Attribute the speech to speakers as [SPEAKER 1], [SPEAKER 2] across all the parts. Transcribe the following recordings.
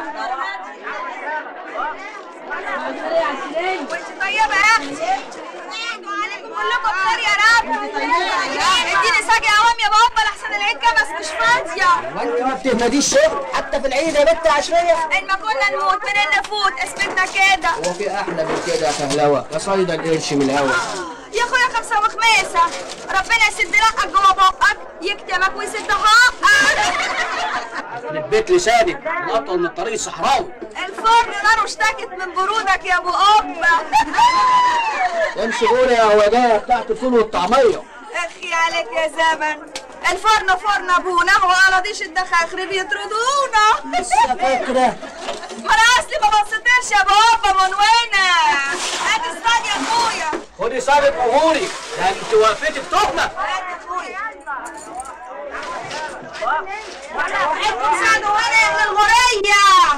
[SPEAKER 1] وانت طيبة يا اختي كلكم بخير يا رب اديني ساقي عوام يا بابا لحسن العيد كبس مش فاضية
[SPEAKER 2] وانت ما بتهمديش شغل حتى في العيد يا بنت عشرية
[SPEAKER 1] ان ما كنا نموت منين نفوت اسمتنا كده
[SPEAKER 2] هو في احلى من كده يا فهلوة قصايد القرش من الهوا
[SPEAKER 1] يا اخويا خمسة وخميسة ربنا يسد لقك جوه بقك يكتمك ويسد حقك
[SPEAKER 2] البيت لسانك اطول من الطريق الصحراوي
[SPEAKER 1] الفرن ناره اشتكت من برودك يا ابو قبة
[SPEAKER 2] امشي قولي يا هوجايه بتاعت الفول والطعميه
[SPEAKER 1] اخي عليك يا زمن الفرن فرن ابونا وقراضيش الدخاخر بيطردونا
[SPEAKER 2] لسه فاكره
[SPEAKER 1] ما انا اصلي ما بصيتلش يا بابا من وين هات الصاج يا اخويا
[SPEAKER 2] خدي صاحب اموري ده انت وقفتي بتهمه
[SPEAKER 1] هات اخويا ساعدوا وانا يا ابن الغرية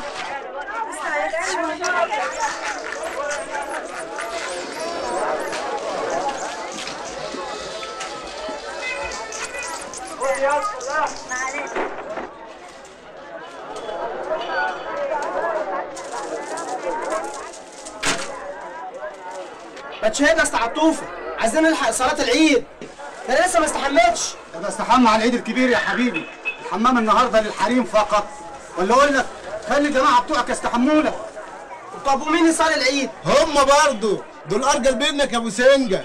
[SPEAKER 2] ما تشهدنا اسطى عطوفه عايزين نلحق صلاه العيد ده انا لسه ما استحملتش
[SPEAKER 3] طب استحمى على العيد الكبير يا حبيبي الحمام النهارده للحريم فقط ولا اقول لك خلي الجماعه بتوعك يستحموا لك
[SPEAKER 2] طب ومين يصلي العيد
[SPEAKER 4] هم برضه دول ارجل منك يا ابو سنجه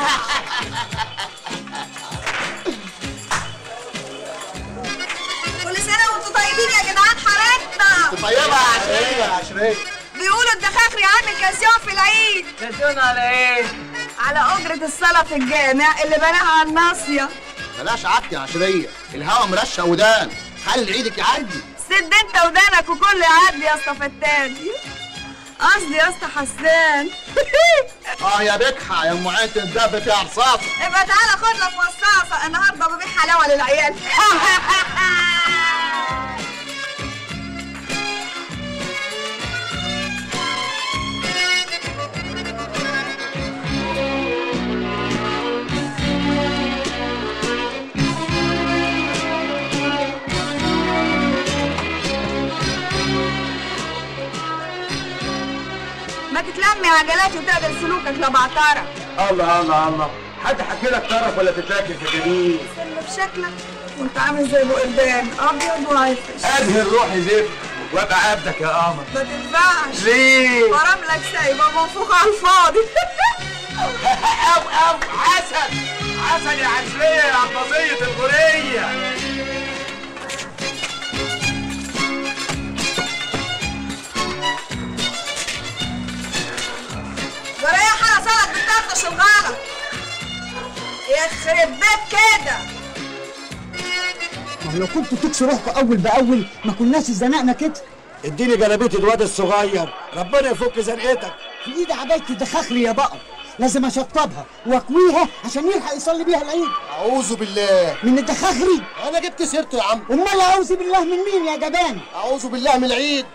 [SPEAKER 1] كل سنة وانتم طيبين يا جدعان حارتنا
[SPEAKER 4] طيبه يا عشريه يا عشريه
[SPEAKER 1] بيقولوا الدخاخري عامل كاسيون في العيد
[SPEAKER 2] كاسيون على ايه؟
[SPEAKER 1] على أجرة الصلاة في الجامع اللي بناها على الناصية
[SPEAKER 4] بلاش عك يا عشريه الهوا مرشق ودان خلي عيدك يعدي
[SPEAKER 1] سد انت ودانك وكل يعدي يا اسطى فتان قصدي يا اسطى حسان
[SPEAKER 4] اه يا بكحه يا ام عيت الدب فيها رصاصه
[SPEAKER 1] ابقى تعالى خد لك وصاصة النهارده ببيع حلاوة للعيال ما تتلمي عجلاتي وتقبل سلوكك لبعترة
[SPEAKER 4] الله الله الله حد حكي لك طرف ولا تتاكل في جميل
[SPEAKER 1] سلم بشكلك وانت عامل زي ابو قردان ابيض وعايفش
[SPEAKER 4] ادهن روحي زفت وابقى عبدك يا قمر
[SPEAKER 1] ما تنفعش
[SPEAKER 4] ليه؟
[SPEAKER 1] حرام لك سايبه منفوخه على الفاضي
[SPEAKER 4] او او عسل عسل يا عسلية يا عباظية الغورية
[SPEAKER 1] وريح على صلك بتطرطش الغلط يخرب بيت كده
[SPEAKER 5] ما هو لو كنتوا تكسوا روحكم اول باول ما كناش اتزنقنا كده
[SPEAKER 4] اديني جلابيه الواد الصغير ربنا يفك زنقتك
[SPEAKER 5] في ايدي عبايه الدخاخري يا بقى لازم اشطبها واكويها عشان يلحق يصلي بيها العيد
[SPEAKER 4] اعوذ بالله
[SPEAKER 5] من الدخاخري
[SPEAKER 4] انا جبت سيرته يا عم
[SPEAKER 5] امال اعوذ بالله من مين يا جبان
[SPEAKER 4] اعوذ بالله من العيد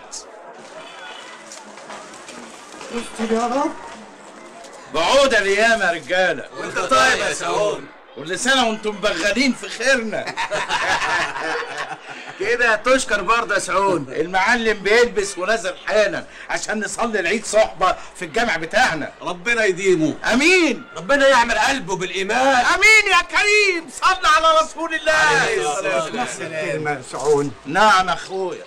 [SPEAKER 5] استر يا رب
[SPEAKER 6] بعود الايام يا رجاله
[SPEAKER 7] وانت طيب يا سعود
[SPEAKER 6] كل سنه وانتم مبغدين في خيرنا
[SPEAKER 7] كده تشكر برضه يا سعود
[SPEAKER 6] المعلم بيلبس ونازل حالا عشان نصلي العيد صحبه في الجامع بتاعنا
[SPEAKER 7] ربنا يديمه
[SPEAKER 6] امين
[SPEAKER 7] ربنا يعمل قلبه بالايمان
[SPEAKER 6] امين يا كريم صل على رسول الله
[SPEAKER 3] كلمه يا سعود
[SPEAKER 6] نعم اخويا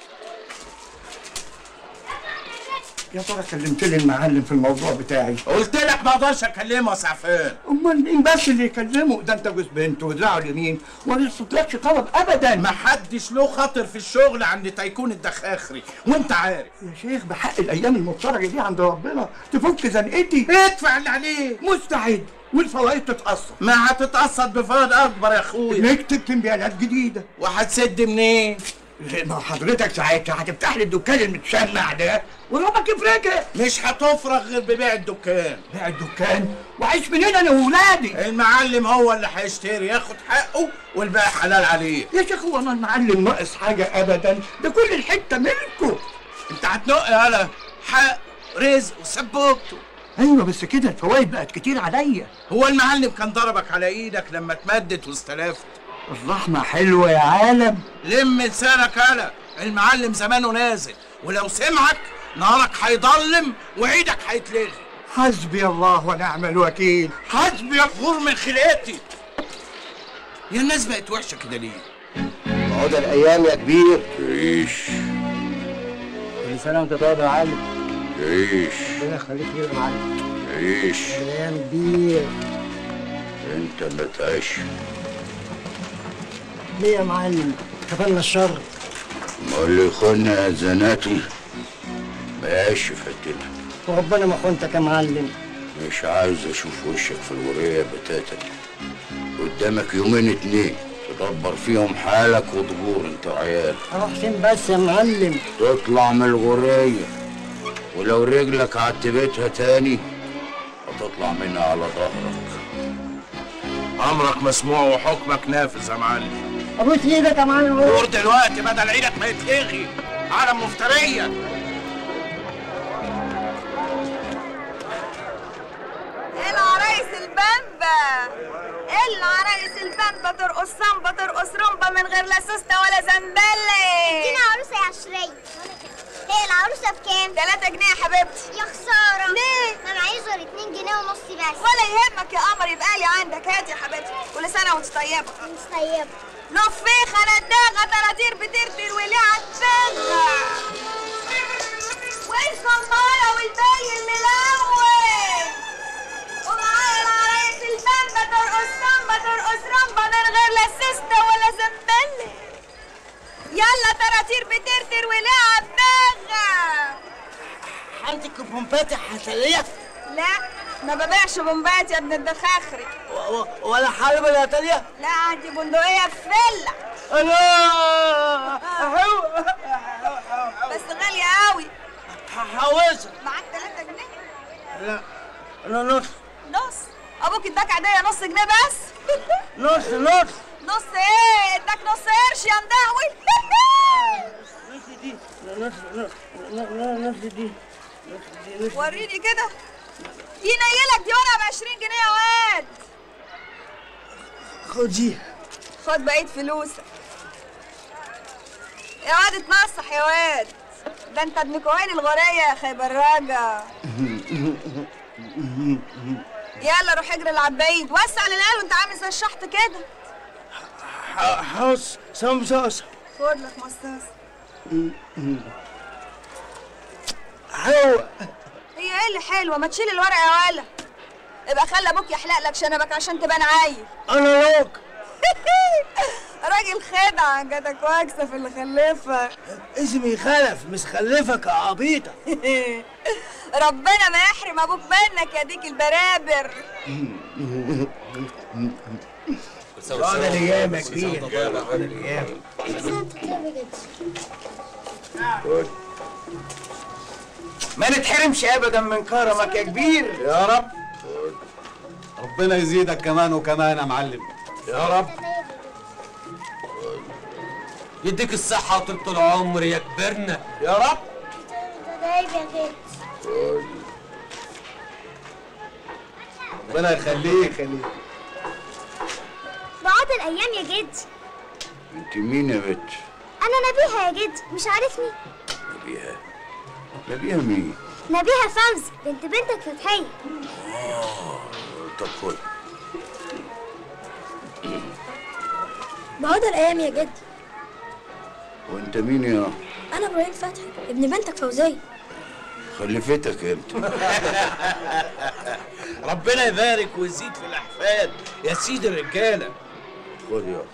[SPEAKER 3] يا ترى كلمت لي المعلم في الموضوع بتاعي
[SPEAKER 6] قلت لك ما اقدرش اكلمه يا سعفان
[SPEAKER 3] امال مين بس اللي يكلمه ده انت جوز بنته ودراعه اليمين وما يصدقش طلب ابدا
[SPEAKER 6] ما حدش له خاطر في الشغل عند تيكون الدخاخري وانت عارف
[SPEAKER 3] يا شيخ بحق الايام المفترجه دي عند ربنا تفك زنقتي
[SPEAKER 6] ادفع اللي عليك
[SPEAKER 3] مستعد والفوائد تتقسط
[SPEAKER 6] ما هتتقسط بفائض اكبر يا اخويا
[SPEAKER 3] نكتب كمبيالات جديده
[SPEAKER 6] وهتسد منين
[SPEAKER 3] ما حضرتك ساعتها هتفتح لي الدكان المتشمع ده وربك يفرجها
[SPEAKER 6] مش هتفرغ غير ببيع الدكان
[SPEAKER 3] بيع الدكان وعيش منين انا واولادي
[SPEAKER 6] المعلم هو اللي هيشتري ياخد حقه والباقي حلال عليه
[SPEAKER 3] يا شيخ هو انا المعلم ناقص حاجه ابدا ده كل الحته ملكه
[SPEAKER 6] انت هتنق يالا حق رزق وسبوكته
[SPEAKER 3] ايوه بس كده الفوائد بقت كتير عليا
[SPEAKER 6] هو المعلم كان ضربك على ايدك لما اتمدت واستلفت
[SPEAKER 3] الرحمه حلوه يا عالم
[SPEAKER 6] لم لسانك يالا المعلم زمانه نازل ولو سمعك نهارك هيضلم وعيدك هيتلغي
[SPEAKER 3] حسبي الله ونعم الوكيل
[SPEAKER 6] حسبي يغفر من خلقتي يا الناس بقت وحشه كده ليه
[SPEAKER 2] عود الايام يا كبير
[SPEAKER 8] تعيش
[SPEAKER 2] كل سنه وانت طيب يا معلم
[SPEAKER 8] تعيش
[SPEAKER 2] ربنا يخليك لينا يا معلم
[SPEAKER 8] تعيش
[SPEAKER 2] الايام كبير
[SPEAKER 8] انت اللي تعيش
[SPEAKER 2] ليه يا معلم كفلنا الشر
[SPEAKER 8] ما اللي يخوننا زناتي ما يعيش في حتتها
[SPEAKER 2] وربنا ما خنتك يا معلم
[SPEAKER 8] مش عايز اشوف وشك في الورية بتاتا قدامك يومين اتنين تدبر فيهم حالك وتجور انت وعيالك
[SPEAKER 2] اروح فين بس يا معلم
[SPEAKER 8] تطلع من الغرية ولو رجلك عتبتها تاني هتطلع منها على ظهرك
[SPEAKER 6] امرك مسموع وحكمك نافذ يا معلم
[SPEAKER 2] ابوس ايدك يا معلم
[SPEAKER 6] دور دلوقتي بدل عيدك ما يتلغي عالم مفتريه
[SPEAKER 1] العرايس البامبا العرايس البامبا ترقص سامبا ترقص رمبا من غير لا سوسته ولا زنبله
[SPEAKER 9] ادينا عروسه يا عشرية هي العروسه بكام؟
[SPEAKER 1] 3 جنيه يا حبيبتي
[SPEAKER 9] يا خساره
[SPEAKER 1] ليه؟
[SPEAKER 9] ما معيش غير 2 جنيه ونص بس
[SPEAKER 1] ولا يهمك يا قمر يبقى لي عندك هات يا حبيبتي كل سنه وانت طيبه
[SPEAKER 9] مش طيبه
[SPEAKER 1] نفيخه نداغه طراطير بترتر وليعه تفغى والصماره والباي الملون ومعايا العرايس البامبا ترقص سامبا ترقص رمبا من غير لا سوسته ولا زنبله يلا طراطير بترتر وليعه تفغى
[SPEAKER 2] عندك بومبات حشريه
[SPEAKER 1] لا ما ببيعش بومبات يا ابن الدخاخري
[SPEAKER 2] ولا حرب ولا تانية
[SPEAKER 1] لا عندي بندقية فلة
[SPEAKER 2] انا
[SPEAKER 1] بس غالية قوي
[SPEAKER 2] حوزها
[SPEAKER 1] معاك 3 جنيه
[SPEAKER 2] لا انا نص
[SPEAKER 1] نص ابوك اداك عادية نص جنيه بس
[SPEAKER 2] نص نص
[SPEAKER 1] نص ايه اداك نص قرش يا مدهول
[SPEAKER 2] نص دي نص نص نص دي نص دي نص
[SPEAKER 1] وريني كده ينيلك دي ورقة ب 20 جنيه يا واد
[SPEAKER 2] خدي
[SPEAKER 1] خد بقية فلوسك يا واد اتنصح يا واد ده انت ابن كوين الغورية يا خيبر راجع يلا روح اجري العب بعيد وسع للعيال وانت عامل زي الشحط كده
[SPEAKER 2] حوس سمسوسة
[SPEAKER 1] خد لك مصاص
[SPEAKER 2] حلوة
[SPEAKER 1] هي ايه اللي حلوه ما تشيل الورق يا ولا ابقى خلي ابوك يحلق لك شنبك عشان تبان عايل
[SPEAKER 2] انا لوك
[SPEAKER 1] راجل خدعه جاتك واكسه في اللي خلفك
[SPEAKER 2] اسمي خلف مش خلفك يا عبيطة
[SPEAKER 1] ربنا ما يحرم ابوك منك يا ديك البرابر
[SPEAKER 2] بعد الايام يا كبير بعد الايام ما نتحرمش ابدا من كرمك يا كبير
[SPEAKER 3] يا رب ربنا يزيدك كمان وكمان يا معلم
[SPEAKER 6] يا رب
[SPEAKER 7] يديك الصحة وطول العمر يا كبرنا
[SPEAKER 6] يا رب
[SPEAKER 9] طيب يا جد
[SPEAKER 3] ربنا يخليك يخليك
[SPEAKER 9] بعد الايام يا جد
[SPEAKER 8] انت مين يا بت
[SPEAKER 9] انا نبيهه يا جد مش عارفني
[SPEAKER 8] نبيها نبيها مين
[SPEAKER 9] نبيهه فوزي بنت بنتك فتحيه
[SPEAKER 8] طب خد
[SPEAKER 9] بعد الايام يا جد
[SPEAKER 8] وانت مين يا
[SPEAKER 9] انا ابراهيم فتحي ابن بنتك فوزيه
[SPEAKER 8] خلفتك امتى
[SPEAKER 6] ربنا يبارك ويزيد في الاحفاد يا سيدي الرجاله
[SPEAKER 8] خد يا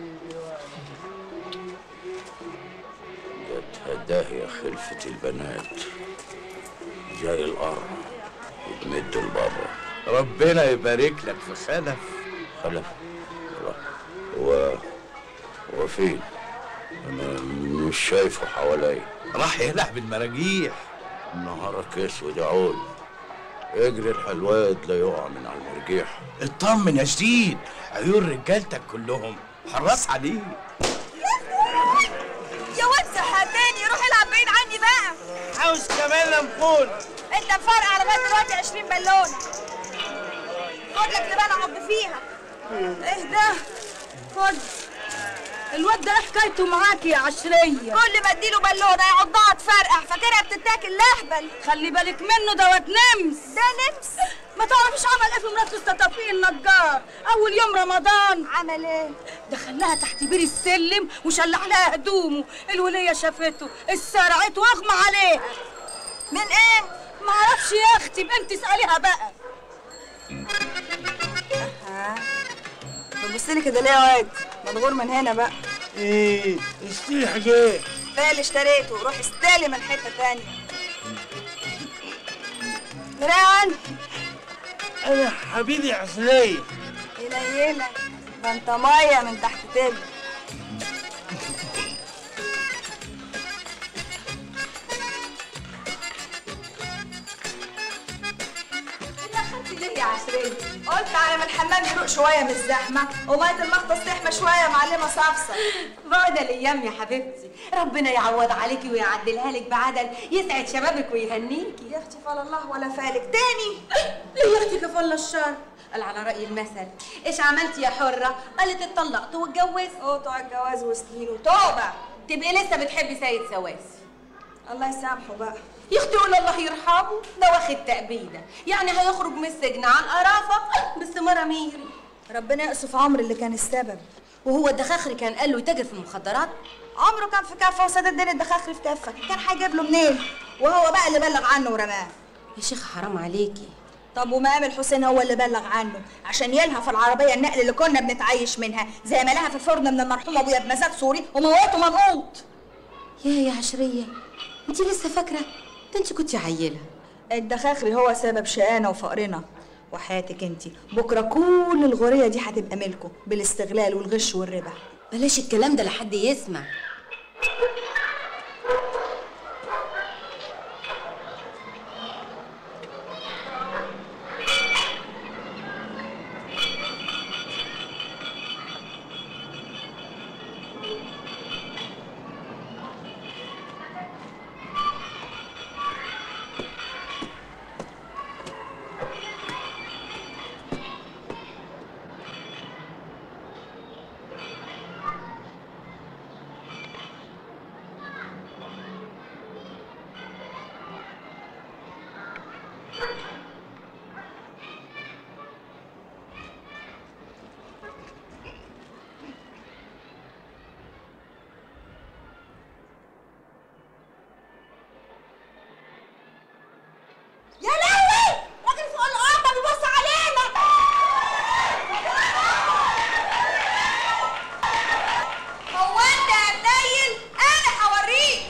[SPEAKER 8] جت هداه يا خلفة البنات زي القرع وتمد البابا
[SPEAKER 6] ربنا يبارك لك في خلف
[SPEAKER 8] خلف خلاص. هو هو فين؟ أنا مش شايفه حواليا
[SPEAKER 6] راح يلعب بالمراجيح
[SPEAKER 8] نهارك اسود يا عود اجري الحلوات لا يقع من على المرجيح
[SPEAKER 6] اطمن يا شديد عيون رجالتك كلهم حراس عليه
[SPEAKER 1] يا واد زهقتني روح العب بعيد عني بقى
[SPEAKER 2] عاوز كمان لمفون
[SPEAKER 1] انت مفرقع لغايه دلوقتي 20 بالونه خد لك لبانه عض فيها ايه ده خد
[SPEAKER 10] الواد ده إيه حكايته معاكي يا عشريه
[SPEAKER 1] كل ما اديله بالونه يعضها تفرقع فاكرها بتتاكل لهبل
[SPEAKER 10] خلي بالك منه ده واد نمس
[SPEAKER 1] ده نمس
[SPEAKER 10] ما تعرفيش عمل ايه في مرات الستافين النجار اول يوم رمضان
[SPEAKER 1] عمل ايه
[SPEAKER 10] دخلها تحت بير السلم وشلح لها هدومه الوليه شافته اتسرعت واغمى عليه
[SPEAKER 1] من ايه
[SPEAKER 10] ما اعرفش يا اختي بنت اساليها بقى
[SPEAKER 1] بتبص لي كده ليه يا واد مدغور من هنا بقى
[SPEAKER 2] ايه اشتري حاجات
[SPEAKER 1] ده اللي اشتريته روح استلم من حته تانية جيران
[SPEAKER 2] انا حبيبي عسلية
[SPEAKER 1] قليلة ده انت ميه من تحت تبل ليه يا عشرية؟ قلت على ما الحمام يروق شوية من الزحمة ومية المختص تحمى شوية يا معلمة صفصة
[SPEAKER 11] بعد الايام يا حبيبتي ربنا يعوض عليكي ويعدلها لك بعدل يسعد شبابك ويهنيكي
[SPEAKER 1] يا اختي فال الله ولا فالك تاني
[SPEAKER 11] ليه يا اختي كفل الشر قال على راي المثل ايش عملتي يا حره قالت اتطلقت واتجوزت
[SPEAKER 1] قطع الجواز وسنين وتوبة
[SPEAKER 11] تبقي لسه بتحبي سيد سواس
[SPEAKER 1] الله يسامحه بقى
[SPEAKER 11] يا اختي قول الله يرحمه ده واخد تأبيده يعني هيخرج من السجن عن قرافه باستماره ميري
[SPEAKER 1] ربنا يقصف عمر اللي كان السبب
[SPEAKER 11] وهو الدخاخري كان قال له يتاجر في المخدرات
[SPEAKER 1] عمره كان في كفه وساد الدنيا الدخاخري في كفه كان هيجيب له منين وهو بقى اللي بلغ عنه ورماه
[SPEAKER 11] يا شيخ حرام عليكي
[SPEAKER 1] طب ومقام الحسين هو اللي بلغ عنه عشان يلها في العربيه النقل اللي كنا بنتعايش منها زي ما لها في الفرن من المرحوم ابويا بمزاج سوري وموته منقوط
[SPEAKER 11] يا يا عشريه انت لسه فاكره ده انت كنتي عيله
[SPEAKER 1] الدخاخري هو سبب شقانا وفقرنا وحياتك انت بكره كل الغوريه دي هتبقى ملكه بالاستغلال والغش والربا
[SPEAKER 11] بلاش الكلام ده لحد يسمع
[SPEAKER 1] يا لهوي راجل فوق الارض بيبص علينا هو انت يا منيل انا هوريك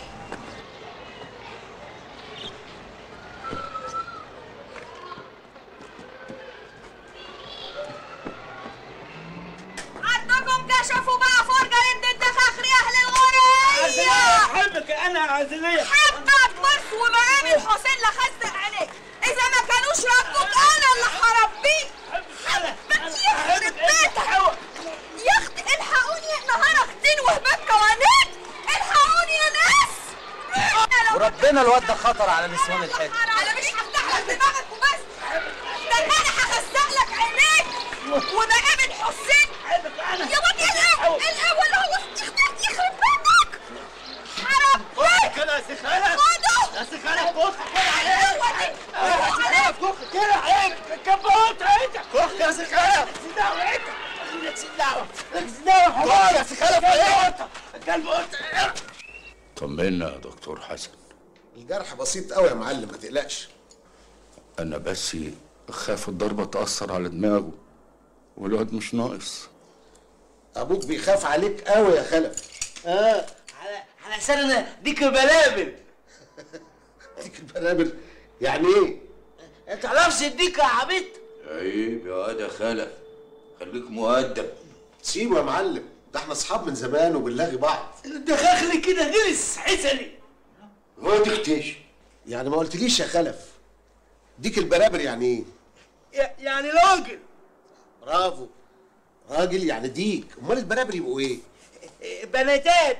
[SPEAKER 1] عندكم كشفوا بقى فرجه لد الدخاخري اهل
[SPEAKER 2] عسلية
[SPEAKER 1] الغرية
[SPEAKER 2] حبك انا عسلية
[SPEAKER 1] حبك بص ومقام الحسين لخزق عينيك اذا ما كانوش ربوك انا اللي هربيك حبك يخرب بيتك يا اختي الحقوني نهارك دين وهباب كوانيت الحقوني يا ناس
[SPEAKER 12] وربنا الواد ده خطر على نسوان الحته
[SPEAKER 1] انا مش هفتح لك دماغك وبس ده انا هخزق لك عينيك ومقام الحسين يا واد القهوه القهوه اللي هو استخدمت يخرب بيتك حرام
[SPEAKER 2] كده يا سخالة
[SPEAKER 1] خده
[SPEAKER 2] يا سخالة كوخ كده عليك
[SPEAKER 1] القهوه دي
[SPEAKER 2] يا سخالة كوخ كده عليك كبوت عينك كوخ يا سخالة مالكش دعوة عينك مالكش دعوة مالكش دعوة حمار يا سخالة في عينك كلب
[SPEAKER 8] طمنا يا دكتور حسن
[SPEAKER 13] الجرح بسيط قوي يا معلم ما تقلقش
[SPEAKER 8] انا بس خاف الضربه تاثر على دماغه والواد مش ناقص
[SPEAKER 13] ابوك بيخاف عليك قوي يا خلف
[SPEAKER 2] اه على على اساس انا ديك بلابل
[SPEAKER 13] ديك البلابل يعني ايه
[SPEAKER 2] ما تعرفش تديك يا عبيط
[SPEAKER 8] عيب يا واد يا خلف خليك مؤدب
[SPEAKER 13] سيبه يا معلم ده احنا اصحاب من زمان وبنلاغي بعض
[SPEAKER 2] الدخاخلي كده غلس حسني
[SPEAKER 13] هو ديكتيش يعني ما قلتليش يا خلف ديك البلابل يعني ايه
[SPEAKER 2] ي- يعني راجل
[SPEAKER 13] برافو راجل يعني ديك امال البلابل يبقوا ايه
[SPEAKER 2] بناتات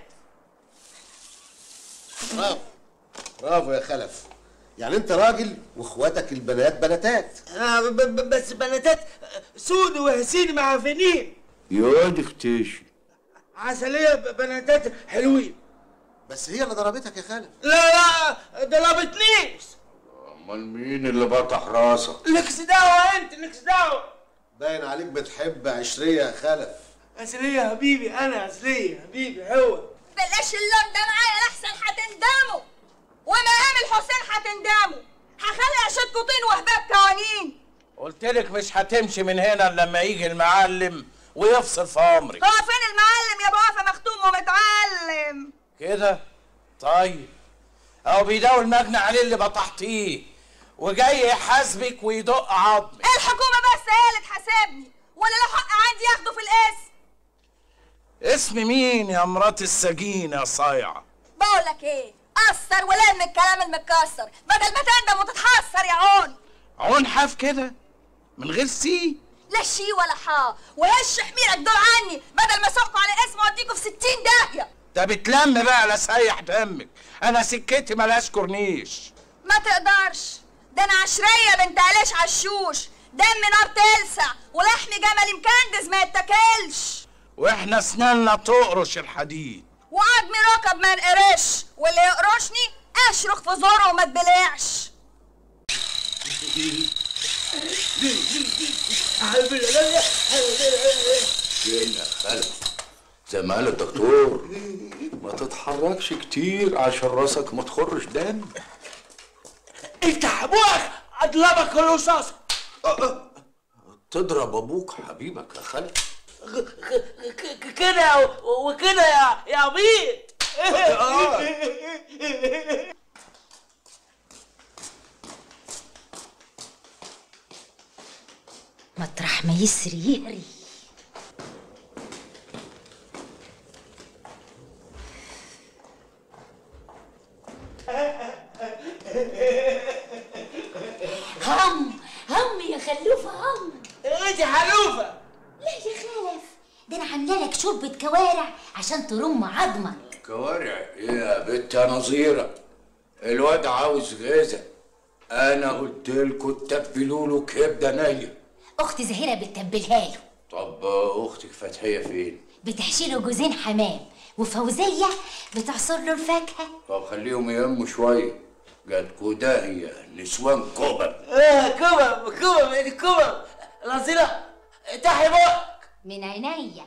[SPEAKER 13] برافو برافو يا خلف يعني انت راجل واخواتك البنات بناتات
[SPEAKER 2] آه ب- ب- بس بناتات سود وهسين معفنين
[SPEAKER 8] يا واد اختيشي
[SPEAKER 2] عسليه ب- بناتات حلوين
[SPEAKER 13] بس هي اللي ضربتك يا خالد
[SPEAKER 2] لا لا ضربتنيش
[SPEAKER 8] امال مين اللي بطح راسك
[SPEAKER 2] لكس دعوه انت لكس دعوه
[SPEAKER 13] باين عليك بتحب عشريه يا خلف
[SPEAKER 2] عسليه حبيبي انا عسليه حبيبي هو
[SPEAKER 1] بلاش اللون ده معايا لحسن هتندموا ومقام الحسين هتندموا هخلي عشتكوا طين وهباب كوانين
[SPEAKER 6] قلت لك مش هتمشي من هنا الا لما يجي المعلم ويفصل في امري
[SPEAKER 1] هو فين المعلم يا ابو وفا مختوم ومتعلم
[SPEAKER 6] كده طيب اهو بيداوي المجني عليه اللي بطحتيه وجاي يحاسبك ويدق عظمك
[SPEAKER 1] الحكومه بس هي اللي تحاسبني ولا له حق عندي ياخده في الاسم
[SPEAKER 6] اسم مين يا مرات السجين يا صايعه
[SPEAKER 1] بقول لك ايه قصر ولم الكلام المتكسر بدل ما تندم وتتحسر يا عون
[SPEAKER 6] عون حاف كده من غير سي
[SPEAKER 1] لا شي ولا حا وهش حميرك دول عني بدل ما سوقوا على اسم واديكوا في 60 داهيه
[SPEAKER 6] ده بتلم بقى لا سيح دمك انا سكتي ملهاش كورنيش
[SPEAKER 1] ما تقدرش ده انا عشريه بنت علاش عشوش دم نار تلسع ولحم جمل مكندز ما يتاكلش
[SPEAKER 6] واحنا اسناننا تقرش الحديد
[SPEAKER 1] وعظمي ركب ما انقرش واللي يقرشني اشرخ في زوره وما تبلعش
[SPEAKER 8] فين يا خلف زي ما قال الدكتور ما تتحركش كتير عشان راسك ما تخرش دم
[SPEAKER 2] افتح ابوك اضربك الرصاص
[SPEAKER 8] تضرب ابوك حبيبك يا خلف
[SPEAKER 2] كده و- وكده يا يا عبيط
[SPEAKER 14] مطرح ما يسري يهري هم هم يا خلوفة هم
[SPEAKER 2] انت حلوفة
[SPEAKER 14] لا يا خالف ده انا عامله لك شوربة كوارع عشان ترم عظمك
[SPEAKER 8] كوارع ايه يا بنت يا نظيرة الواد عاوز غذا انا قلت لكم تبلوا له كبده نيه
[SPEAKER 14] اختي زهيرة بتتبلها له
[SPEAKER 8] طب اختك فتحيه فين
[SPEAKER 14] بتحشي له جوزين حمام وفوزية بتعصر له الفاكهة
[SPEAKER 8] طب خليهم يهموا شويه جاتكوا داهيه نسوان كبر
[SPEAKER 2] اه كبر كبر كبر نظيرة افتحي بقك
[SPEAKER 14] من عينيا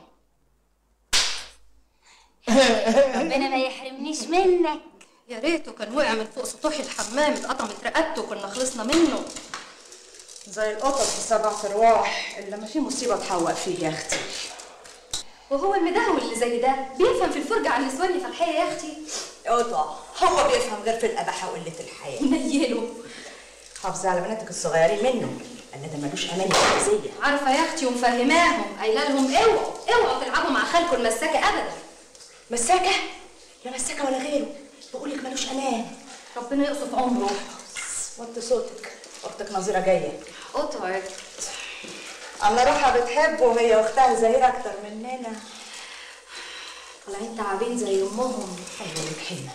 [SPEAKER 14] ربنا ما يحرمنيش منك
[SPEAKER 15] يا ريته كان وقع من فوق سطوح الحمام اتقطمت رقبته كنا خلصنا منه زي القطط بسبع ارواح اللي ما في مصيبه تحوق فيه يا اختي وهو المدهول اللي زي ده بيفهم في الفرجه عن نسوان الفرحيه يا اختي
[SPEAKER 16] قطع هو بيفهم غير في القبحة وقلة الحياة
[SPEAKER 15] ينيله
[SPEAKER 16] حافظي على بناتك الصغيرين منه قال ده ملوش امان نفسية
[SPEAKER 15] عارفه يا اختي ومفهماهم قايله لهم اوعوا اوعوا تلعبوا مع خالكم المساكه ابدا
[SPEAKER 16] مساكة لا مساكة ولا غيره بقول لك ملوش امان
[SPEAKER 15] ربنا يقصف عمره
[SPEAKER 16] وطي صوتك اختك نظيرة جاية
[SPEAKER 15] قطعت
[SPEAKER 16] الله روحها بتحبه وهي واختها زهيرة اكتر مننا
[SPEAKER 15] طالعين تعابين زي امهم
[SPEAKER 16] ايوه لك حلمة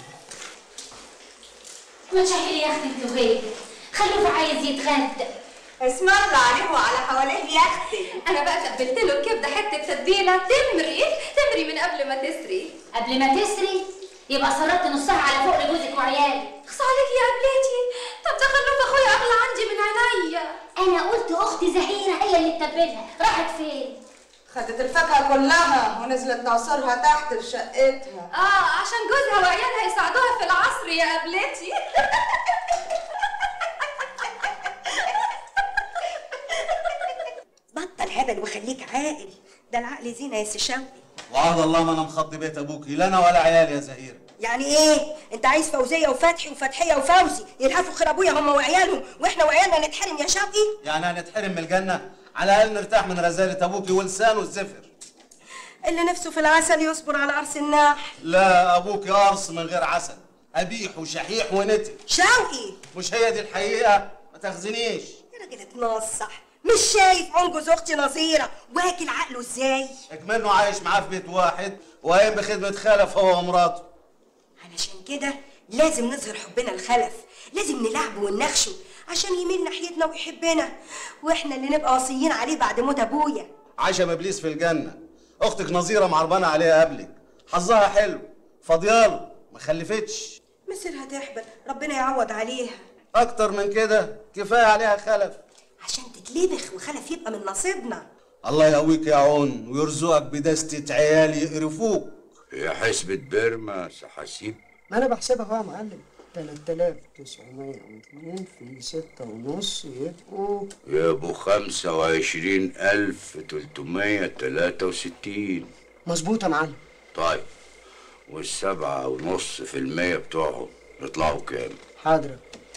[SPEAKER 14] ما تشحلي يا اختي انت وهي خلوفة عايز يتغدى
[SPEAKER 16] اسم الله عليه وعلى حواليه يا اختي
[SPEAKER 15] انا بقى تبلت له الكبده حته تتبيله تمري تمري من قبل ما تسري
[SPEAKER 14] قبل ما تسري يبقى صرفت نصها على فوق لجوزك وعيالك
[SPEAKER 15] خص عليكي يا قبلتي طب ده خلوف اخويا اغلى عندي من عينيا
[SPEAKER 14] انا قلت اختي زهيرة هي اللي تتبلها راحت فين
[SPEAKER 16] خدت الفاكهة كلها ونزلت تعصرها تحت في شقتها
[SPEAKER 15] اه عشان جوزها وعيالها يساعدوها في العصر يا قبلتي
[SPEAKER 16] بطل هبل وخليك عاقل ده العقل زينة يا سي شوقي
[SPEAKER 3] وعد الله ما انا مخضي بيت ابوكي لا انا ولا عيالي يا زهير
[SPEAKER 16] يعني ايه انت عايز فوزيه وفتحي وفتحيه وفوزي يلهفوا خير ابويا هم وعيالهم واحنا وعيالنا نتحرم يا شوقي
[SPEAKER 3] يعني هنتحرم من الجنه على الاقل نرتاح من رزاله ابوكي ولسانه الزفر
[SPEAKER 16] اللي نفسه في العسل يصبر على قرص النحل
[SPEAKER 3] لا ابوكي قرص من غير عسل قبيح وشحيح ونتن
[SPEAKER 16] شوقي
[SPEAKER 3] مش هي دي الحقيقه ما تاخذنيش
[SPEAKER 16] يا راجل اتنصح مش شايف عنجز اختي نظيره واكل عقله ازاي
[SPEAKER 3] اكمنه عايش معاه في بيت واحد وقايم بخدمه خلف هو ومراته
[SPEAKER 16] علشان كده لازم نظهر حبنا لخلف لازم نلعبه وننخشه عشان يميل ناحيتنا ويحبنا واحنا اللي نبقى وصيين عليه بعد موت ابويا
[SPEAKER 3] عشم ابليس في الجنه اختك نظيره معربانه عليها قبلك حظها حلو فاضياله ما خلفتش
[SPEAKER 16] مصيرها تحبل ربنا يعوض عليها
[SPEAKER 3] اكتر من كده كفايه عليها خلف
[SPEAKER 16] عشان تتلبخ وخلف يبقى من نصيبنا
[SPEAKER 3] الله يقويك يا عون ويرزقك بدستة عيال يقرفوك
[SPEAKER 8] يا حسبة بيرما سحاسيب
[SPEAKER 5] ما انا بحسبها بقى يا معلم 3902 في ستة ونص يبقوا
[SPEAKER 8] يا ابو خمسة وعشرين الف تلتمية تلاتة وستين
[SPEAKER 5] مظبوط يا معلم
[SPEAKER 8] طيب والسبعة ونص في المية بتوعهم يطلعوا كام؟
[SPEAKER 5] حاضر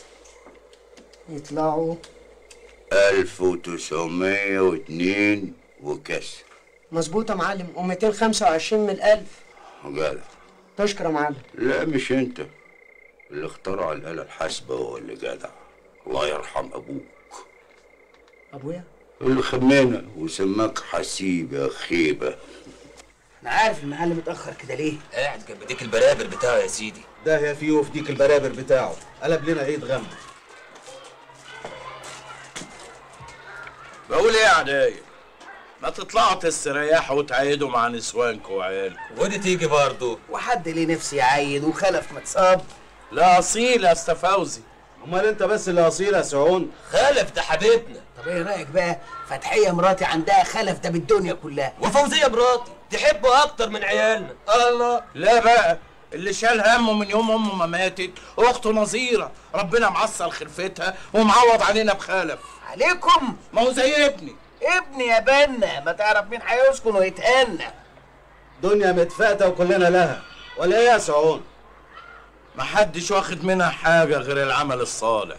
[SPEAKER 5] يطلعوا
[SPEAKER 8] ألف وتسعمية واتنين وكسر
[SPEAKER 5] مظبوط يا معلم و225 من الألف
[SPEAKER 8] جدع
[SPEAKER 5] تشكر يا معلم
[SPEAKER 8] لا مش انت اللي اخترع الآلة الحاسبة هو اللي جدع الله يرحم أبوك
[SPEAKER 5] أبويا
[SPEAKER 8] اللي خمينا وسماك حسيب يا خيبة
[SPEAKER 2] انا عارف المحل متاخر كده ليه
[SPEAKER 7] قاعد جنب ديك البرابر بتاعه يا سيدي
[SPEAKER 3] ده يا فيه في ديك البرابر بتاعه قلب لنا ايد غم
[SPEAKER 6] بقول ايه يا عداية ما تطلعوا تستريحوا وتعيدوا مع نسوانكم وعيالكم
[SPEAKER 7] ودي تيجي برضه
[SPEAKER 2] وحد ليه نفسي يعيد وخلف متصاب
[SPEAKER 6] لا اصيل يا استا فوزي
[SPEAKER 3] امال انت بس اللي اصيل يا سعون
[SPEAKER 7] خلف ده حبيبنا
[SPEAKER 2] طب ايه رايك بقى فتحيه مراتي عندها خلف ده بالدنيا كلها
[SPEAKER 7] وفوزيه مراتي تحبه اكتر من عيالنا
[SPEAKER 6] الله لا بقى اللي شال همه من يوم امه ما ماتت اخته نظيره ربنا معصر خلفتها ومعوض علينا بخلف
[SPEAKER 2] عليكم
[SPEAKER 6] ما هو زي ابني
[SPEAKER 2] ابني يا بنا ما تعرف مين هيسكن ويتهنى
[SPEAKER 3] دنيا متفاتة وكلنا لها ولا ايه يا سعون
[SPEAKER 6] محدش واخد منها حاجه غير العمل الصالح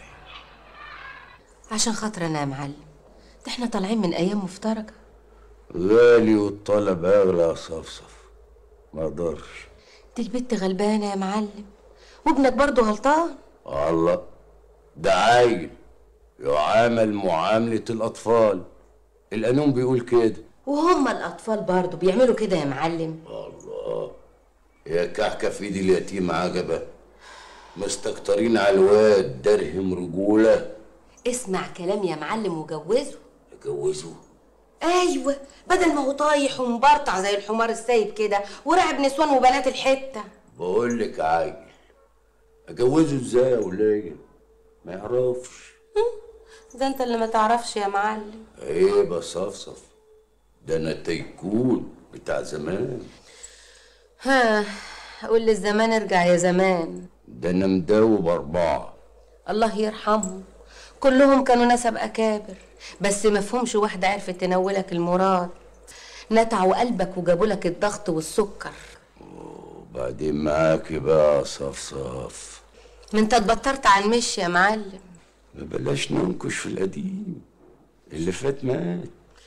[SPEAKER 11] عشان خاطر انا يا معلم ده احنا طالعين من ايام مفترجه
[SPEAKER 8] غالي والطلب أغلى يا صفصف ما اقدرش
[SPEAKER 11] دي البت غلبانه يا معلم وابنك برضه غلطان
[SPEAKER 8] الله ده عايل يعامل معاملة الأطفال القانون بيقول كده
[SPEAKER 11] وهم الاطفال برضه بيعملوا كده يا معلم
[SPEAKER 8] الله يا كحكة في ايدي اليتيم عجبة مستكترين على الواد درهم رجولة
[SPEAKER 11] اسمع كلام يا معلم وجوزه
[SPEAKER 8] اتجوزوا
[SPEAKER 11] ايوه بدل ما هو طايح ومبرطع زي الحمار السايب كده وراعب نسوان وبنات الحته
[SPEAKER 8] بقول لك عايل اجوزه ازاي يا ولية ما يعرفش
[SPEAKER 11] ده انت اللي ما تعرفش يا معلم
[SPEAKER 8] عيب يا صفصف ده انا تيكون بتاع زمان
[SPEAKER 11] ها قول للزمان ارجع يا زمان
[SPEAKER 8] ده انا مداوب اربعه
[SPEAKER 11] الله يرحمهم كلهم كانوا نسب اكابر بس مفهومش واحده عرفت تنولك المراد نتعوا قلبك وجابوا لك الضغط والسكر
[SPEAKER 8] وبعدين معاكي بقى يا صفصف
[SPEAKER 11] ما انت اتبطرت على المشي يا معلم
[SPEAKER 8] ما بلاش ننكش في القديم اللي فات مات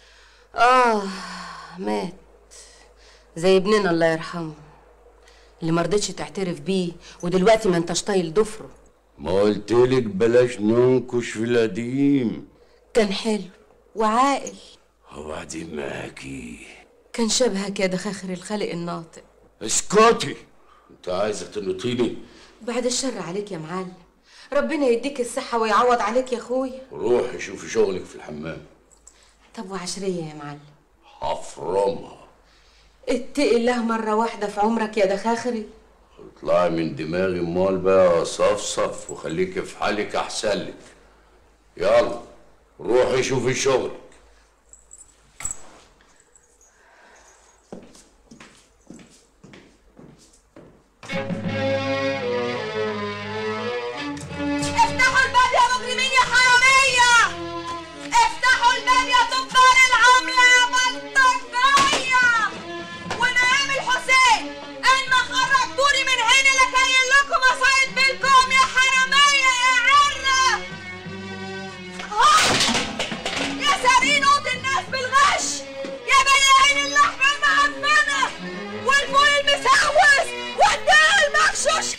[SPEAKER 11] اه مات زي ابننا الله يرحمه اللي مرضتش تعترف بيه ودلوقتي ما انتش طايل ضفره
[SPEAKER 8] ما قلتلك بلاش ننكش في القديم
[SPEAKER 11] كان حلو وعاقل
[SPEAKER 8] وبعدين معاكي
[SPEAKER 11] كان شبهك يا دخاخر الخالق الناطق
[SPEAKER 8] اسكتي انت عايزه تنطيني
[SPEAKER 11] بعد الشر عليك يا معلم ربنا يديك الصحة ويعوض عليك يا اخويا
[SPEAKER 8] روحي شوفي شغلك في الحمام
[SPEAKER 11] طب وعشرية يا معلم
[SPEAKER 8] حفرمها
[SPEAKER 11] اتقي الله مرة واحدة في عمرك يا دخاخري
[SPEAKER 8] اطلعي من دماغي امال بقى يا صفصف وخليكي في حالك احسن لك يلا روحي شوفي شغلك
[SPEAKER 1] افتحوا الباب يا مجرمين يا حرامية افتحوا الباب يا تجار العملة يا بلطجية ونعم الحسين ان ما خرجتوني من هنا لكاين لكم اصيد بالكم يا حرامية يا عرة ها! يا سارين قوت الناس بالغش يا بياعين اللحمة المعفنة والفول المسوس والدقيق المغشوش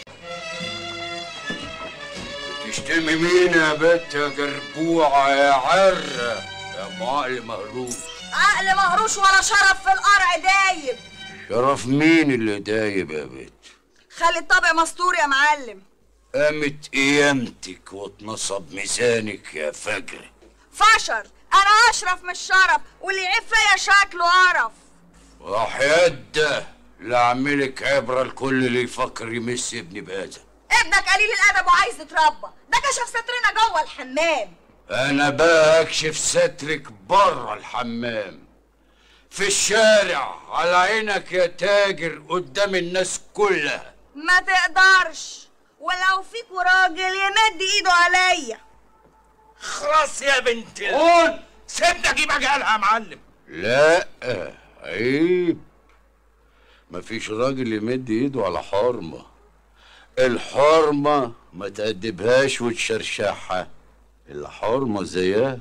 [SPEAKER 8] تشتمي مين يا بنت يا جربوعة يا عرة يا معلم مهروس
[SPEAKER 1] عقل مهروش ولا شرف في القرع دايب
[SPEAKER 8] شرف مين اللي دايب يا بنت
[SPEAKER 1] خلي الطبع مستور يا معلم
[SPEAKER 8] قامت قيامتك واتنصب ميزانك يا فجر
[SPEAKER 1] فشر انا اشرف من الشرف واللي يعيب فيا شكله قرف
[SPEAKER 8] وحياة ده لا اعملك عبره لكل اللي يفكر يمس ابني باذى
[SPEAKER 1] ابنك قليل الادب وعايز يتربى ده كشف سترنا جوه الحمام
[SPEAKER 8] انا بقى اكشف سترك بره الحمام في الشارع على عينك يا تاجر قدام الناس كلها
[SPEAKER 1] ما تقدرش ولو فيك راجل يمد ايده عليا
[SPEAKER 6] خلاص يا بنت قول سيبنا اجيب اجالها يا معلم
[SPEAKER 8] لا عيب مفيش راجل يمد ايده على حرمة الحرمة ما تأدبهاش وتشرشحها الحرمة زيها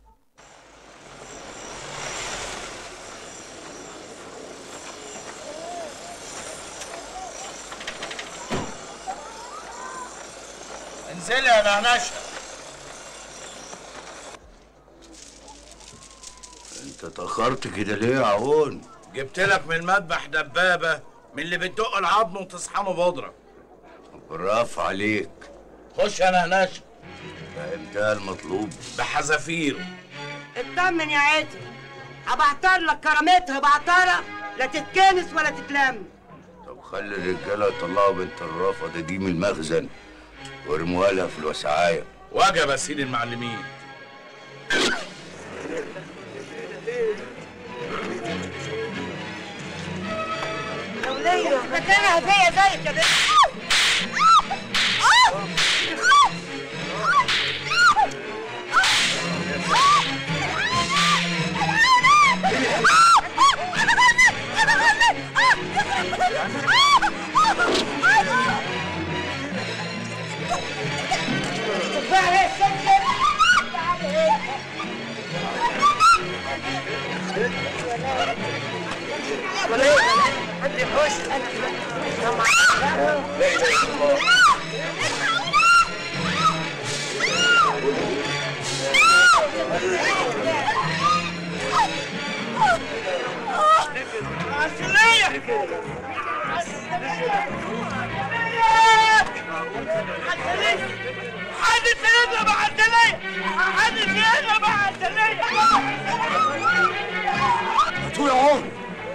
[SPEAKER 6] انزلي يا نعناشة
[SPEAKER 8] انت تأخرت كده ليه يا عون
[SPEAKER 6] جبت لك من المذبح دبابة من اللي بتدق العظم وتصحمه بودرة
[SPEAKER 8] برافو عليك
[SPEAKER 6] خش يا نعناشة
[SPEAKER 8] فهمتها المطلوب
[SPEAKER 6] بحذافيره
[SPEAKER 16] اطمن يا عادل هبعتر لك كرامتها بعترة لا تتكنس ولا تتلم
[SPEAKER 8] طب خلي الرجالة يطلعوا بنت الرافضة دي من المخزن وارموها لها في الوسعاية
[SPEAKER 6] وجب يا سيدي المعلمين
[SPEAKER 16] لولية مكانها فيا زيك يا بنت عندي حوش
[SPEAKER 6] لا اله الا الله
[SPEAKER 2] حد سيدنا مع الدنيا حد سيدنا مع الدنيا
[SPEAKER 3] هاتوا يا عون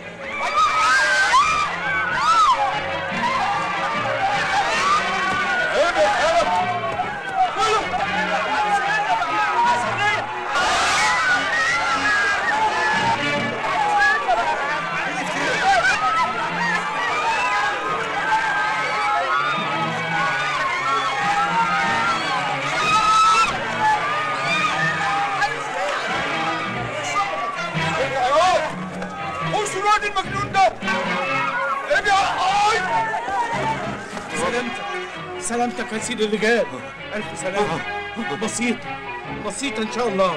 [SPEAKER 2] وش الواد المجنون ده؟ ايه يا هاي
[SPEAKER 6] سلامتك سلامتك يا سيدي اللي جاب الف سلامة بسيطة بسيطة ان شاء الله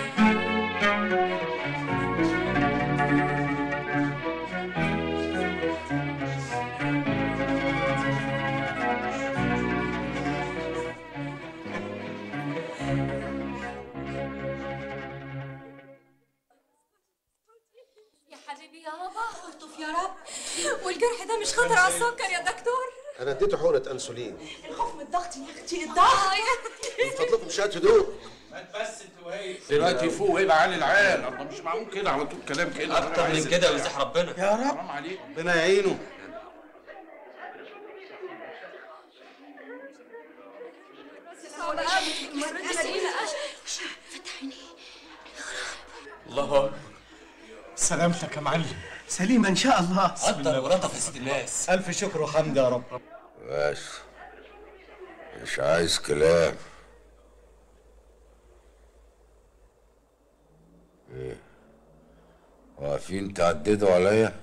[SPEAKER 15] يا حبيبي يابا الطف يا رب والجرح ده مش خطر على السكر يا دكتور
[SPEAKER 13] انا اديته حقنه انسولين
[SPEAKER 15] الخوف من الضغط يا اختي الضغط
[SPEAKER 13] من فضلكم شويه هدوء
[SPEAKER 6] بس انت وهي دلوقتي فوق ويبقى عالي العال الله مش معقول كده على طول كلام كده
[SPEAKER 7] اكتر من كده ويزيح ربنا
[SPEAKER 6] يا رب حرام عليك
[SPEAKER 3] ربنا يعينه
[SPEAKER 6] الله اكبر سلامتك يا معلم سليمة ان شاء الله
[SPEAKER 7] قدر ورطف يا ست الناس
[SPEAKER 3] الف شكر وحمد يا رب
[SPEAKER 8] بس مش عايز كلام ايه واقفين تعددوا عليا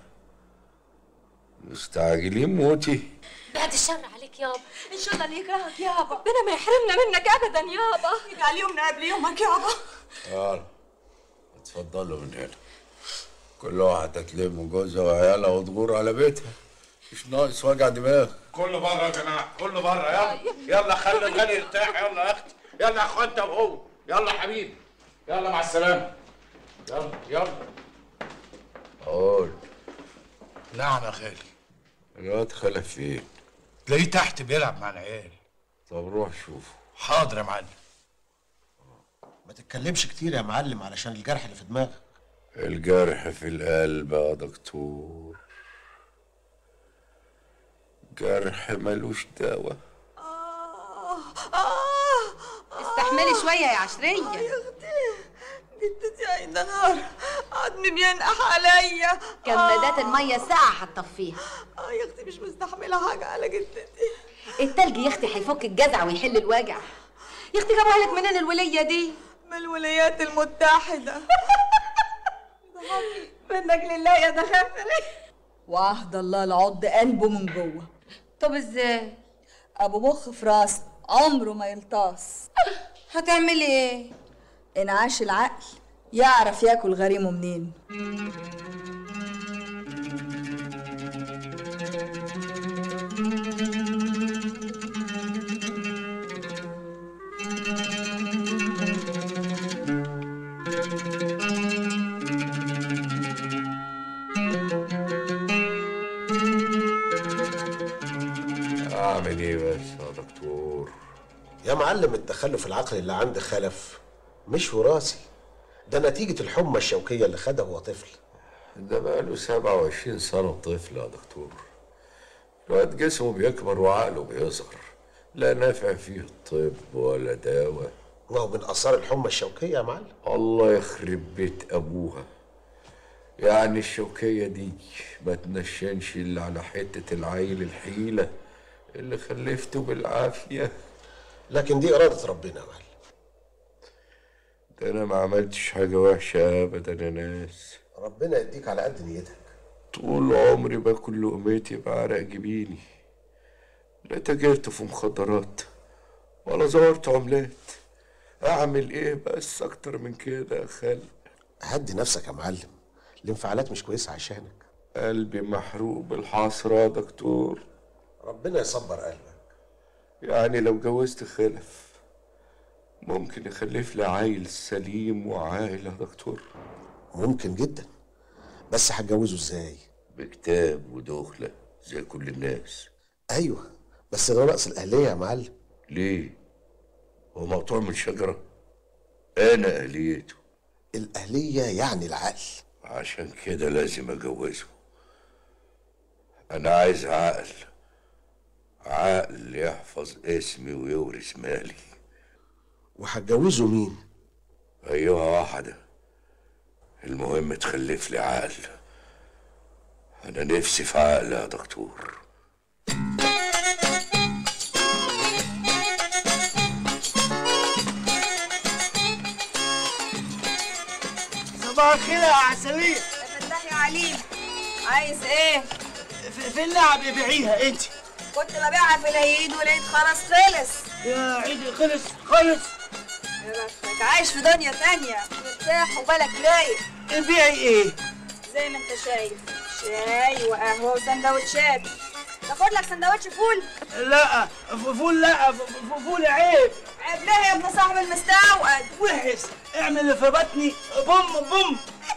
[SPEAKER 8] مستعجلين موتي
[SPEAKER 15] بعد الشر عليك يابا ان شاء الله اللي يكرهك يابا ربنا ما يحرمنا منك ابدا يابا يجعل يومنا قبل يومك يابا
[SPEAKER 8] تعال اتفضلوا من هنا كل واحدة تلم جوزها وعيالها وتغور على بيتها مش ناقص وجع دماغ
[SPEAKER 6] كله بره يا جماعة كله بره يلا يلا خلي الغالي يرتاح يلا يا اختي يلا يا اخوان انت وهو يلا يا حبيبي يلا مع السلامة يلا يلا
[SPEAKER 8] قول
[SPEAKER 6] نعم يا خالي
[SPEAKER 8] الواد خلف فين
[SPEAKER 6] تلاقيه تحت بيلعب مع العيال
[SPEAKER 8] طب روح شوفه
[SPEAKER 6] حاضر يا معلم
[SPEAKER 13] ما تتكلمش كتير يا معلم علشان الجرح اللي في دماغك
[SPEAKER 8] الجرح في القلب يا دكتور جرح ملوش دواء
[SPEAKER 11] استحملي شويه يا عشريه
[SPEAKER 1] جدتي عين نهار عظمي بينقح عليا
[SPEAKER 11] كمادات الميه ساعه هتطفيها
[SPEAKER 1] اه يا اختي مش مستحمله حاجه على جدتي
[SPEAKER 11] التلج يا اختي هيفك الجزع ويحل الوجع يا اختي جابوها لك منين الوليه دي
[SPEAKER 1] من الولايات المتحده منك لله يا دخافري وعهد الله العض قلبه من جوه
[SPEAKER 11] طب ازاي
[SPEAKER 1] ابو مخ في راس عمره ما يلطاس
[SPEAKER 11] هتعملي ايه
[SPEAKER 1] انعاش العقل يعرف ياكل غريمه منين
[SPEAKER 8] اعمل ايه بس يا دكتور
[SPEAKER 13] يا معلم التخلف العقلي اللي عند خلف مش وراثي ده نتيجة الحمى الشوكية اللي خدها وهو طفل
[SPEAKER 8] ده بقاله 27 سنة طفل يا دكتور الواد جسمه بيكبر وعقله بيصغر لا نافع فيه الطب ولا دواء
[SPEAKER 13] ما هو من آثار الحمى الشوكية يا معلم
[SPEAKER 8] الله يخرب بيت أبوها يعني الشوكية دي ما تنشنش إلا على حتة العيل الحيلة اللي خلفته بالعافية
[SPEAKER 13] لكن دي إرادة ربنا يا معلم
[SPEAKER 8] ده أنا ما عملتش حاجة وحشة أبدا يا ناس
[SPEAKER 13] ربنا يديك على قد نيتك
[SPEAKER 8] طول عمري باكل لقمتي بعرق جبيني لا تاجرت في مخدرات ولا زورت عملات اعمل ايه بس اكتر من كده يا خال
[SPEAKER 13] هدي نفسك يا معلم الانفعالات مش كويسة عشانك
[SPEAKER 8] قلبي محروق بالحسرة يا دكتور
[SPEAKER 13] ربنا يصبر قلبك
[SPEAKER 8] يعني لو جوزت خلف ممكن يخلف لي عيل سليم وعاقل يا دكتور
[SPEAKER 13] ممكن جدا بس هتجوزه ازاي
[SPEAKER 8] بكتاب ودخلة زي كل الناس
[SPEAKER 13] ايوه بس ده ناقص الاهليه يا معلم
[SPEAKER 8] ليه هو مقطوع من شجرة انا اهليته
[SPEAKER 13] الاهليه يعني العقل
[SPEAKER 8] عشان كده لازم اجوزه انا عايز عقل عقل يحفظ اسمي ويورث مالي
[SPEAKER 13] وهتجوزه مين
[SPEAKER 8] ايوه واحدة المهم تخلف لي عقل انا نفسي في عقل يا دكتور
[SPEAKER 2] صباح الخير يا عسلية
[SPEAKER 1] فتح يا عليم عايز ايه
[SPEAKER 2] في- في اللعب بيعيها انت
[SPEAKER 1] كنت ببيعها في العيد ولقيت خلاص خلص
[SPEAKER 2] يا عيدي خلص خلص
[SPEAKER 1] يا بختك عايش في دنيا تانية مرتاح وبالك رايق
[SPEAKER 2] تبيعي ايه
[SPEAKER 1] زي ما انت شايف شاي وقهوة وسندوتشات تاخد لك سندوتش فول
[SPEAKER 2] لا ف- فول لا ف- ف- فول عيب
[SPEAKER 1] عيب ليه يا ابن صاحب المستوقد
[SPEAKER 2] وحش اعمل في بطني بوم بوم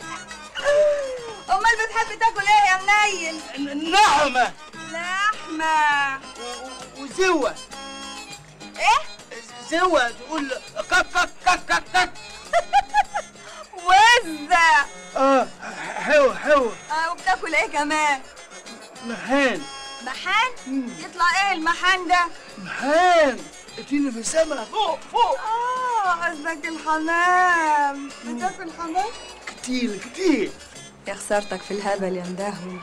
[SPEAKER 1] امال بتحب تاكل ايه يا منيل
[SPEAKER 2] نعمة
[SPEAKER 1] لحمة
[SPEAKER 2] وزوة
[SPEAKER 1] ايه
[SPEAKER 2] زوة تقول كك كك كك كك كك
[SPEAKER 1] وزة
[SPEAKER 2] اه حلو حلو
[SPEAKER 1] اه وبتاكل ايه كمان
[SPEAKER 2] محان
[SPEAKER 1] محان يطلع ايه المحان ده
[SPEAKER 2] محان اديني في السما فوق فوق
[SPEAKER 1] اه قصدك الحمام بتاكل حمام
[SPEAKER 2] كتير كتير
[SPEAKER 1] يا خسارتك في الهبل يا مدهول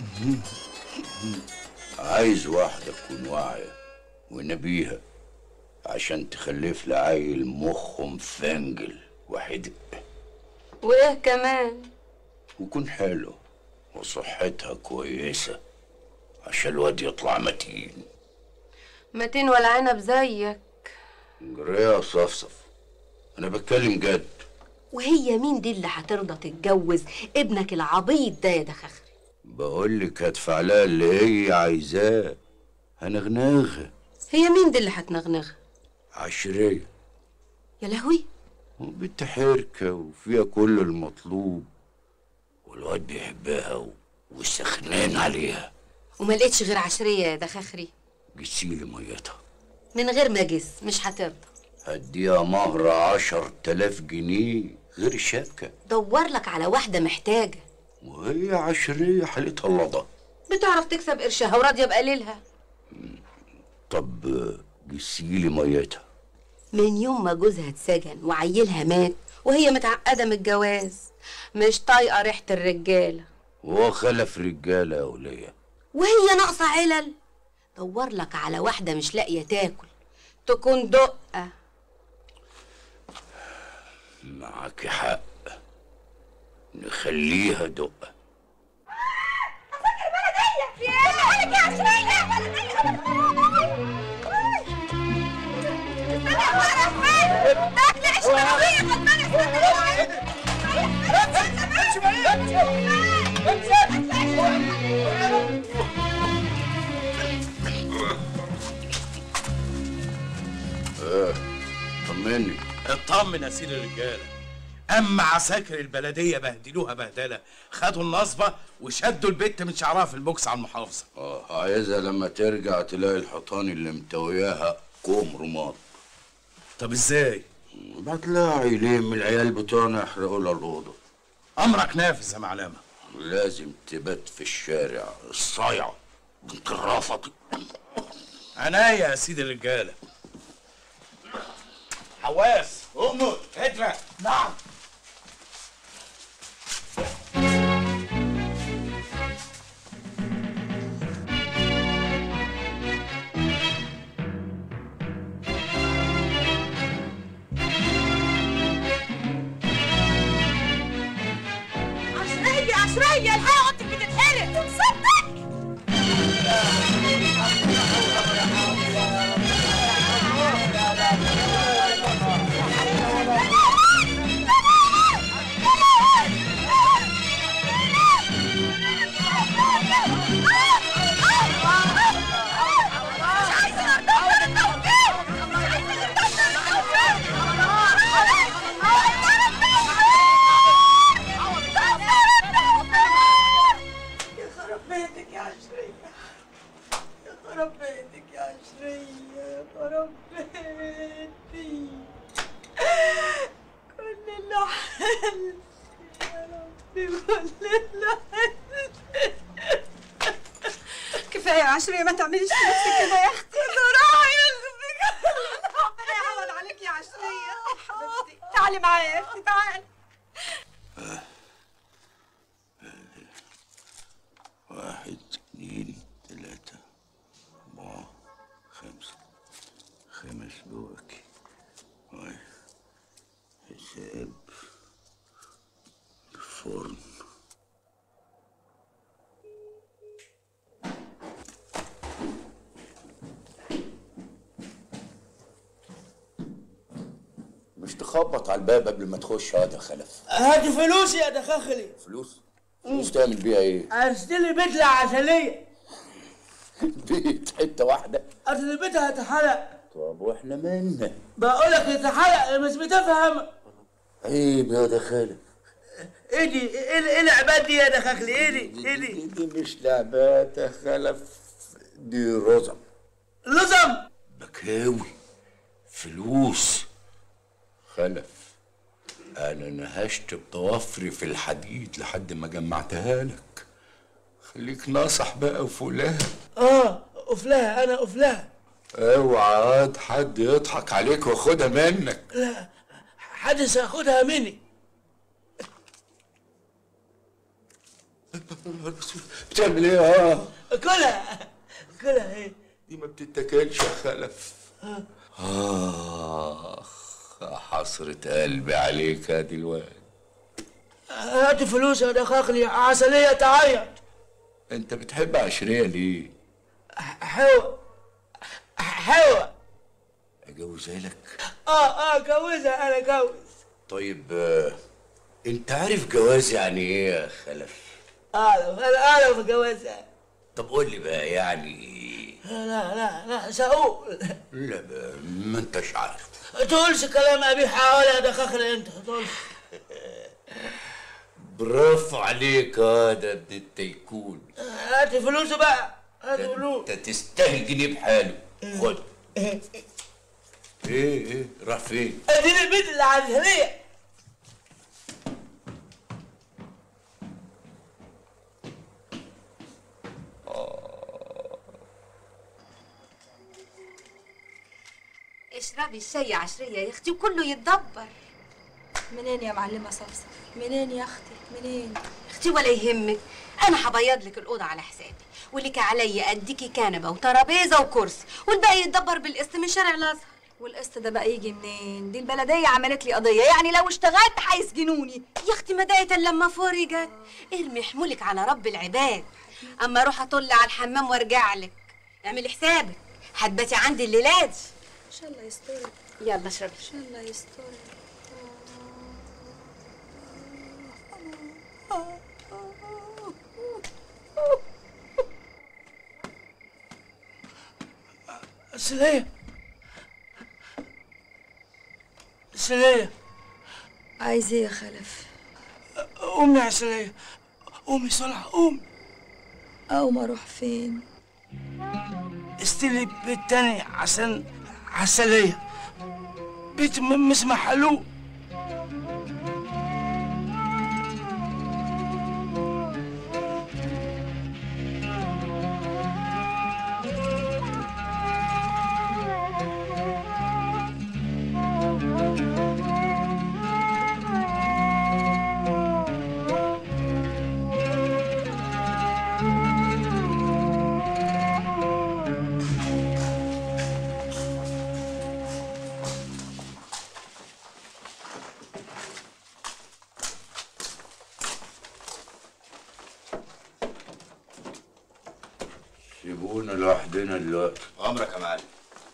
[SPEAKER 8] عايز واحدة تكون واعية ونبيهة عشان تخلف لي عيل مخه مفنجل وحدق
[SPEAKER 11] وايه كمان
[SPEAKER 8] ويكون حلو وصحتها كويسة عشان الواد يطلع متين
[SPEAKER 11] متين ولا عنب زيك
[SPEAKER 8] جريه صفصف انا بتكلم جد
[SPEAKER 11] وهي مين دي اللي هترضى تتجوز ابنك العبيط ده يا دخخري
[SPEAKER 8] بقول لك هدفع لها اللي هي عايزاه هنغنغها
[SPEAKER 11] هي مين دي اللي هتنغنغها
[SPEAKER 8] عشرية
[SPEAKER 11] يا لهوي
[SPEAKER 8] وبنت حركة وفيها كل المطلوب والواد بيحبها و- وسخنان عليها
[SPEAKER 11] وما لقيتش غير عشرية يا دخخري
[SPEAKER 8] جسيلي ميتها
[SPEAKER 11] من غير ما جس مش هترضى
[SPEAKER 8] هديها مهر عشر تلاف جنيه
[SPEAKER 17] غير الشبكة
[SPEAKER 11] دور لك على واحدة محتاجة
[SPEAKER 17] وهي عشرية حالتها اللضا
[SPEAKER 11] بتعرف تكسب قرشها وراضية بقليلها
[SPEAKER 17] طب جسيلي ميتها
[SPEAKER 11] من يوم ما جوزها اتسجن وعيلها مات وهي متعقدة من الجواز مش طايقة ريحة الرجالة
[SPEAKER 17] وهو خلف رجالة يا ولية
[SPEAKER 11] وهي ناقصة علل دور لك على واحدة مش لاقية تاكل تكون دقة
[SPEAKER 17] معاكي حق نخليها دقة اه طمني
[SPEAKER 6] اطمن يا سيدي الرجاله اما عساكر البلديه بهدلوها بهدله خدوا النصبه وشدوا البت من شعرها في البوكس على المحافظه
[SPEAKER 17] اه عايزها لما ترجع تلاقي الحيطان اللي متوياها كوم رماد
[SPEAKER 6] طب ازاي؟
[SPEAKER 17] بتلاقي عيلين من العيال بتوعنا يحرقوا لها الاوضه
[SPEAKER 6] امرك نافذ يا معلمه
[SPEAKER 17] لازم تبات في الشارع الصايعه بنت الرافضي
[SPEAKER 6] عناية يا سيدي الرجاله حواس امر ادرى نعم
[SPEAKER 1] عشرية عشرية الحقيقة اوضتك بتتحرق صدق
[SPEAKER 2] يا خرب بيتك يا عشرية يا خرب بيتك يا عشرية يا خرب بيتي كل اللي حل يا ربي كل اللي حل
[SPEAKER 1] كفاية يا عشرية ما تعمليش في نفسك كده يا اختي راعي يلزمك ربنا يعوض عليك يا عشرية حبيبتي تعالي معايا يا اختي تعالي
[SPEAKER 17] واحد اتنين تلاتة أربعة خمسة خمس بواكي واحد حساب الفرن مش تخبط على الباب قبل ما تخش هذا خلف
[SPEAKER 2] هات فلوسي يا دخاخلي
[SPEAKER 17] فلوس فلوس تعمل بيها ايه؟
[SPEAKER 2] اشتري بيت لعسلية
[SPEAKER 17] بيت حته واحده
[SPEAKER 2] اصل بيتها اتحرق
[SPEAKER 17] طب واحنا مالنا؟
[SPEAKER 2] بقول لك اتحرق مش بتفهم
[SPEAKER 17] عيب يا ده خالد
[SPEAKER 2] ايه دي ايه ايه العباد دي يا دخاخلي ايه دي ايه دي
[SPEAKER 17] دي مش لعبات يا خلف دي رزم
[SPEAKER 2] لزم
[SPEAKER 17] بكاوي فلوس خلف انا نهشت بضوافري في الحديد لحد ما جمعتها لك خليك ناصح بقى وفلان
[SPEAKER 2] اه افلها انا افلها
[SPEAKER 17] اوعى عاد حد يضحك عليك وياخدها منك
[SPEAKER 2] لا حدث هاخدها مني
[SPEAKER 17] بتعمل ايه اه
[SPEAKER 2] كلها كلها ايه
[SPEAKER 17] دي ما بتتاكلش يا خلف
[SPEAKER 2] آه.
[SPEAKER 17] اخ حسرة قلبي عليك يا دلوقتي
[SPEAKER 2] هات فلوس يا دخاخلي عسلية تعيط
[SPEAKER 17] انت بتحب عشرية ليه؟
[SPEAKER 2] حوا حوا
[SPEAKER 17] اجوزها لك
[SPEAKER 2] اه اه جوزها انا جوز
[SPEAKER 17] طيب آه، انت عارف جواز يعني ايه يا خلف؟
[SPEAKER 2] اعرف انا اعرف جوزها
[SPEAKER 17] طب قول لي بقى يعني
[SPEAKER 2] لا لا لا سأقول
[SPEAKER 17] لا بقى ما انتش عارف
[SPEAKER 2] تقولش كلام ابي حاول يا دخاخلي انت تقولش
[SPEAKER 17] برافو عليك هذا ابن التيكون
[SPEAKER 2] هات فلوس بقى هات فلوس
[SPEAKER 17] انت تستاهل جنيه بحاله خد ايه ايه راح فين؟
[SPEAKER 2] اديني البيت اللي عسلية
[SPEAKER 11] اشربي الشاي عشرية يا اختي وكله يتدبر
[SPEAKER 15] منين يا معلمة صفصف منين يا اختي منين
[SPEAKER 11] اختي ولا يهمك انا هبيض لك الاوضه على حسابي ولك عليا اديكي كنبه وترابيزه وكرسي والباقي يتدبر بالقسط من شارع الازهر
[SPEAKER 15] والقسط ده بقى يجي منين دي البلديه عملت لي قضيه يعني لو اشتغلت هيسجنوني
[SPEAKER 11] يا اختي ما دقت الا لما فرجت ارمي حمولك على رب العباد اما اروح اطل على الحمام وارجع لك اعملي حسابك هتباتي عندي الليله دي
[SPEAKER 15] ان شاء الله يسترك
[SPEAKER 11] يلا اشربي
[SPEAKER 15] ان شاء الله يسترك
[SPEAKER 2] سلية سلية
[SPEAKER 15] عايز ايه يا خلف
[SPEAKER 2] قومي يا سلية قومي صلح قومي
[SPEAKER 15] اقوم اروح فين
[SPEAKER 2] استلي بيت تاني عشان عسلية بيت م- مش محلول
[SPEAKER 17] سيبونا لوحدنا دلوقتي
[SPEAKER 4] عمرك يا معلم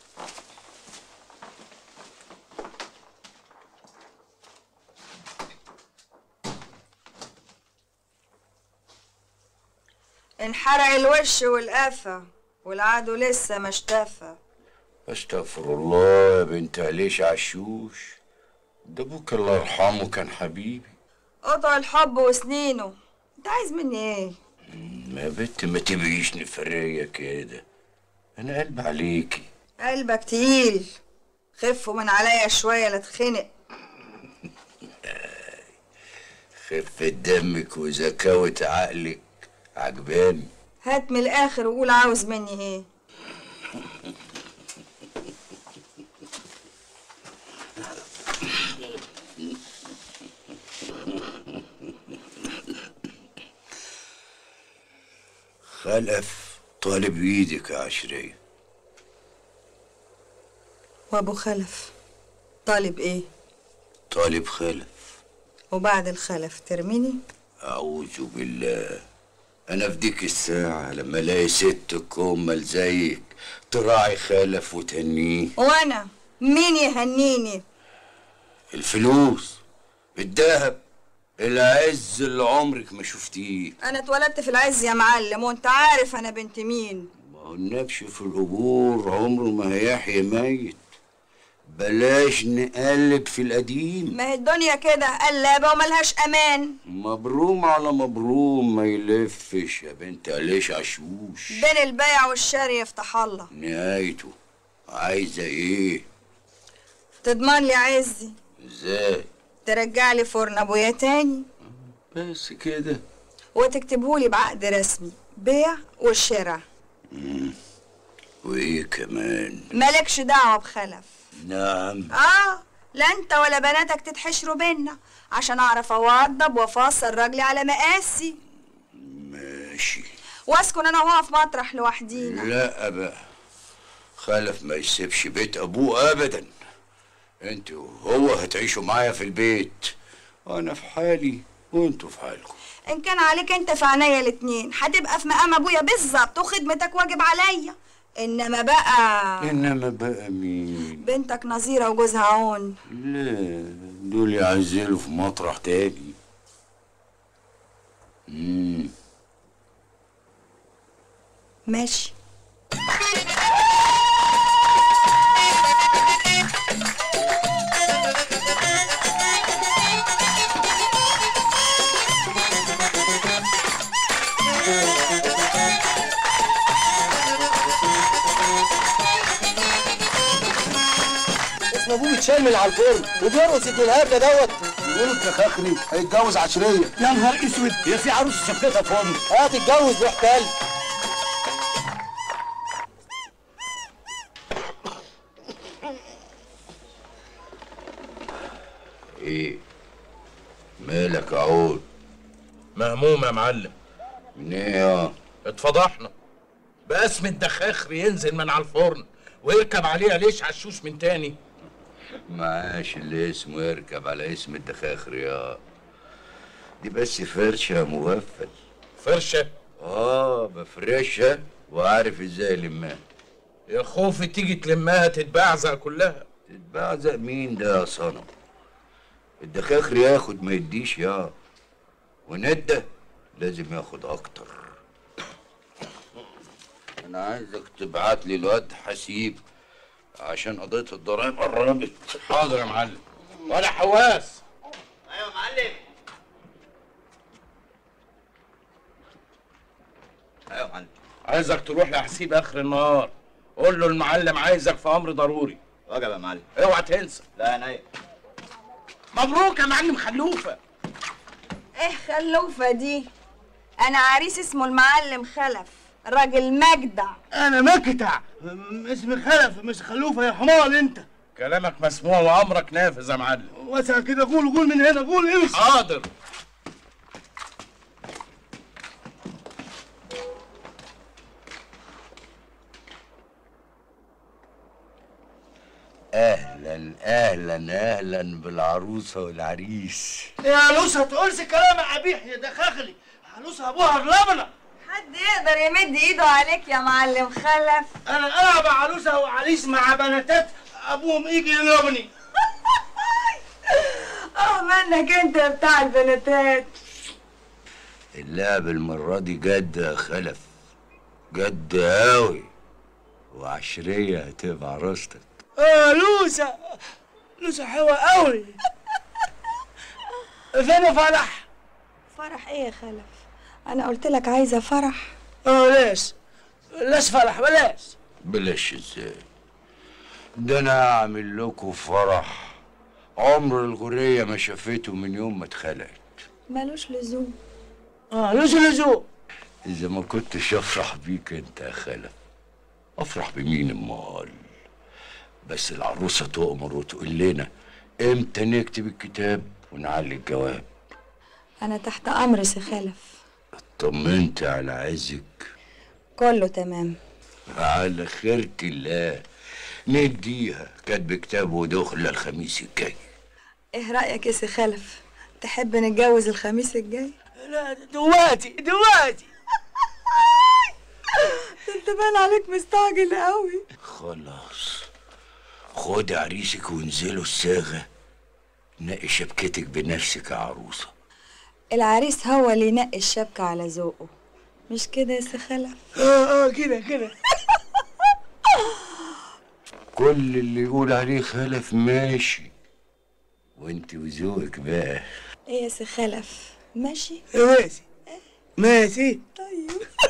[SPEAKER 16] انحرق الوش والقفا والعدو لسه ما اشتفى
[SPEAKER 17] استغفر الله يا بنت عليش عشوش ده ابوك الله يرحمه كان حبيبي
[SPEAKER 16] قطع الحب وسنينه انت عايز مني ايه
[SPEAKER 17] ما بنت ما تبقيش نفرية كده انا قلب عليكي
[SPEAKER 16] قلبك تقيل خفوا من عليا شويه لا اتخنق
[SPEAKER 17] خفة دمك وزكاوة عقلك عجباني
[SPEAKER 16] هات من الاخر وقول عاوز مني ايه
[SPEAKER 17] خلف طالب ايدك يا عشرية
[SPEAKER 16] وابو خلف طالب ايه
[SPEAKER 17] طالب خلف
[SPEAKER 16] وبعد الخلف ترميني
[SPEAKER 17] أعوذ بالله أنا في ديك الساعة لما ألاقي ست كومل زيك تراعي خلف وتهنيه
[SPEAKER 16] وانا مين يهنيني
[SPEAKER 17] الفلوس الذهب العز اللي عمرك ما شفتيه
[SPEAKER 16] انا اتولدت في العز يا معلم وانت عارف انا بنت مين
[SPEAKER 17] ما هو النبش في القبور عمره ما هيحيي ميت بلاش نقلب في القديم
[SPEAKER 16] ما هي الدنيا كده قلابه وملهاش امان
[SPEAKER 17] مبروم على مبروم ما يلفش يا بنت ليش عشوش
[SPEAKER 16] بين البيع والشاري يفتح الله
[SPEAKER 17] نهايته عايزة ايه
[SPEAKER 16] تضمن لي عزي
[SPEAKER 17] ازاي
[SPEAKER 16] ترجع لي فرن ابويا تاني
[SPEAKER 17] بس كده
[SPEAKER 16] وتكتبهولي بعقد رسمي بيع وشراء
[SPEAKER 17] مم. وايه كمان
[SPEAKER 16] مالكش دعوه بخلف
[SPEAKER 17] نعم
[SPEAKER 16] اه لا انت ولا بناتك تتحشروا بينا عشان اعرف اوضب وافصل راجلي على مقاسي
[SPEAKER 17] ماشي
[SPEAKER 16] واسكن انا وهو في مطرح لوحدينا
[SPEAKER 17] لا بقى خلف ما يسيبش بيت ابوه ابدا انت وهو هتعيشوا معايا في البيت انا في حالي وانتوا في حالكم
[SPEAKER 16] ان كان عليك انت في عينيا الاتنين هتبقى في مقام ابويا بالظبط وخدمتك واجب عليا انما بقى
[SPEAKER 17] انما بقى مين
[SPEAKER 16] بنتك نظيره وجوزها عون
[SPEAKER 17] لا دول يعزلوا في مطرح تاني مم.
[SPEAKER 16] ماشي
[SPEAKER 5] اسم ابوه متشال من على الفرن وبيرقص ابن الهبله دوت
[SPEAKER 4] يقول يا خخري هيتجوز عشريه
[SPEAKER 5] يا نهار اسود هي في عروس شفتها فرن هات اتجوز روح كلب
[SPEAKER 17] ايه مالك يا عود
[SPEAKER 6] مهموم يا معلم
[SPEAKER 17] من ايه يا
[SPEAKER 6] اتفضحنا باسم الدخاخر ينزل من على الفرن ويركب عليه عليش عشوش من تاني
[SPEAKER 17] معاش اللي اسمه يركب على اسم الدخاخر يا دي بس فرشة مغفل
[SPEAKER 6] فرشة؟
[SPEAKER 17] اه بفرشها وعارف ازاي المها
[SPEAKER 6] يا خوفي تيجي تلمها تتبعزق كلها
[SPEAKER 17] تتبعزق مين ده يا صنم الدخاخر ياخد ما يديش يا وندة لازم ياخد اكتر انا عايزك تبعت لي الواد حسيب عشان قضية الضرايب قربت
[SPEAKER 6] حاضر يا معلم ولا حواس
[SPEAKER 2] ايوه يا معلم
[SPEAKER 17] ايوه يا معلم
[SPEAKER 6] عايزك تروح لحسيب اخر النهار قول له المعلم عايزك في امر ضروري
[SPEAKER 2] وجب يا معلم
[SPEAKER 6] اوعى تنسى
[SPEAKER 2] لا يا نايم
[SPEAKER 6] مبروك يا معلم خلوفه
[SPEAKER 1] ايه خلوفة دي انا عريس اسمه المعلم خلف راجل مجدع
[SPEAKER 2] انا مكتع م- اسمي خلف مش خلوفه يا حمار انت
[SPEAKER 6] كلامك مسموع وامرك نافذ يا معلم
[SPEAKER 2] وسع كده قول قول من هنا قول امشي
[SPEAKER 6] حاضر
[SPEAKER 17] اهلا اهلا اهلا بالعروسه والعريس
[SPEAKER 2] يا عروسه تقولش كلام يا قبيح يا دخاخلي عروسه ابوها اللبنه
[SPEAKER 1] حد يقدر يمد ايده عليك يا معلم خلف
[SPEAKER 2] انا العب عروسه وعريس مع بناتات ابوهم يجي يضربني
[SPEAKER 1] اه منك انت بتاع البناتات
[SPEAKER 17] اللعب المره دي جد يا خلف جد قوي وعشريه هتبقى عروستك
[SPEAKER 2] اه لوسه لوسه حلوه قوي فين فرح
[SPEAKER 1] فرح ايه يا خلف انا قلت لك عايزه فرح
[SPEAKER 2] اه ليش ليش فرح بلاش
[SPEAKER 17] بلاش ازاي ده انا اعمل لكم فرح عمر الغورية ما شافته من يوم ما اتخلقت
[SPEAKER 1] ملوش لزوم
[SPEAKER 2] اه لوش لزوم
[SPEAKER 17] اذا ما كنتش افرح بيك انت يا خلف افرح بمين امال بس العروسة تؤمر وتقول لنا امتى نكتب الكتاب ونعلي الجواب
[SPEAKER 1] انا تحت امر سي خلف
[SPEAKER 17] طمنت على عزك
[SPEAKER 1] كله تمام
[SPEAKER 17] على خيرة الله نديها كاتب كتاب ودخل الخميس الجاي
[SPEAKER 1] ايه رايك يا سي خلف تحب نتجوز الخميس الجاي
[SPEAKER 2] لا دلوقتي دلوقتي
[SPEAKER 1] ده انت باين عليك مستعجل قوي
[SPEAKER 17] خلاص خد عريسك وانزلوا الصاغة نقي شبكتك بنفسك يا عروسة
[SPEAKER 1] العريس هو اللي ينقي الشبكه على ذوقه مش كده يا سي خلف
[SPEAKER 2] اه اه كده كده
[SPEAKER 17] كل اللي يقول عليه خلف ماشي وانت وذوقك بقى
[SPEAKER 1] ايه يا سي خلف ماشي
[SPEAKER 2] ماشي ماشي
[SPEAKER 1] طيب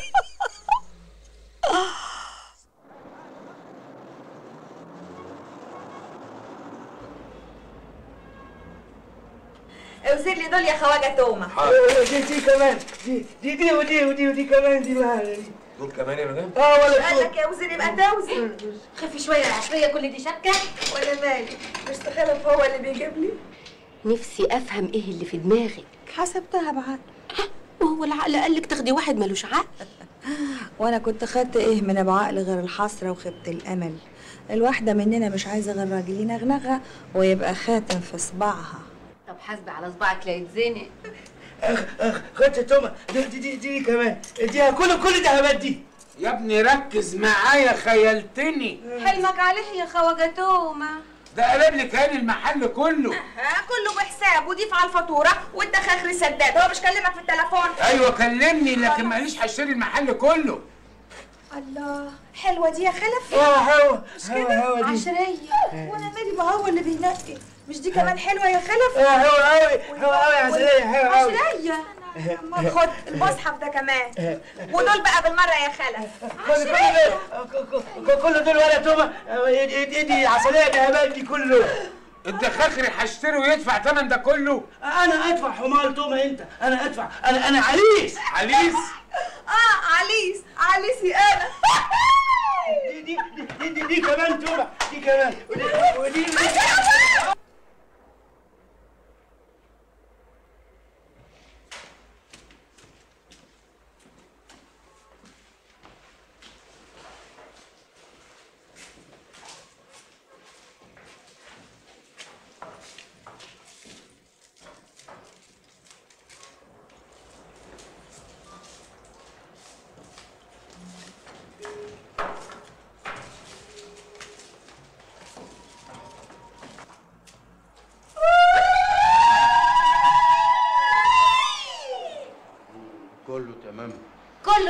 [SPEAKER 1] اوزر لي دول يا خواجه تومه
[SPEAKER 2] دي دي كمان دي دي دي ودي ودي ودي كمان دي معانا دي
[SPEAKER 12] دول كمان يا مدام
[SPEAKER 2] اه ولا
[SPEAKER 1] قال لك يا وزير يبقى توزن
[SPEAKER 14] خفي شويه يا عشريه كل دي شبكه
[SPEAKER 1] ولا مالي مش خلف هو اللي بيجيب لي
[SPEAKER 11] نفسي افهم ايه اللي في دماغك
[SPEAKER 1] حسبتها بعقل
[SPEAKER 11] وهو العقل قال لك تاخدي واحد ملوش عقل
[SPEAKER 1] وانا كنت خدت ايه من ابو عقل غير الحسره وخيبه الامل الواحده مننا مش عايزه غير راجل ينغنغها ويبقى خاتم في صباعها
[SPEAKER 11] طب حاسبي على صباعك لا يتزنق
[SPEAKER 2] اخ اخ خدت تومه دي دي دي, دي كمان اديها كل كل دهبات دي
[SPEAKER 12] يا ابني ركز معايا خيلتني
[SPEAKER 1] حلمك عليه يا خواجه تومه
[SPEAKER 12] ده قلب لي كان المحل كله
[SPEAKER 1] ها كله بحساب وضيف على الفاتوره وانت خاخري سداد هو مش كلمك في التليفون
[SPEAKER 12] ايوه كلمني لكن ماليش هشتري المحل كله
[SPEAKER 1] الله حلوه دي يا خلف
[SPEAKER 2] اه هوا
[SPEAKER 1] مش
[SPEAKER 2] هوا
[SPEAKER 1] كده
[SPEAKER 2] هوا دي
[SPEAKER 1] عشريه وانا مالي ما هو اللي بينقي مش دي كمان حلوه يا خلف
[SPEAKER 2] اه هوا قوي هوا قوي يا عسلية هوا قوي
[SPEAKER 1] عشريه ما خد المصحف ده كمان ودول بقى بالمره يا خلف
[SPEAKER 2] كل كل دول كل دول ولا تومه ادي عسلية دهبات دي كله
[SPEAKER 12] الدخاخري هشتري ويدفع ثمن ده كله
[SPEAKER 2] انا ادفع حمار تومه انت انا ادفع انا انا عليس
[SPEAKER 12] عليس
[SPEAKER 1] اه عليس عليسي انا
[SPEAKER 2] دي دي دي, دي, دي كمان تومه دي كمان ودي ودي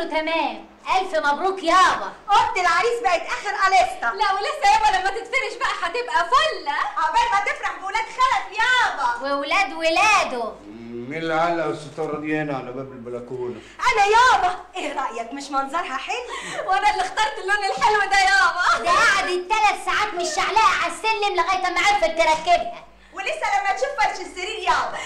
[SPEAKER 14] كله تمام الف مبروك يابا
[SPEAKER 16] اوضه العريس بقت اخر اليستا
[SPEAKER 1] لا ولسه يابا لما تتفرش بقى هتبقى فله
[SPEAKER 16] عقبال ما تفرح بولاد خلف يابا
[SPEAKER 14] وولاد ولاده
[SPEAKER 17] مين اللي علق الستاره دي هنا على باب البلكونه
[SPEAKER 16] انا يابا ايه رايك مش منظرها حلو
[SPEAKER 1] وانا اللي اخترت اللون الحلو ده يابا
[SPEAKER 14] ده قعدت ثلاث ساعات مش شعلقه على السلم لغايه ما عرفت تركبها
[SPEAKER 16] ولسه لما تشوف فرش السرير يابا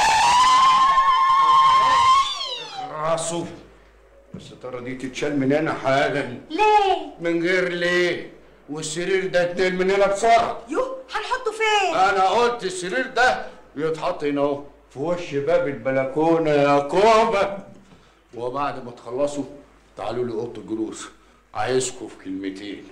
[SPEAKER 17] راسه الستاره دي تتشال من هنا حالا
[SPEAKER 14] ليه
[SPEAKER 17] من غير ليه والسرير ده اتنقل من هنا بسرعه
[SPEAKER 16] يوه هنحطه فين
[SPEAKER 17] انا قلت السرير ده يتحط هنا اهو في وش باب البلكونه يا كوبا وبعد ما تخلصوا تعالوا لي اوضه الجلوس عايزكم في كلمتين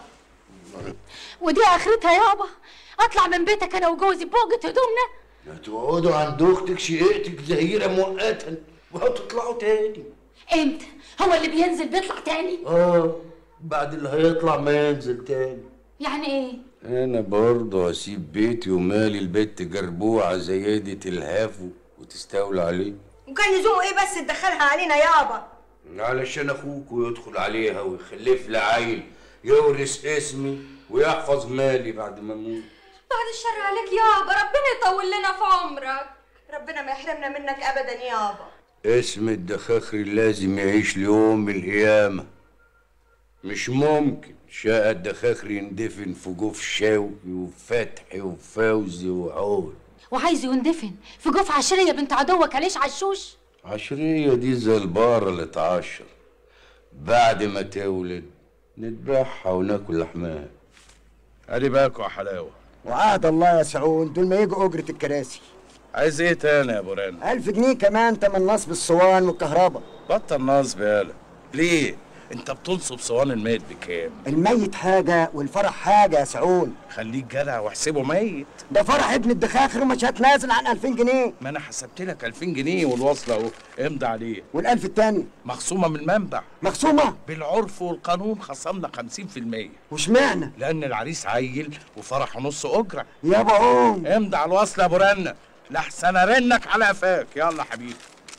[SPEAKER 14] ودي اخرتها يابا اطلع من بيتك انا وجوزي بوجة هدومنا
[SPEAKER 17] لا تقعدوا عند اختك شقيقتك زهيره مؤقتا وهتطلعوا تاني
[SPEAKER 14] امتى هو اللي بينزل بيطلع تاني
[SPEAKER 17] اه بعد اللي هيطلع ما ينزل تاني
[SPEAKER 14] يعني ايه
[SPEAKER 17] انا برضه هسيب بيتي ومالي البت جربوعه زي دي تلهفه وتستولى عليه
[SPEAKER 16] وكان لزومه ايه بس تدخلها علينا يابا
[SPEAKER 17] علشان اخوك ويدخل عليها ويخلف لي عيل يورث اسمي ويحفظ مالي بعد ما اموت
[SPEAKER 1] بعد الشر عليك يابا ربنا يطول لنا في عمرك
[SPEAKER 16] ربنا ما يحرمنا منك ابدا يابا
[SPEAKER 17] اسم الدخاخري لازم يعيش ليوم القيامة مش ممكن شقى الدخاخري يندفن في جوف شوقي وفتحي وفوزي وعود
[SPEAKER 14] وعايز يندفن في جوف عشريه بنت عدوك عليش عشوش
[SPEAKER 17] عشرية دي زي البارة اللي اتعشر بعد ما تولد نذبحها وناكل لحمها ادي باكو يا حلاوة
[SPEAKER 5] وعهد الله يا سعود دول ما يجوا اجره الكراسي
[SPEAKER 6] عايز ايه تاني يا ابو رن
[SPEAKER 5] ألف جنيه كمان تمن نصب الصوان والكهرباء
[SPEAKER 6] بطل نصب يالا ليه انت بتنصب صوان الميت بكام
[SPEAKER 5] الميت حاجه والفرح حاجه يا سعود
[SPEAKER 6] خليك جدع واحسبه ميت
[SPEAKER 5] ده فرح ابن الدخاخر ومش هتنازل عن 2000 جنيه
[SPEAKER 6] ما انا حسبت لك 2000 جنيه والوصله اهو امضي عليه
[SPEAKER 5] والألف التاني
[SPEAKER 6] مخصومه من المنبع
[SPEAKER 5] مخصومه
[SPEAKER 6] بالعرف والقانون خصمنا 50%
[SPEAKER 5] واشمعنى
[SPEAKER 6] لان العريس عيل وفرحه نص اجره
[SPEAKER 5] يابا قوم
[SPEAKER 6] امضي على الوصل يا ابو رنه لحسن ارنك على قفاك يلا حبيبي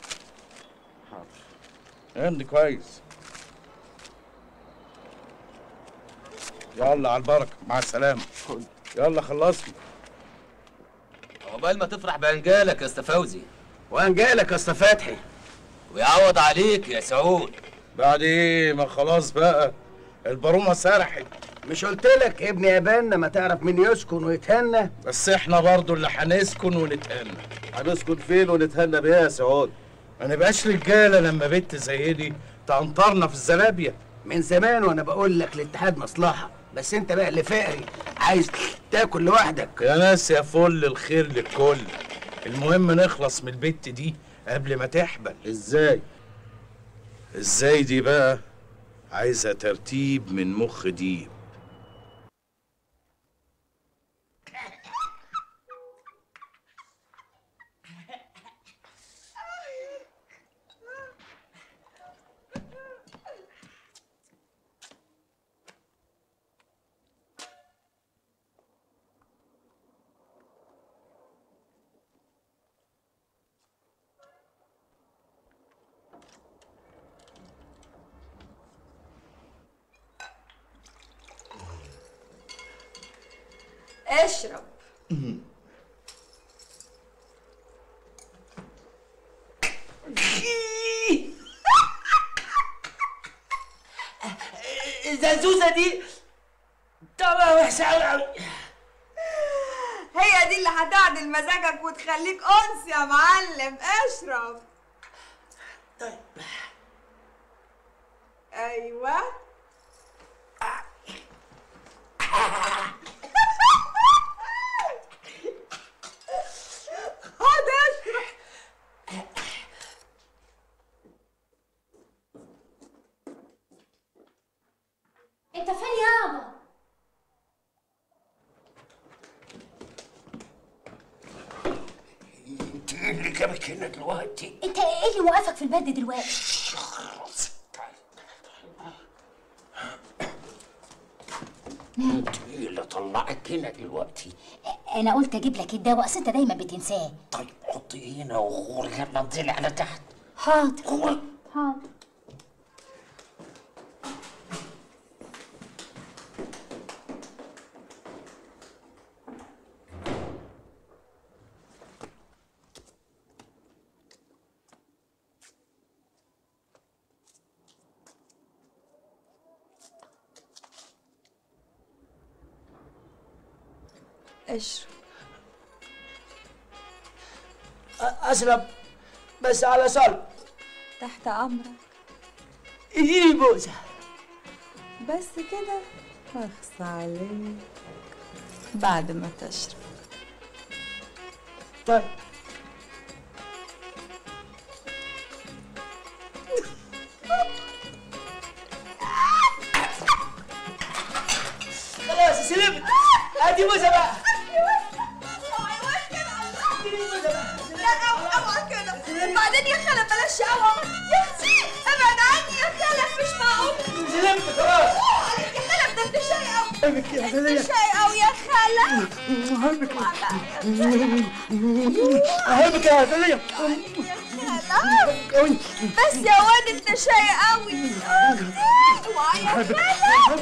[SPEAKER 6] حاضر امضي كويس يلا على البركه مع السلامه يلا خلصنا
[SPEAKER 7] عقبال ما تفرح بانجالك يا اسطى فوزي
[SPEAKER 12] وانجالك يا اسطى فتحي
[SPEAKER 7] ويعوض عليك يا سعود
[SPEAKER 6] بعد ايه ما خلاص بقى البارومه سرحت
[SPEAKER 12] مش قلت لك ابن يابان ما تعرف مين يسكن ويتهنى
[SPEAKER 6] بس احنا برضو اللي هنسكن ونتهنى
[SPEAKER 12] هنسكن فين ونتهنى بيه يا سعود
[SPEAKER 6] ما نبقاش رجاله لما بنت زي دي تنطرنا في الزلابيه
[SPEAKER 12] من زمان وانا بقول لك الاتحاد مصلحه بس انت بقى اللي فقري عايز تاكل لوحدك
[SPEAKER 6] يا ناس يا فل الخير للكل المهم نخلص من البت دي قبل ما تحبل
[SPEAKER 12] ازاي
[SPEAKER 6] ازاي دي بقى عايزه ترتيب من مخ ديب
[SPEAKER 1] اشرب
[SPEAKER 2] الزازوزه دي طبعا وحشه قوي
[SPEAKER 1] هي دي اللي هتعدل مزاجك وتخليك انس يا معلم اشرب
[SPEAKER 2] طيب
[SPEAKER 1] ايوه خد اشرب
[SPEAKER 14] انت فين يابا
[SPEAKER 17] انت ايه اللي جابك هنا دلوقتي؟
[SPEAKER 14] انت ايه اللي موقفك في البرد دلوقتي
[SPEAKER 17] انت ايه اللي طلعك هنا دلوقتي؟
[SPEAKER 14] انا قلت اجيب لك الدواء اصل انت دايما بتنساه
[SPEAKER 17] طيب حطي هنا وغور يلا انزلي على تحت
[SPEAKER 14] حاضر حاضر
[SPEAKER 10] اشرب
[SPEAKER 12] اشرب بس على صلب
[SPEAKER 10] تحت امرك
[SPEAKER 12] اديني بوسه
[SPEAKER 10] بس كده اخص عليك بعد ما تشرب
[SPEAKER 12] طيب خلاص سلمت ادي بوسه بقى
[SPEAKER 1] لا أو- اوعى كده بعدين يا خالة بلاش اوعى يا اختي ابعد عني يا خالة مش معقول
[SPEAKER 12] سلمت خلاص
[SPEAKER 1] عليك يا خالة ده انت شاي قوي
[SPEAKER 12] احبك يا
[SPEAKER 1] انت
[SPEAKER 12] هدية
[SPEAKER 1] شاي قوي يا خالة
[SPEAKER 12] احبك احبك يا هدية
[SPEAKER 1] خالة بس يا واد انت شاي قوي اوعى يا
[SPEAKER 12] احبك
[SPEAKER 1] خالة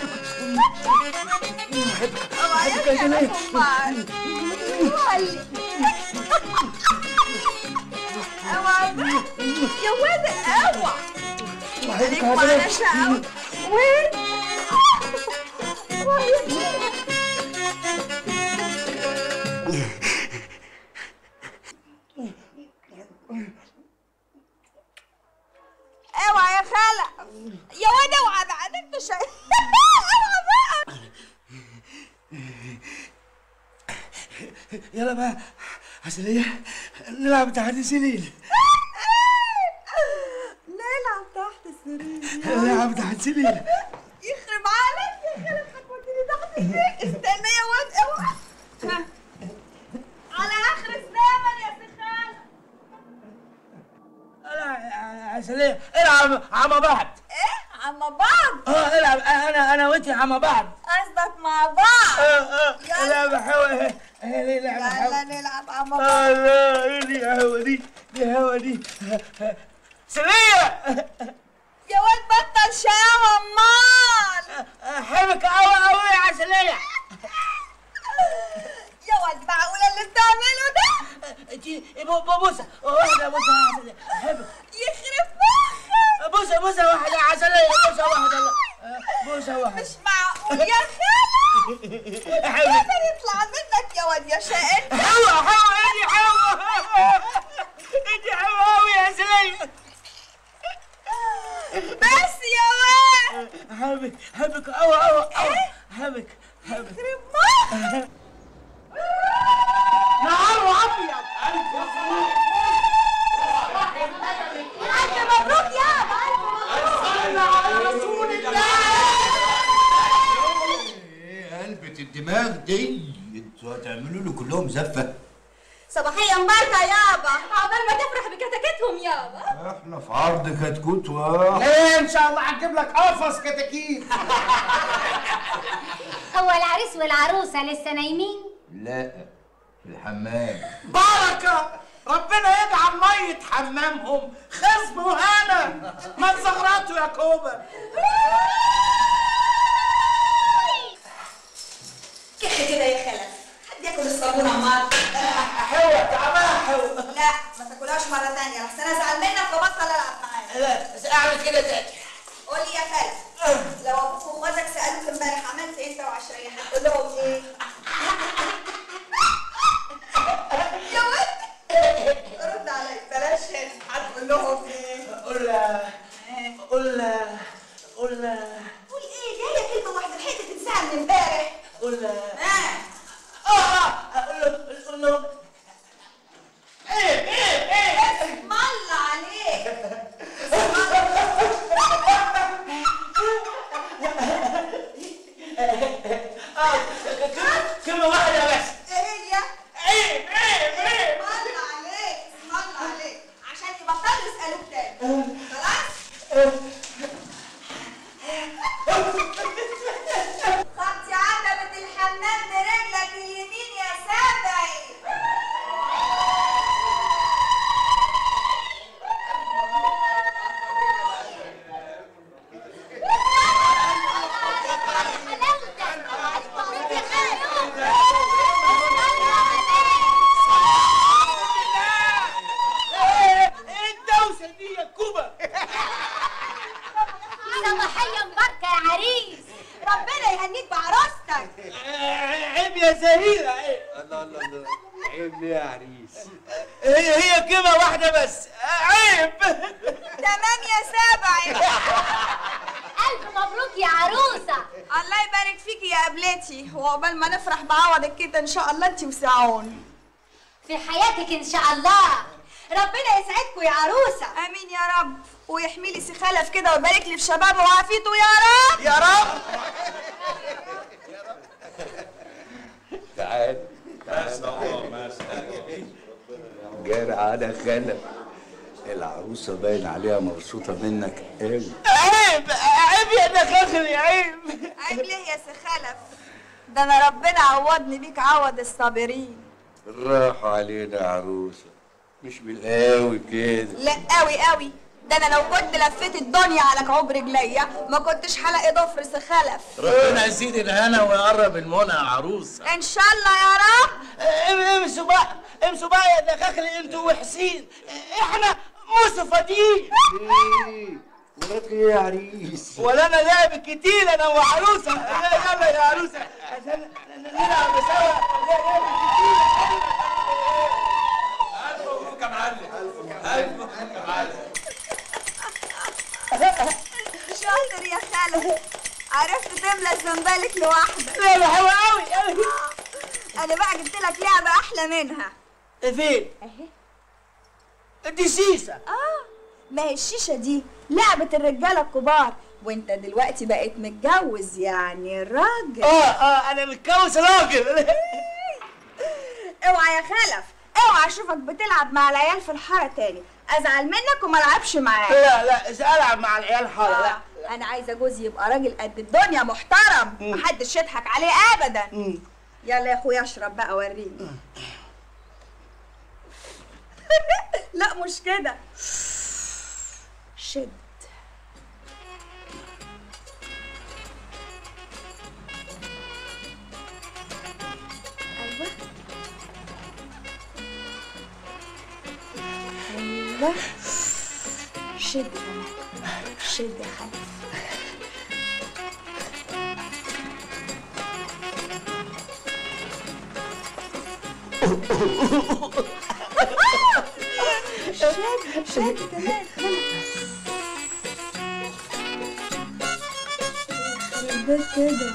[SPEAKER 1] اوعى
[SPEAKER 12] احبك
[SPEAKER 1] يا
[SPEAKER 12] يا
[SPEAKER 1] خالة
[SPEAKER 12] هدية
[SPEAKER 1] خد وعلي. اوعى بقى. يا واد اوعى
[SPEAKER 12] احبك
[SPEAKER 1] عليك
[SPEAKER 12] يا
[SPEAKER 1] وعلى
[SPEAKER 12] هدية
[SPEAKER 1] شقاوة وين اوعى يا خالة. اوعى يا خالة يا واد اوعى بقى ده انت شاي اوعى بقى
[SPEAKER 12] يلا بقى عسلية نلعب تحدي سنين
[SPEAKER 1] نلعب تحت السرير
[SPEAKER 12] نلعب تحدي سنين
[SPEAKER 1] يخرب عليك يا خالد هتوديني تحت السرير استنى يا واد اوعى ها. على اخر الزمن يا سي خالد
[SPEAKER 12] عسلية العب عم بعض
[SPEAKER 1] ايه عم بعض
[SPEAKER 12] اه العب انا انا وانت عم بعض
[SPEAKER 1] قصدك مع بعض
[SPEAKER 12] اه اه
[SPEAKER 1] يلا.
[SPEAKER 12] لعبة حلوة هي لعبة
[SPEAKER 1] يلا
[SPEAKER 12] حلوة
[SPEAKER 1] نلعب عم
[SPEAKER 12] اه
[SPEAKER 1] بعض
[SPEAKER 12] لا ايه دي هوا دي دي هوا دي سلية
[SPEAKER 1] يا واد بطل شقاوة امال
[SPEAKER 12] احبك قوي قوي يا عسلية
[SPEAKER 1] يا واد معقولة اللي بتعمله ده
[SPEAKER 12] انتي بوسة واحدة بوسة يا عسلية احبك
[SPEAKER 1] يخرب مخك
[SPEAKER 12] بوسة بوسة واحدة يا عسلية بوسة واحدة لا. بوسة واحدة
[SPEAKER 1] مش معقول يا خالة يقدر يطلع منك يا واد يا شقاوة
[SPEAKER 12] حلوة حلوة انتي حلوة انتي حلوة قوي يا عسلية
[SPEAKER 1] بس يا واد
[SPEAKER 12] احبك احبك قوي قوي قوي احبك احبك
[SPEAKER 2] نهار ابيض
[SPEAKER 1] ألف مبروك يا
[SPEAKER 2] صلى على رسول الله
[SPEAKER 4] قلبة الدماغ دي انتوا هتعملوا له كلهم زفة
[SPEAKER 1] صباحية مباركة يابا عقبال ما تفرح بكتاكيتهم يابا
[SPEAKER 4] احنا في عرض كتكوت واحد
[SPEAKER 2] ايه ان شاء الله هجيب لك قفص كتاكيت
[SPEAKER 14] هو العريس والعروسة لسه نايمين؟
[SPEAKER 4] لا في الحمام
[SPEAKER 2] بركة ربنا يجعل مية حمامهم خصب وهنا ما تزغرطوا يا كوبا
[SPEAKER 1] كيف كده يا خالد حد ياكل الصابون عمار
[SPEAKER 2] حلوة تعبها حلوة
[SPEAKER 1] لا ما تاكلهاش مرة تانية لحسن ازعل منك وبطل العب معاك
[SPEAKER 12] لا بس اعمل كده تاني
[SPEAKER 1] قول لي يا خالد لو ابوك واخواتك سالوك امبارح عملت ايه انت وعشرية هتقول لهم ايه؟ يا ود رد عليا بلاش هنا هتقول لهم ايه؟
[SPEAKER 12] قول قول قول
[SPEAKER 1] قول ايه؟ دي هي كلمة واحدة لحقت تنساها من امبارح
[SPEAKER 12] قول
[SPEAKER 1] اه
[SPEAKER 12] اه قول قول لهم
[SPEAKER 2] ايه ايه ايه
[SPEAKER 1] اسم الله عليك
[SPEAKER 12] اه كلمة واحدة بس
[SPEAKER 1] ايه هي؟
[SPEAKER 2] عيب عيب عيب
[SPEAKER 1] اسم الله عليك اسم الله عليك عشان يبطلوا يسألوك تاني خلاص؟ خدتي عتبة الحمام برجلك اليمين يا سبعي
[SPEAKER 2] يا زهيرة عيب
[SPEAKER 18] الله الله الله عيب ليه يا عريس
[SPEAKER 2] هي هي كلمة واحدة بس عيب
[SPEAKER 1] تمام يا سبع
[SPEAKER 14] ألف مبروك يا عروسة
[SPEAKER 1] الله يبارك فيكي يا قبلتي وعقبال ما نفرح بعوضك كده ان شاء الله انت وسعون
[SPEAKER 14] في حياتك إن شاء الله
[SPEAKER 1] ربنا يسعدكم يا عروسه امين يا رب ويحمي لي سي خلف كده ويبارك لي في شبابه وعافيته يا رب
[SPEAKER 2] يا رب
[SPEAKER 18] تعال جاري على خلف العروسة باين عليها مبسوطة منك قوي
[SPEAKER 2] عيب عيب يا دخاخلي عيب
[SPEAKER 1] عيب ليه يا سي خلف ده انا ربنا عوضني بيك عوض الصابرين
[SPEAKER 18] بالراحة علينا يا عروسة مش بالقوي كده
[SPEAKER 1] لا قوي قوي ده انا لو كنت لفيت الدنيا على كعوب رجليا ما كنتش هلاقي ضفر سي خلف
[SPEAKER 12] ربنا يزيد الهنا ويقرب المنى يا عروسه
[SPEAKER 1] ان شاء الله يا رب
[SPEAKER 2] امسوا بقى امسوا بقى يا دخاخلي انتوا وحسين احنا مصفدين
[SPEAKER 18] وراك ايه يا عريس
[SPEAKER 2] ولا انا لعب كتير انا وعروسه يلا يا عروسه عشان نلعب سوا لعب
[SPEAKER 6] مبروك يا معلم الف مبروك يا معلم
[SPEAKER 1] شاطر يا خالد عرفت تملى زنبالك لوحدك
[SPEAKER 2] لا لا حلوة قوي قوي
[SPEAKER 1] انا بقى جبت لك لعبه احلى منها
[SPEAKER 2] فين؟
[SPEAKER 1] اهي
[SPEAKER 2] دي سيسه
[SPEAKER 1] اه ما هي الشيشه دي لعبه الرجاله الكبار وانت دلوقتي بقيت متجوز يعني راجل
[SPEAKER 2] اه اه انا متجوز راجل
[SPEAKER 1] اوعى يا خلف اوعى اشوفك بتلعب مع العيال في الحاره تاني ازعل منك وما العبش معاك
[SPEAKER 2] لا لا العب مع العيال حاره لا
[SPEAKER 1] آه. انا عايزه جوزي يبقى راجل قد الدنيا محترم محدش يضحك عليه ابدا يلا يا اخويا اشرب بقى وريني لا مش كده شد ايوه ايوه شد كمان شد يا خالد شد شد كمان خلي كده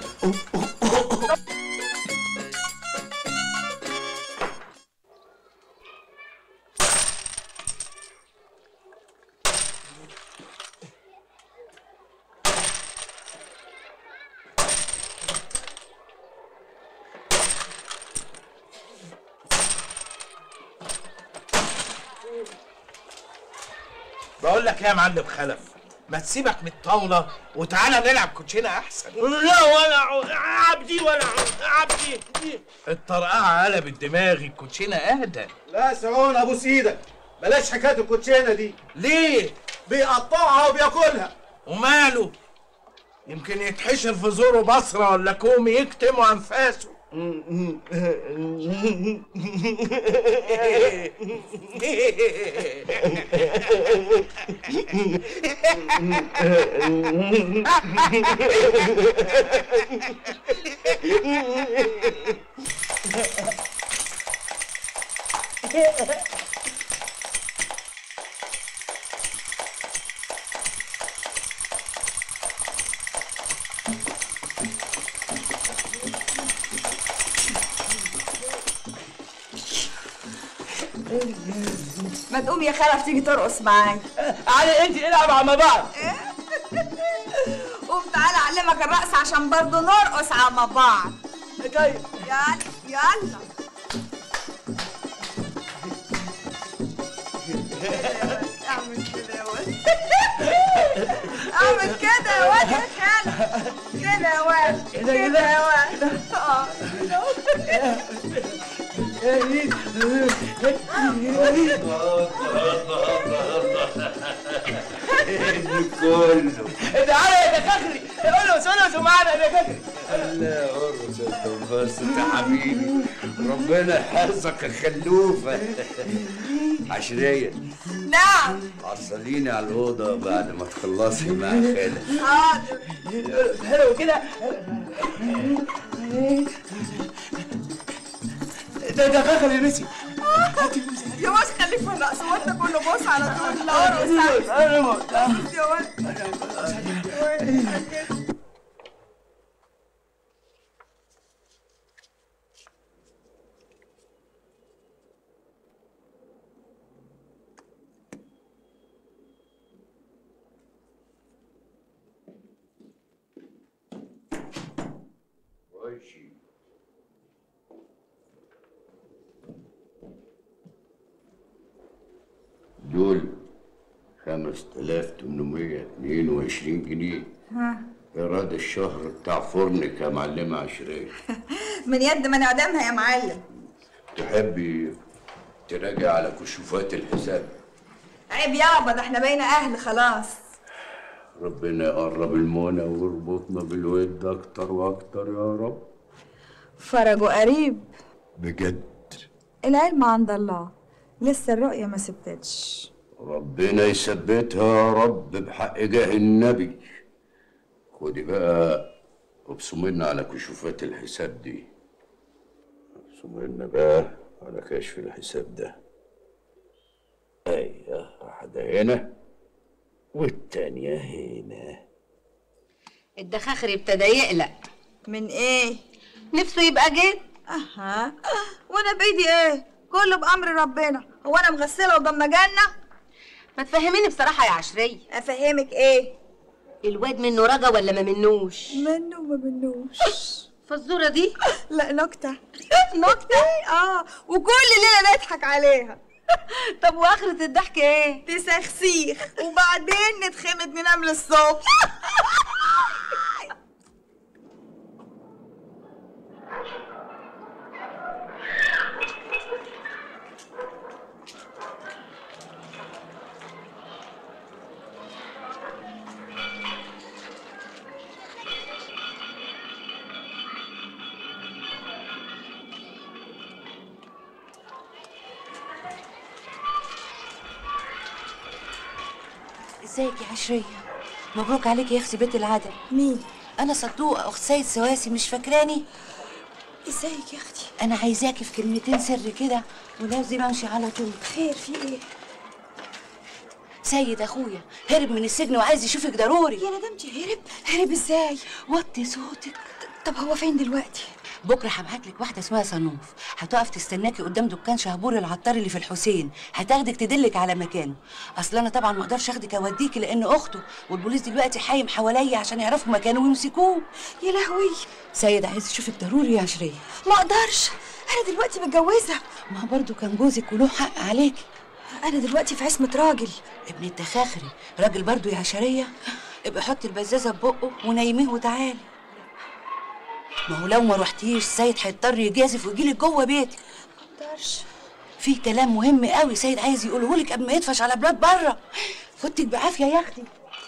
[SPEAKER 12] بقول لك ايه يا معلم خلف ما تسيبك من الطاوله وتعالى نلعب كوتشينه احسن
[SPEAKER 2] لا ولا عبدي ولا عبدي
[SPEAKER 12] الطرقعه قلبت دماغي الكوتشينه اهدى
[SPEAKER 3] لا سعون ابوس ايدك بلاش حكايه الكوتشينه دي
[SPEAKER 12] ليه
[SPEAKER 3] بيقطعها وبياكلها
[SPEAKER 12] وماله يمكن يتحشر في زوره بصره ولا كومي يكتموا انفاسه
[SPEAKER 1] ما تقوم يا خلف تيجي ترقص معايا
[SPEAKER 2] علي انت العب مع بعض
[SPEAKER 1] قوم تعالى اعلمك الرقص عشان برضه نرقص على بعض
[SPEAKER 2] طيب
[SPEAKER 1] يلا يلا اعمل كده يا واد اعمل كده يا واد يا خالد كده يا واد كده يا واد اه
[SPEAKER 18] كله
[SPEAKER 2] تعالى يا دخاخلي قولوا قولوا معانا يا دخاخلي
[SPEAKER 18] لا ارقص انت وبس يا حبيبي ربنا يحفظك يا خلوفه عشرية
[SPEAKER 1] نعم
[SPEAKER 18] عصليني على الأوضة بعد ما تخلصي مع خالد
[SPEAKER 1] حاضر
[SPEAKER 2] حلو كده ده ده غاغل يا نسي
[SPEAKER 1] يا واد خليك في الرقص وانت كله بص على طول لا ارقص
[SPEAKER 2] انا
[SPEAKER 1] يا واد
[SPEAKER 17] ماشي دول خمس تلاف تمنمية اتنين وعشرين جنيه
[SPEAKER 1] ها
[SPEAKER 17] إيراد الشهر بتاع فرنك يا معلمة عشرية
[SPEAKER 1] من يد ما نعدمها يا معلم
[SPEAKER 17] تحبي تراجع على كشوفات الحساب
[SPEAKER 1] عيب يابا ده احنا بقينا اهل خلاص
[SPEAKER 17] ربنا يقرب المونة ويربطنا بالود أكتر وأكتر يا رب
[SPEAKER 1] فرج قريب
[SPEAKER 17] بجد
[SPEAKER 1] العلم عند الله لسه الرؤية ما سبتتش
[SPEAKER 17] ربنا يثبتها يا رب بحق جاه النبي خدي بقى ابصم لنا على كشوفات الحساب دي ابصم لنا بقى على كشف الحساب ده ايوه واحدة هنا والتانية هنا
[SPEAKER 11] الدخاخري ابتدى يقلق
[SPEAKER 1] من ايه
[SPEAKER 11] نفسه يبقى جد
[SPEAKER 1] اها وانا بايدي ايه كله بامر ربنا هو انا مغسله وضم جنه
[SPEAKER 11] ما تفهميني بصراحه يا عشريه
[SPEAKER 1] افهمك ايه
[SPEAKER 11] الواد منه رجا ولا ما منوش
[SPEAKER 1] منه وما منوش
[SPEAKER 11] فالزوره دي
[SPEAKER 1] لا نكته نكته اه وكل ليله نضحك عليها
[SPEAKER 11] طب واخرة الضحك ايه؟
[SPEAKER 1] تسخسيخ وبعدين نتخمد ننام للصبح
[SPEAKER 19] ازيك يا عشرية مبروك عليك يا اختي بيت العدل
[SPEAKER 1] مين
[SPEAKER 19] انا صدوقة اخت سيد سواسي مش فاكراني
[SPEAKER 1] ازيك يا اختي
[SPEAKER 19] انا عايزاكي في كلمتين سر كده ولازم امشي على طول
[SPEAKER 1] خير في ايه
[SPEAKER 19] سيد اخويا هرب من السجن وعايز يشوفك ضروري
[SPEAKER 1] يا ندمتي هرب هرب ازاي
[SPEAKER 19] وطي صوتك
[SPEAKER 1] طب هو فين دلوقتي
[SPEAKER 19] بكره هبعت لك واحده اسمها صنوف هتقف تستناكي قدام دكان شهبور العطار اللي في الحسين هتاخدك تدلك على مكانه اصل انا طبعا ما اقدرش اخدك اوديكي لان اخته والبوليس دلوقتي حايم حواليا عشان يعرفوا مكانه ويمسكوه
[SPEAKER 1] يا لهوي
[SPEAKER 19] سيد عايز يشوفك ضروري يا عشريه
[SPEAKER 1] ما اقدرش انا دلوقتي متجوزه
[SPEAKER 19] ما هو برضه كان جوزك وله حق عليكي
[SPEAKER 1] انا دلوقتي في عصمه راجل
[SPEAKER 19] ابن الدخاخري راجل برضه يا عشريه ابقي حطي البزازه في بقه ونيميه وتعالي ما هو لو ما رحتيش سيد هيضطر يجازف ويجيلك جوه بيتك
[SPEAKER 1] مقدرش
[SPEAKER 19] في كلام مهم قوي سيد عايز يقوله لك قبل ما يدفش على بلاد بره فوتك بعافيه يا اختي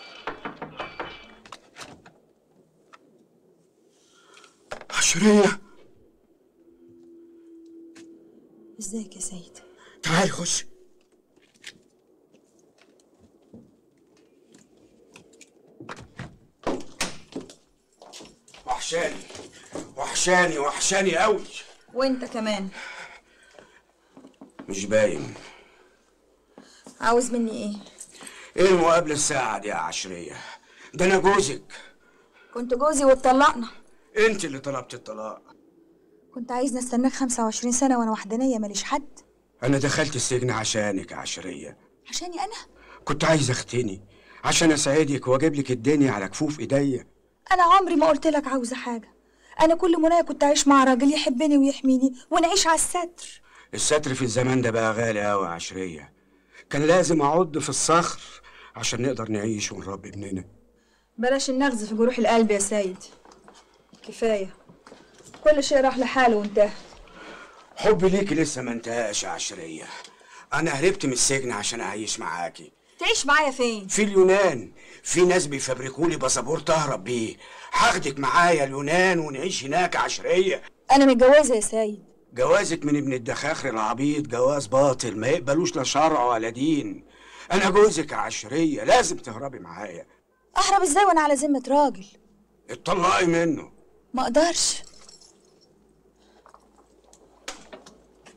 [SPEAKER 2] عشرية
[SPEAKER 1] ازيك يا سيد
[SPEAKER 2] تعالي خش وحشاني وحشاني وحشاني قوي
[SPEAKER 1] وانت كمان
[SPEAKER 2] مش باين
[SPEAKER 1] عاوز مني ايه
[SPEAKER 2] ايه المقابلة الساعة دي يا عشرية ده انا جوزك
[SPEAKER 1] كنت جوزي واتطلقنا
[SPEAKER 2] انت اللي طلبت الطلاق
[SPEAKER 1] كنت عايزني استناك 25 سنه وانا وحدانيه ماليش حد
[SPEAKER 2] انا دخلت السجن عشانك يا عشرية
[SPEAKER 1] عشاني انا
[SPEAKER 2] كنت عايز اختني عشان اساعدك واجيب لك الدنيا على كفوف ايديا
[SPEAKER 1] انا عمري ما قلت لك عاوزه حاجه انا كل منايا كنت اعيش مع راجل يحبني ويحميني ونعيش على الستر
[SPEAKER 2] الستر في الزمان ده بقى غالي قوي يا عشرية كان لازم اعض في الصخر عشان نقدر نعيش ونربي ابننا
[SPEAKER 1] بلاش النغز في جروح القلب يا سيد كفايه كل شيء راح لحاله وانتهى
[SPEAKER 2] حبي ليكي لسه ما انتهاش يا عشرية انا هربت من السجن عشان اعيش معاكي
[SPEAKER 1] تعيش معايا فين
[SPEAKER 2] في اليونان في ناس بيفبركوا لي باسبور اهرب بيه هاخدك معايا اليونان ونعيش هناك عشرية
[SPEAKER 1] انا متجوزه يا سيد
[SPEAKER 2] جوازك من ابن الدخاخر العبيط جواز باطل ما يقبلوش لا شرع ولا دين انا جوزك يا عشرية لازم تهربي معايا
[SPEAKER 1] اهرب ازاي وانا على ذمه راجل
[SPEAKER 2] اتطلقي منه
[SPEAKER 1] ما اقدرش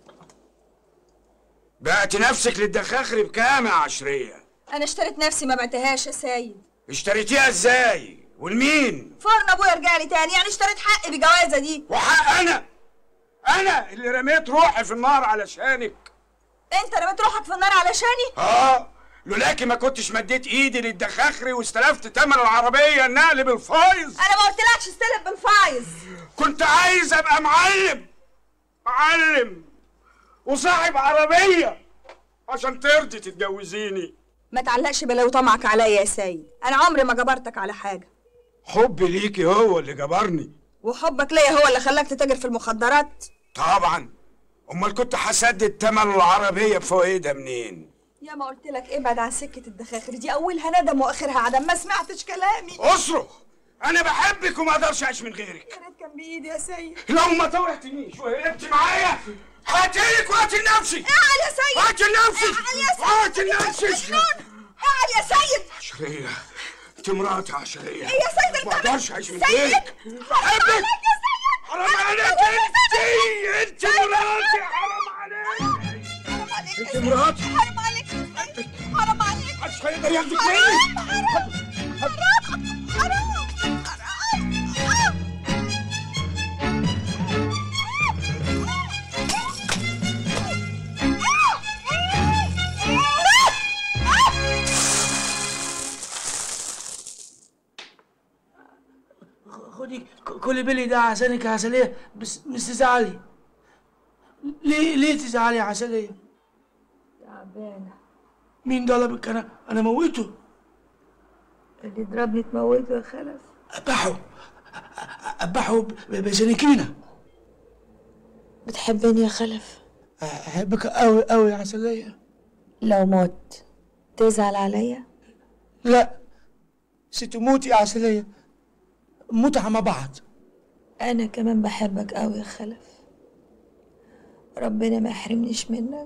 [SPEAKER 12] بعت نفسك للدخاخري بكام يا عشريه
[SPEAKER 1] انا اشتريت نفسي ما بعتهاش يا سيد
[SPEAKER 12] اشتريتيها ازاي ولمين
[SPEAKER 1] فرن ابويا رجع لي تاني يعني اشتريت حقي بجوازه دي
[SPEAKER 12] وحق انا انا اللي رميت روحي في النار علشانك
[SPEAKER 1] انت رميت روحك في النار علشاني
[SPEAKER 12] اه لولاكي ما كنتش مديت ايدي للدخاخري واستلفت تمن العربيه النقل بالفايز
[SPEAKER 1] انا ما قلتلكش استلف بالفايز
[SPEAKER 12] كنت عايز ابقى معلم معلم وصاحب عربيه عشان ترضي تتجوزيني
[SPEAKER 1] ما تعلقش بلاوي طمعك عليا يا سيد انا عمري ما جبرتك على حاجه
[SPEAKER 12] حبي ليكي هو اللي جبرني
[SPEAKER 1] وحبك ليا هو اللي خلاك تتاجر في المخدرات
[SPEAKER 12] طبعا امال كنت هسدد تمن العربيه بفوائدها منين
[SPEAKER 1] يا ما قلت لك ابعد عن سكه الدخاخر دي اولها ندم واخرها عدم ما سمعتش كلامي
[SPEAKER 12] اصرخ انا بحبك وما اقدرش اعيش من غيرك
[SPEAKER 1] يا ريت كان بايدي يا سيد
[SPEAKER 12] لو ما طوعتنيش وهربت معايا هاتيلك وقت لنفسي
[SPEAKER 1] اعل يا سيد
[SPEAKER 12] وقت لنفسي
[SPEAKER 1] اعل يا سيد
[SPEAKER 12] وقت لنفسي
[SPEAKER 1] اعل يا سيد
[SPEAKER 12] عشرية انت مراتي عشرية
[SPEAKER 1] ايه يا سيد انت
[SPEAKER 12] ما اقدرش اعيش من
[SPEAKER 1] سيد
[SPEAKER 12] غيرك بحبك حرام عليك انت انت مراتي حرام عليك انت مراتي
[SPEAKER 1] حرام عليك حرام عليك
[SPEAKER 12] محدش هيقدر ياخدك مني
[SPEAKER 1] حرام حرام
[SPEAKER 2] خدي كل بلي ده عشانك يا عسلية بس مش تزعلي ليه ليه تزعلي يا عسلية؟
[SPEAKER 1] تعبانه
[SPEAKER 2] مين ضربك انا انا موته
[SPEAKER 1] اللي يضربني تموته يا خلف
[SPEAKER 2] اذبحه اذبحه ب- بسكينة
[SPEAKER 1] بتحبني يا خلف
[SPEAKER 2] احبك قوي قوي يا عسلية
[SPEAKER 1] لو مت تزعل عليا
[SPEAKER 2] لا ستموتي يا عسلية متعة مع بعض
[SPEAKER 1] انا كمان بحبك قوي يا خلف ربنا ما يحرمنيش منك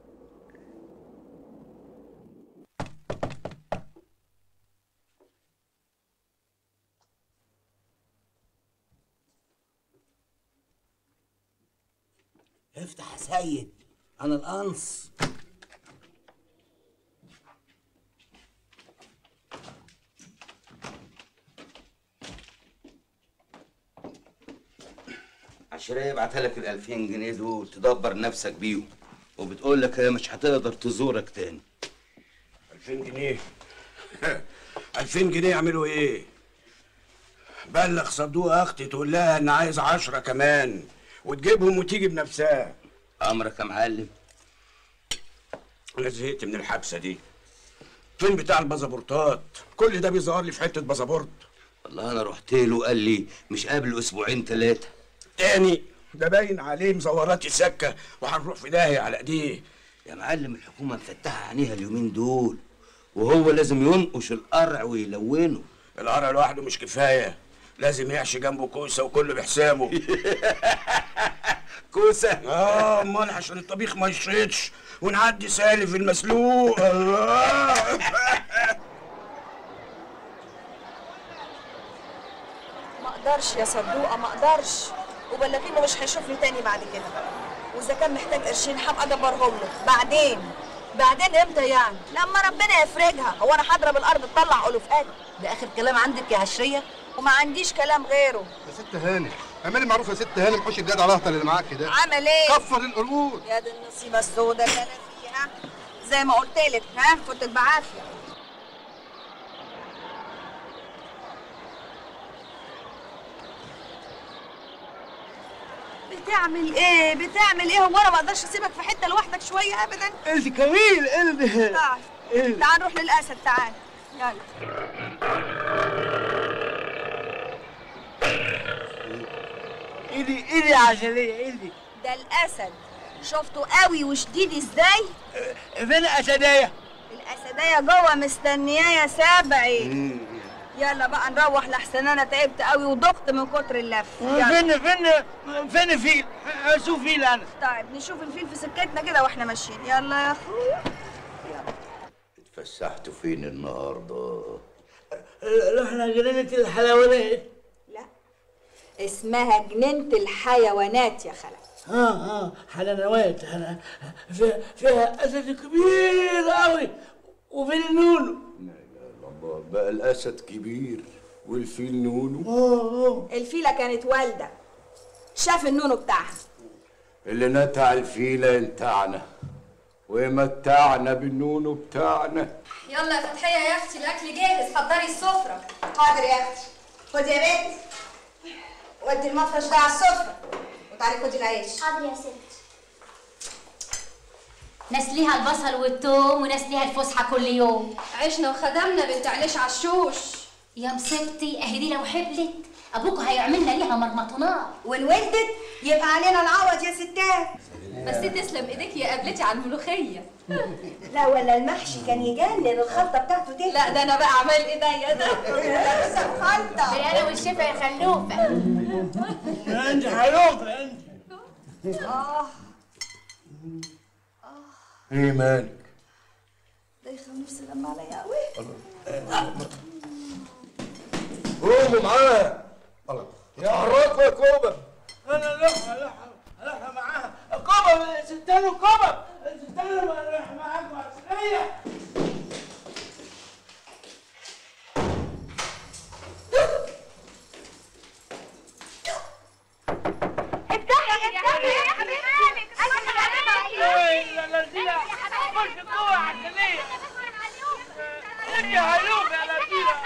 [SPEAKER 5] افتح يا سيد انا القنص
[SPEAKER 20] عشرية بعتها لك ال 2000 جنيه دول تدبر نفسك بيهم وبتقول لك هي مش هتقدر تزورك تاني
[SPEAKER 12] 2000 جنيه 2000 جنيه يعملوا ايه؟ بلغ صدوق اختي تقول لها ان عايز عشرة كمان وتجيبهم وتيجي بنفسها
[SPEAKER 20] امرك يا معلم
[SPEAKER 12] انا زهقت من الحبسه دي فين بتاع البازابورتات كل ده بيظهر لي في حته بازابورت
[SPEAKER 20] والله انا رحت له قال لي مش قابل اسبوعين ثلاثه
[SPEAKER 12] تاني ده باين عليه مزوراتي سكه وهنروح في داهيه على ايديه
[SPEAKER 20] يا معلم الحكومه مفتحه عينيها اليومين دول وهو لازم ينقش القرع ويلونه
[SPEAKER 12] القرع لوحده مش كفايه لازم يحشي جنبه كوسه وكله بحسابه
[SPEAKER 20] كوسه
[SPEAKER 12] اه امال عشان الطبيخ ما يشرطش ونعدي سالف المسلوق الله
[SPEAKER 1] ما اقدرش يا صدوقه ما اقدرش وبلغينه مش هيشوفني تاني بعد كده واذا كان محتاج قرشين هبقى ادبرهم له بعدين بعدين امتى يعني لما ربنا يفرجها هو انا هضرب الارض تطلع الوفات
[SPEAKER 19] ده اخر كلام عندك يا عشريه
[SPEAKER 1] وما عنديش كلام غيره
[SPEAKER 3] يا ست هانم اعملي معروف يا ست هانم حوش الجدع الاهطل اللي معاك ده
[SPEAKER 1] عمل ايه
[SPEAKER 3] كفر القرود
[SPEAKER 1] يا دي النصيبه السوداء اللي انا فيها زي ما قلت لك ها كنت بعافيه بتعمل ايه بتعمل ايه هو انا ما اقدرش اسيبك في حته لوحدك شويه ابدا
[SPEAKER 2] انت كميل قلبي
[SPEAKER 1] تعال تعال نروح للاسد تعال يلا
[SPEAKER 2] ايدي ايدي يا عسلية ايدي
[SPEAKER 1] ده الاسد شفته قوي وشديد ازاي
[SPEAKER 2] فين الاسدية؟
[SPEAKER 1] الاسديه جوه مستنياه يا سبعي يلا بقى نروح لحسن انا تعبت قوي وضغط من كتر اللف يلا.
[SPEAKER 2] فين فين فين الفيل؟ اشوف فيل انا
[SPEAKER 1] طيب نشوف الفيل في سكتنا كده واحنا ماشيين يلا يا اخويا
[SPEAKER 17] اتفسحتوا فين النهارده؟
[SPEAKER 2] رحنا جنينة الحلوانات
[SPEAKER 1] اسمها جنينة الحيوانات يا خلف
[SPEAKER 2] اه اه حنانوات أنا فيها, فيها اسد كبير قوي وفين النونو
[SPEAKER 17] الله بقى الاسد كبير والفيل نونو
[SPEAKER 1] الفيله كانت والده شاف النونو بتاعها
[SPEAKER 17] اللي نتع الفيلة ينتعنا ويمتعنا بالنونو بتاعنا
[SPEAKER 15] يلا يا فتحيه يا اختي الاكل جاهز حضري السفره
[SPEAKER 16] حاضر يا اختي خدي يا بنت ودي المفرش ده على السفره وتعالي خدي العيش
[SPEAKER 14] حاضر يا ست نسليها البصل والثوم ونسليها الفسحه كل يوم
[SPEAKER 15] عشنا وخدمنا بنت عليش عشوش
[SPEAKER 14] يا مصيبتي اهي دي لو حبلت ابوك هيعملنا ليها مرمطونات
[SPEAKER 16] وان ولدت يبقى علينا العوض يا ستات
[SPEAKER 15] بس تسلم ايديك يا قبلتي على الملوخيه
[SPEAKER 16] لا ولا المحشي كان يجنن الخلطه بتاعته دي
[SPEAKER 15] لا ده انا بقى عمال ايديا ده
[SPEAKER 16] لسه الخلطه
[SPEAKER 14] بالهنا والشفا يا خلوفه
[SPEAKER 2] انت حلوفه انت
[SPEAKER 1] اه
[SPEAKER 17] ايه مالك
[SPEAKER 1] دايخه نفسي لما عليا قوي
[SPEAKER 8] قوموا معاه يا حراك يا كوبا
[SPEAKER 2] انا لحمه لحمه لحمه معاها كوبا ستانو كوبا ستانو لحمه معاكم عسليه
[SPEAKER 1] افتحي افتحي يا حبيبتي
[SPEAKER 2] لا لا دي لا خش جوه عسليه انت حلوفه يا لطيفه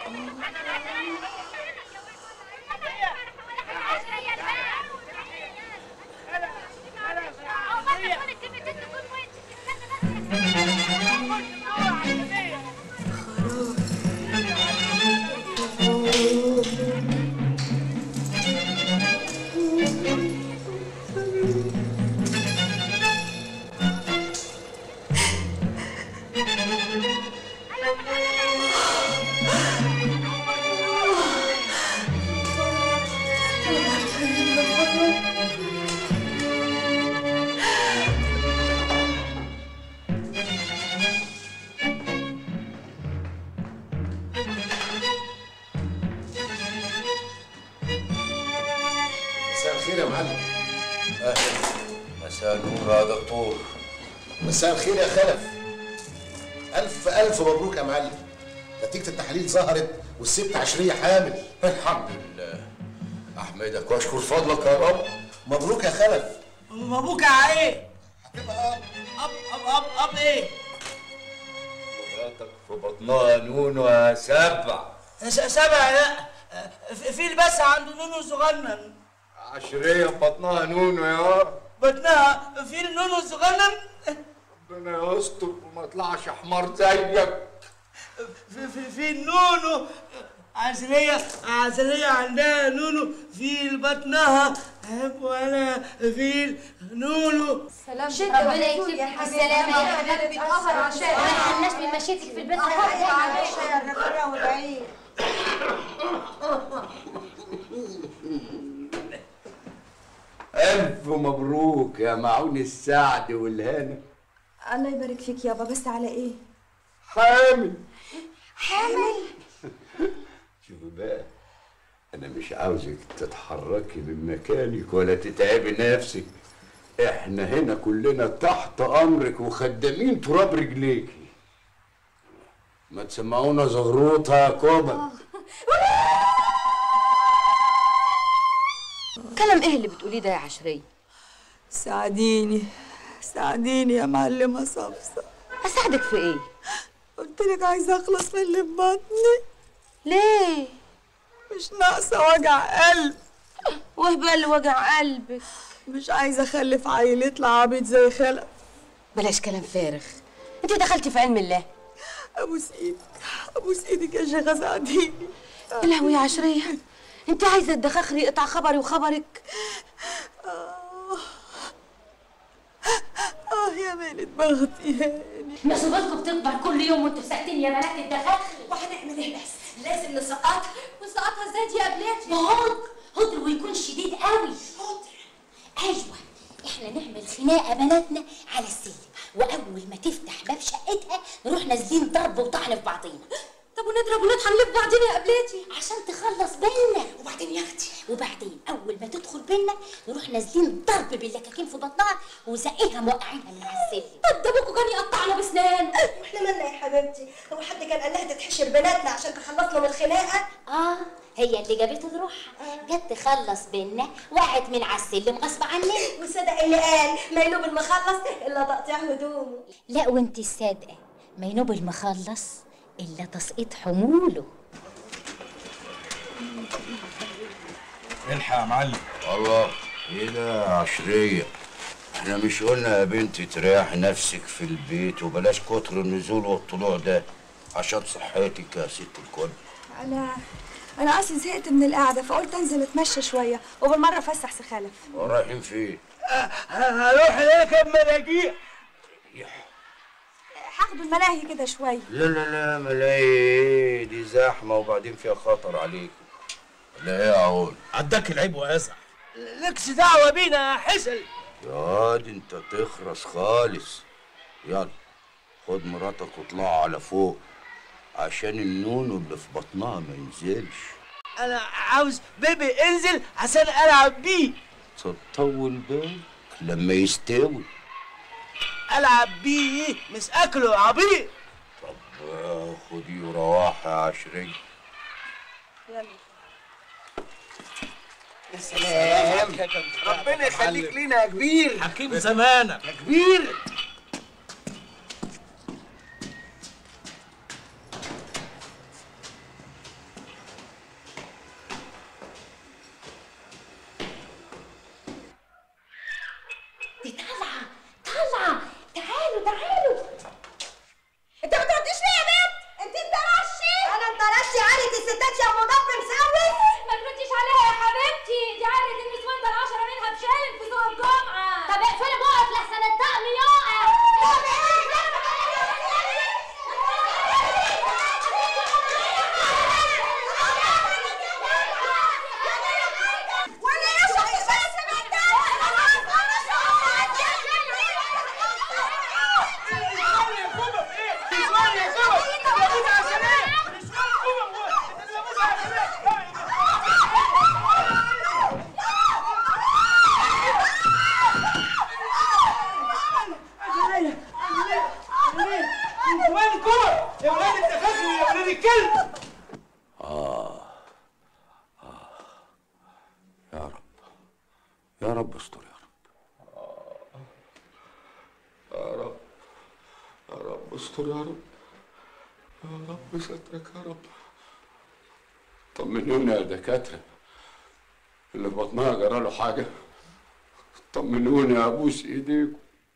[SPEAKER 13] مساء الخير يا معلم
[SPEAKER 17] مساء النور يا دكتور
[SPEAKER 13] مساء الخير يا خلف ألف ألف مبروك يا معلم نتيجة التحاليل ظهرت والست عشرية حامل
[SPEAKER 17] الحمد لله احمدك واشكر فضلك يا رب
[SPEAKER 13] مبروك يا خلف
[SPEAKER 2] مبروك على ايه؟ هتبقى اب اب اب اب اب ايه؟
[SPEAKER 17] مراتك في بطنها نونو يا سبع
[SPEAKER 2] س- سبع لا في- في بس عنده نونو صغنن
[SPEAKER 17] عشرية في بطنها نونو يا
[SPEAKER 2] بطنها في نونو صغنن
[SPEAKER 17] ربنا يستر وما يطلعش حمار زيك
[SPEAKER 2] في في في نونو عسلية عسلية عندها نونو في بطنها وانا في نونو
[SPEAKER 15] سلام
[SPEAKER 14] ربنا يكتب السلامة يا حبيبتي
[SPEAKER 15] بتأخر عشان
[SPEAKER 14] ما حناش من مشيتك في البيت
[SPEAKER 16] معلش يا الرفيع والعيد
[SPEAKER 17] ألف مبروك يا معون السعد والهنا
[SPEAKER 1] الله يبارك فيك يابا بس على ايه
[SPEAKER 17] حامل
[SPEAKER 1] حامل
[SPEAKER 17] شوفي بقى أنا مش عاوزك تتحركي من مكانك ولا تتعبي نفسك إحنا هنا كلنا تحت أمرك وخدامين تراب رجليكي ما تسمعونا زغروطة يا كوبا
[SPEAKER 11] كلام ايه اللي بتقوليه ده يا عشرية
[SPEAKER 1] ساعديني ساعديني يا معلمة صفصة
[SPEAKER 11] اساعدك في ايه
[SPEAKER 1] قلت لك عايزة اخلص من اللي في بطني
[SPEAKER 11] ليه
[SPEAKER 1] مش ناقصة وجع قلب
[SPEAKER 11] وهبة اللي وجع قلبك
[SPEAKER 1] مش عايزة اخلف عيل يطلع عبيط زي خلق
[SPEAKER 11] بلاش كلام فارغ انت دخلتي في علم الله
[SPEAKER 1] ابوس ايدك ابوس ايدك يا شيخة ساعديني
[SPEAKER 11] يا لهوي يا عشرية انت عايزة الدخاخر يقطع خبري وخبرك
[SPEAKER 1] اه يا مالت بختي هاني
[SPEAKER 14] مصيبتكم بتكبر كل يوم وانتوا ساكتين يا بنات الدخل
[SPEAKER 16] وهنعمل ايه بس؟ لازم نسقطها
[SPEAKER 15] ونسقطها ازاي دي يا قبلتي
[SPEAKER 14] هدر هدر ويكون شديد قوي هدر ايوه احنا نعمل خناقه بناتنا على السلم واول ما تفتح باب شقتها نروح نازلين ضرب وطعن في بعضينا
[SPEAKER 15] طب ونضرب ونطحن ليه في بعضينا يا قبلتي
[SPEAKER 14] عشان تخلص بالنا
[SPEAKER 16] وبعدين يا اختي
[SPEAKER 14] وبعدين اول ما تدخل بينا نروح نازلين ضرب باللكاكين في بطنها وزقيها موقعينها من على السلم
[SPEAKER 1] طب ده ابوكوا كان يقطعنا بسنان
[SPEAKER 16] واحنا مالنا يا حبيبتي هو حد كان قال لها تتحشر بناتنا عشان تخلصنا من الخناقه
[SPEAKER 14] اه هي اللي جابت روحها جت تخلص بينا وقعت من على السلم غصب عننا
[SPEAKER 16] وصدق اللي قال ما ينوب المخلص الا تقطيع هدومه
[SPEAKER 14] لا وانت الصادقه ما ينوب المخلص الا تسقيط حموله
[SPEAKER 17] الحق يا معلم الله ايه ده يا عشرية احنا مش قلنا يا بنتي تريحي نفسك في البيت وبلاش كتر النزول والطلوع ده عشان صحتك يا ست الكل
[SPEAKER 1] انا انا اصلا زهقت من القعده فقلت انزل اتمشى شويه وبالمره افسح سخالف
[SPEAKER 17] رايحين فين؟
[SPEAKER 2] هروح هناك المراجيح
[SPEAKER 1] هاخد الملاهي كده شويه
[SPEAKER 17] لا لا لا ملاهي دي زحمة وبعدين فيها خطر عليك لا ايه يا عون
[SPEAKER 2] عداك العيب واسع لكش دعوه بينا يا حسن
[SPEAKER 17] يا واد انت تخرس خالص يلا خد مراتك واطلعوا على فوق عشان النونو اللي في بطنها ما ينزلش
[SPEAKER 2] انا عاوز بيبي انزل عشان العب بيه
[SPEAKER 17] تطول بالك لما يستوي
[SPEAKER 2] العب بيه مش اكله عبيط
[SPEAKER 17] آه، خدي وروحي يا عشرية
[SPEAKER 1] يلا
[SPEAKER 2] يا سلام ربنا يخليك لينا يا كبير حكيم زمانك يا كبير
[SPEAKER 14] دي طالعه طالعه تعالوا تعالوا
[SPEAKER 16] انت ما ترديش ليه يا بنت انت انطرشتي انا انطرشتي عالة الستات يا ام ضب مسوي
[SPEAKER 1] ما ترديش عليها يا حبيبتي دي عارف النسوان ده العشرة منها بشالم في ذوق الجمعة
[SPEAKER 14] طب اقفلي بقك لحسن الطقم يقع
[SPEAKER 16] وانا يا شيخ بس بنت
[SPEAKER 2] وين الكوره يا ولاد التخاذل يا ولاد الكلب
[SPEAKER 17] آه آه يا رب يا رب استر يا رب يا رب يا رب استر يا رب يا رب سترك يا رب طمنونا يا دكاترة اللي في بطنها جرى له حاجة طمنونا ابوس ايديكم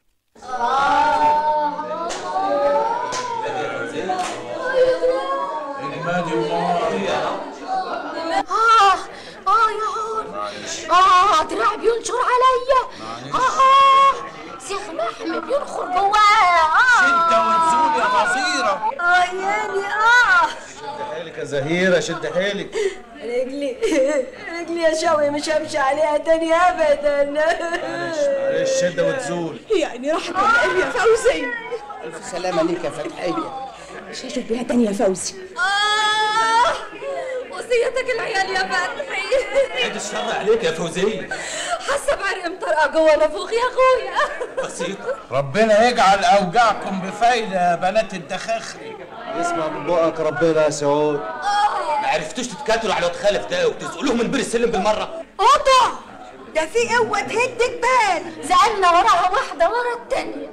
[SPEAKER 1] اه اه يا هون اه دراعي بينشر عليا اه سيخ محمي بينخر جوايا اه
[SPEAKER 2] شدة ونزول يا مصيرة
[SPEAKER 16] اه ياني اه
[SPEAKER 2] حيلك يا زهيرة شد حيلك
[SPEAKER 16] رجلي رجلي يا شوي مش همشي عليها تاني ابدا
[SPEAKER 2] معلش شدة وتزول
[SPEAKER 16] يعني راحت ولا ايه يا فوزي
[SPEAKER 2] ألف سلامة ليك يا فتحية
[SPEAKER 16] مش هشوف بيها تاني يا فوزي
[SPEAKER 1] اه وصيتك العيال يا فتحي
[SPEAKER 7] عيد الشر عليك يا فوزية
[SPEAKER 1] حاسه بعرق مطرقه جوه نافوخ يا اخويا
[SPEAKER 7] بسيطة
[SPEAKER 2] ربنا يجعل أوجاعكم بفايدة يا بنات الدخاخري
[SPEAKER 3] اسمع من بقك ربنا يا سعود
[SPEAKER 7] ما عرفتوش تتكاتلوا على واد خالف ده وتزقلوهم من بير السلم بالمرة
[SPEAKER 16] قطع ده في قوة تهد جبال
[SPEAKER 1] زعلنا وراها واحده ورا التانيه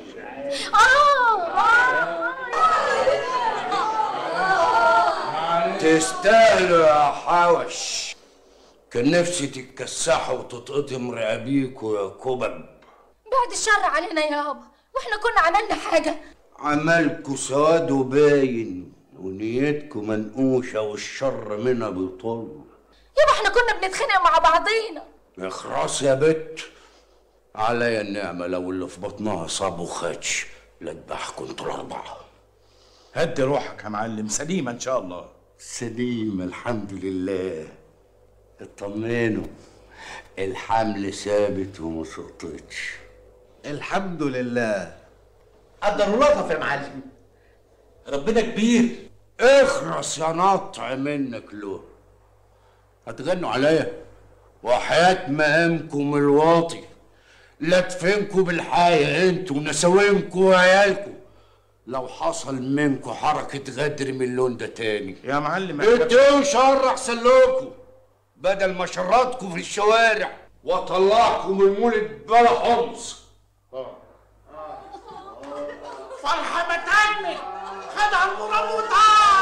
[SPEAKER 1] اه
[SPEAKER 17] تستاهلوا يا حوش كان نفسي تتكسحوا وتتقطم رقابيكوا يا كبب
[SPEAKER 1] بعد الشر علينا يابا واحنا كنا عملنا حاجه
[SPEAKER 17] عملكوا سواد وباين ونيتكوا منقوشة والشر منها بيطل
[SPEAKER 1] يابا احنا كنا بنتخانق مع بعضينا
[SPEAKER 17] اخرس يا بت عليا النعمة لو اللي في بطنها صاب وخدش لذبحكوا انتوا الأربعة
[SPEAKER 2] هدي روحك يا معلم سليمة إن شاء الله
[SPEAKER 17] سليم الحمد لله اطمنوا الحمل ثابت وما سقطتش
[SPEAKER 2] الحمد لله قدر لطف يا معلم
[SPEAKER 7] ربنا كبير
[SPEAKER 17] اخرس يا نطع منك له هتغنوا عليا وحياة مقامكم الواطي لا تفهمكم بالحياة انتوا ونساوينكم وعيالكم لو حصل منكم حركة غدر من اللون ده تاني
[SPEAKER 6] يا معلم
[SPEAKER 17] ادوا شر احسن لكم بدل ما شرطكم في الشوارع واطلعكم المولد بلا حمص
[SPEAKER 2] فرحة بتهني خدع المرموطة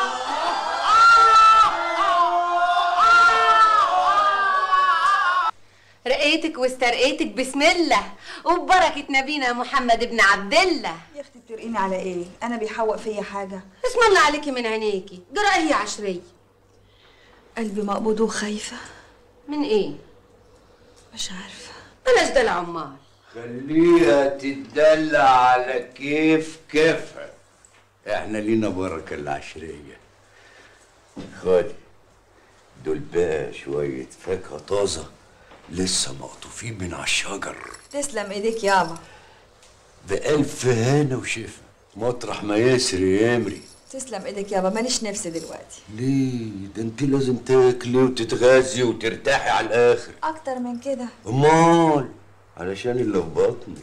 [SPEAKER 11] رقيتك واسترقيتك بسم الله وببركة نبينا محمد ابن عبد الله
[SPEAKER 1] يا اختي بترقيني على ايه انا بيحوق فيا حاجه
[SPEAKER 11] اسم الله عليكي من عينيكي جرأة هي عشرية
[SPEAKER 1] قلبي مقبوض وخايفه
[SPEAKER 11] من ايه
[SPEAKER 1] مش عارفه
[SPEAKER 11] بلاش دلع عمال
[SPEAKER 17] خليها تدلع على كيف كيفها احنا لينا بركة العشرية خد دول بقى شوية فاكهة طازة لسه مقطوفين من على الشجر
[SPEAKER 1] تسلم ايديك يابا
[SPEAKER 17] بألف هنا وشفا مطرح ما يسري يمري
[SPEAKER 1] تسلم ايديك يابا ماليش نفس دلوقتي
[SPEAKER 17] ليه ده انت لازم تاكلي وتتغذي وترتاحي على الاخر
[SPEAKER 1] اكتر من كده
[SPEAKER 17] امال علشان اللي في بطني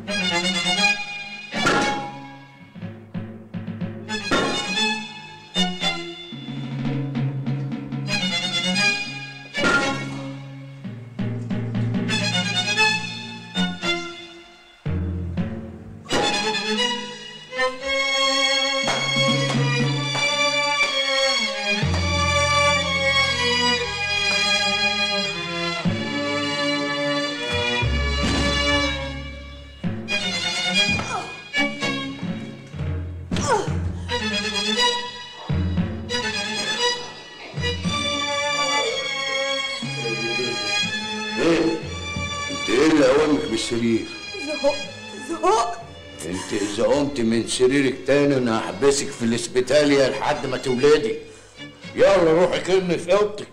[SPEAKER 17] ايه انت ايه اللي قوامك بالسرير
[SPEAKER 1] زهقت زهقت
[SPEAKER 17] انت اذا قمت من سريرك تاني انا هحبسك في الاسبيتاليا لحد ما تولدي يلا روحي كلمي في اوضتك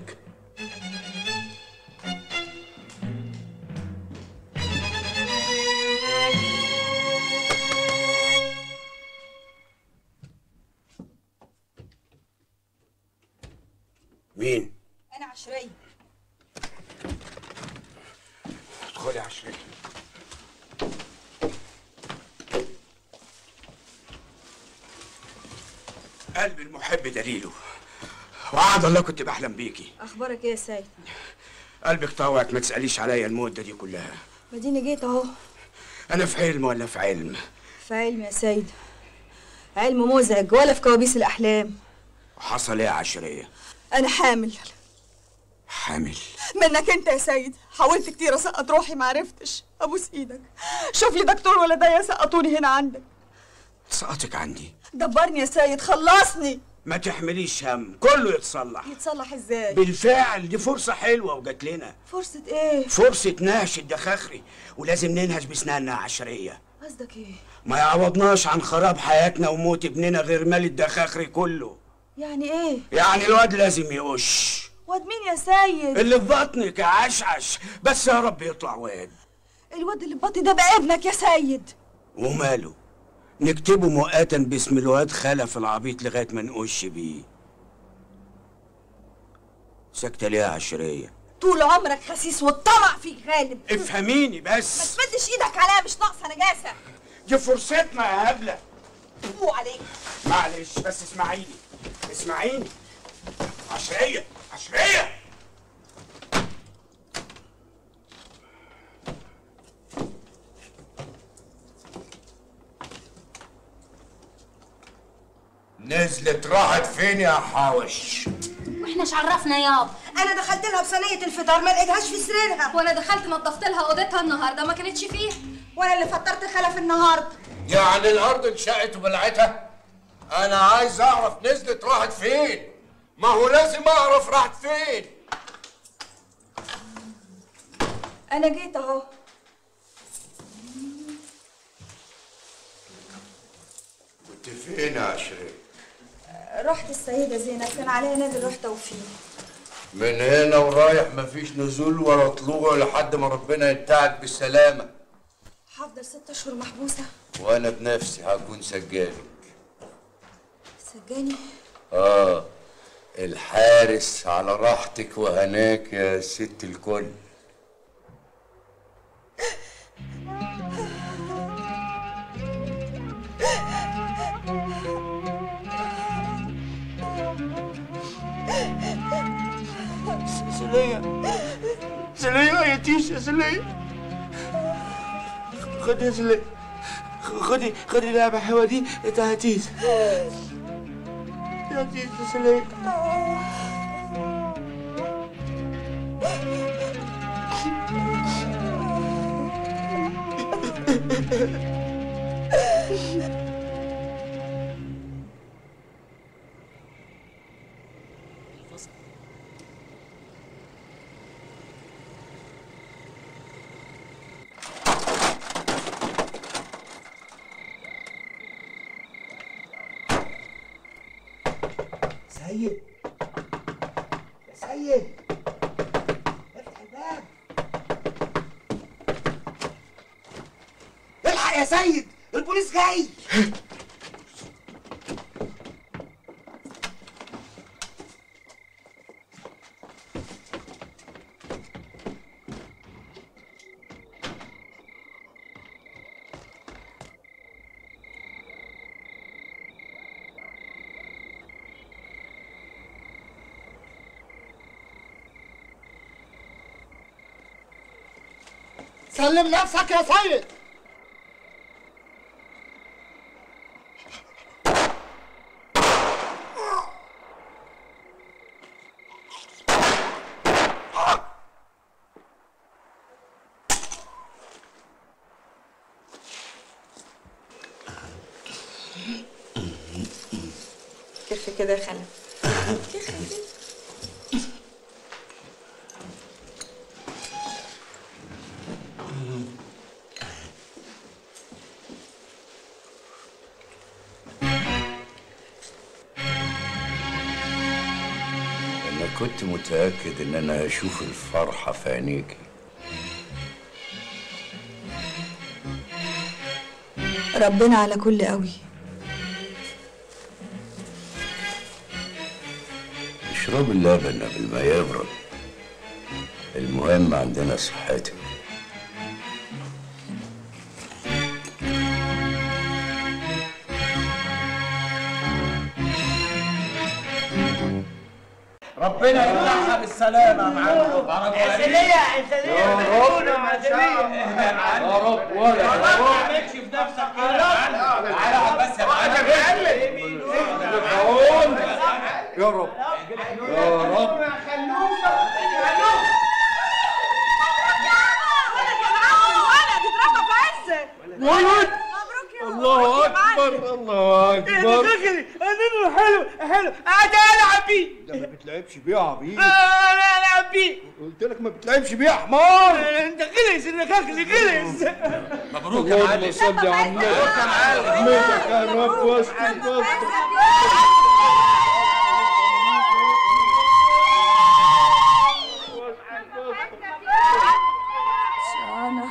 [SPEAKER 12] مين؟
[SPEAKER 1] انا عشريه
[SPEAKER 12] ادخلي يا عشرية قلبي المحب دليله وعد الله كنت بحلم بيكي
[SPEAKER 1] اخبارك ايه يا سيد
[SPEAKER 12] قلبك طوعك ما تسأليش عليا المدة دي كلها
[SPEAKER 1] مديني جيت اهو
[SPEAKER 12] أنا في حلم ولا في علم
[SPEAKER 1] في علم يا سيد علم مزعج ولا في كوابيس الاحلام
[SPEAKER 12] وحصل إيه يا عشرية؟
[SPEAKER 1] انا حامل
[SPEAKER 12] حامل
[SPEAKER 1] منك انت يا سيد حاولت كتير اسقط روحي ما عرفتش ابوس ايدك شوف لي دكتور ولا ده يسقطوني هنا عندك
[SPEAKER 12] سقطك عندي
[SPEAKER 1] دبرني يا سيد خلصني
[SPEAKER 12] ما تحمليش هم كله يتصلح
[SPEAKER 1] يتصلح ازاي
[SPEAKER 12] بالفعل دي فرصة حلوة وجات لنا
[SPEAKER 1] فرصة ايه
[SPEAKER 12] فرصة نهش الدخاخري ولازم ننهش بسناننا عشرية
[SPEAKER 1] قصدك ايه
[SPEAKER 12] ما يعوضناش عن خراب حياتنا وموت ابننا غير مال الدخاخري كله
[SPEAKER 1] يعني ايه
[SPEAKER 12] يعني الواد لازم يقش
[SPEAKER 1] واد مين يا سيد
[SPEAKER 12] اللي في بطنك يا عشعش بس يا رب يطلع واد
[SPEAKER 1] الواد اللي في بطني ده بقى ابنك يا سيد
[SPEAKER 12] وماله نكتبه مؤقتا باسم الواد خلف العبيط لغايه ما نقش بيه ساكته ليه يا عشريه
[SPEAKER 1] طول عمرك خسيس والطمع فيك غالب
[SPEAKER 12] افهميني
[SPEAKER 1] ما
[SPEAKER 12] بس
[SPEAKER 1] تمدش ايدك عليا مش ناقصه نجاسه
[SPEAKER 12] دي فرصتنا يا هبله
[SPEAKER 1] فو عليك
[SPEAKER 12] معلش بس اسمعيني اسمعيني عشريه عشريه
[SPEAKER 17] نزلت راحت فين يا حاوش
[SPEAKER 14] واحنا عرفنا يابا
[SPEAKER 16] انا دخلت لها بصينيه الفطار ما لقيتهاش في سريرها
[SPEAKER 15] وانا دخلت نظفت لها اوضتها النهارده ما كانتش فيها
[SPEAKER 16] وانا اللي فطرت خلف النهارده
[SPEAKER 17] يعني الارض انشقت وبلعتها انا عايز اعرف نزلت راحت فين ما هو لازم اعرف راحت فين
[SPEAKER 1] انا جيت اهو
[SPEAKER 17] كنت فين يا عشرين
[SPEAKER 1] رحت السيده زينب كان عليها نادي روح توفيق
[SPEAKER 17] من هنا ورايح مفيش نزول ولا طلوع لحد ما ربنا ينتعك بالسلامة
[SPEAKER 1] هفضل ست اشهر محبوسه
[SPEAKER 17] وانا بنفسي هكون سجانك
[SPEAKER 1] سجاني
[SPEAKER 17] اه الحارس على راحتك وهناك يا ست الكل
[SPEAKER 2] تهتيش يا سلية خد يا سلية خدي خدي لعبة حلوة دي تهتيش تهتيش يا سلية سيد يا سيد افتح الباب الحق يا سيد البوليس جاي
[SPEAKER 5] سلم نفسك يا سيد
[SPEAKER 1] كيف كده يا خالد
[SPEAKER 17] انا كنت متاكد ان انا هشوف الفرحه في عينيكي
[SPEAKER 1] ربنا على كل قوي
[SPEAKER 17] اشرب اللبن قبل ما يبرد المهم عندنا صحتك
[SPEAKER 2] ربنا يمنعها بالسلامة يا معلم
[SPEAKER 21] يا سلية انت ليه
[SPEAKER 2] يا
[SPEAKER 21] مجنون
[SPEAKER 2] رب
[SPEAKER 21] يا سلية
[SPEAKER 2] يا رب ولا
[SPEAKER 21] ما تعملش في نفسك كده
[SPEAKER 2] تعالى اقعد بس يا معلم يا رب يا رب ولد الله اكبر الله اكبر
[SPEAKER 21] دخلي انا حلو حلو قاعد العب بيه
[SPEAKER 2] ده ما بتلعبش بيه يا عبيد
[SPEAKER 21] انا العب بيه
[SPEAKER 2] قلت لك ما بتلعبش بيه يا حمار
[SPEAKER 21] انت غلس انك اخلي غلس
[SPEAKER 2] مبروك يا معلم اللهم صل على النبي مبروك يا معلم احمدك يا رب واستر بصرك
[SPEAKER 1] شانا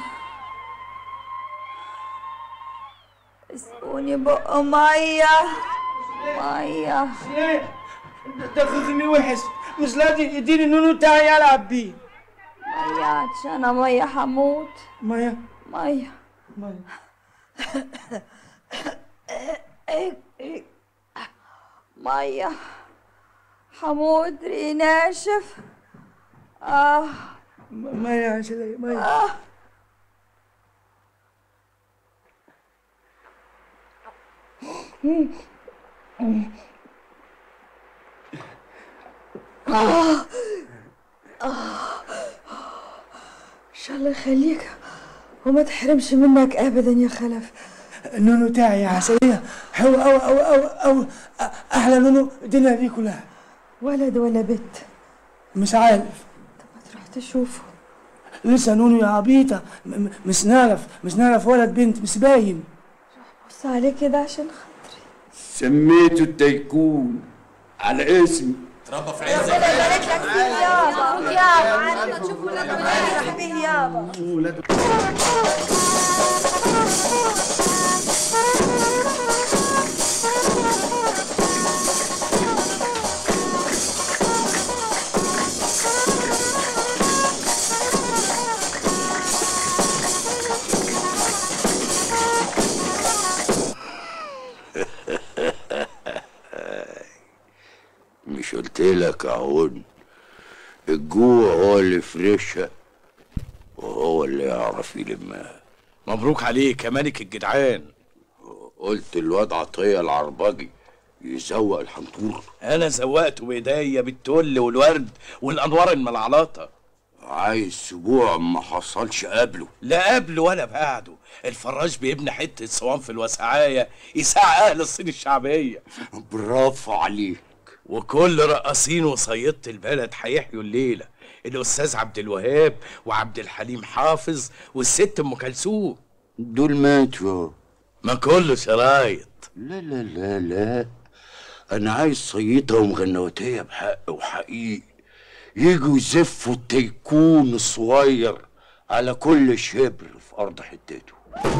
[SPEAKER 1] اسقوني بقى ميه ميه
[SPEAKER 21] دخلني وحش مش لازم يديني النونو بتاعي العب بيه
[SPEAKER 1] ميه عطشانه ميه هموت
[SPEAKER 21] ميه
[SPEAKER 1] ميه
[SPEAKER 21] ميه
[SPEAKER 1] ميه هموت ري ناشف اه
[SPEAKER 21] ميه يا سلية ميه
[SPEAKER 1] آه. آه. آه. ان شاء الله يخليك وما تحرمش منك ابدا يا خلف
[SPEAKER 21] النونو بتاعي يا عسلية حلو أوي أوي أوي أوي أحلى نونو الدنيا دي كلها
[SPEAKER 1] ولد ولا بنت
[SPEAKER 21] مش عارف
[SPEAKER 1] تروح تشوفه
[SPEAKER 21] لسه نونو يا عبيطة م- م- مش نعرف مش نعرف ولد بنت مش باين
[SPEAKER 1] بص عليه كده عشان خاطري
[SPEAKER 8] سميته التيكون على اسمي
[SPEAKER 7] تربى في
[SPEAKER 1] ربنا يبارك لك فيه يابا مبروك يابا تشوف ولاد افرح بيه يابا
[SPEAKER 17] مش قلت لك اهون الجوع هو اللي فرشها هو اللي يعرف يلمها
[SPEAKER 6] مبروك عليك يا ملك الجدعان
[SPEAKER 17] قلت الواد عطيه العربجي يزوق الحنطور
[SPEAKER 6] انا زوقته بايديا بالتل والورد والانوار الملعلطه
[SPEAKER 17] عايز اسبوع ما حصلش قبله
[SPEAKER 6] لا قبله ولا بعده الفراش بيبني حته صوان في الوسعايه يساع اهل الصين الشعبيه
[SPEAKER 17] برافو عليك
[SPEAKER 6] وكل رقاصين وصيدة البلد هيحيوا الليله الاستاذ عبد الوهاب وعبد الحليم حافظ والست ام كلثوم
[SPEAKER 17] دول ماتوا
[SPEAKER 6] ما كله شرايط
[SPEAKER 17] لا لا لا لا انا عايز صيتها ومغنوتيه بحق وحقيقي يجوا يزفوا التيكون الصغير على كل شبر في ارض حتته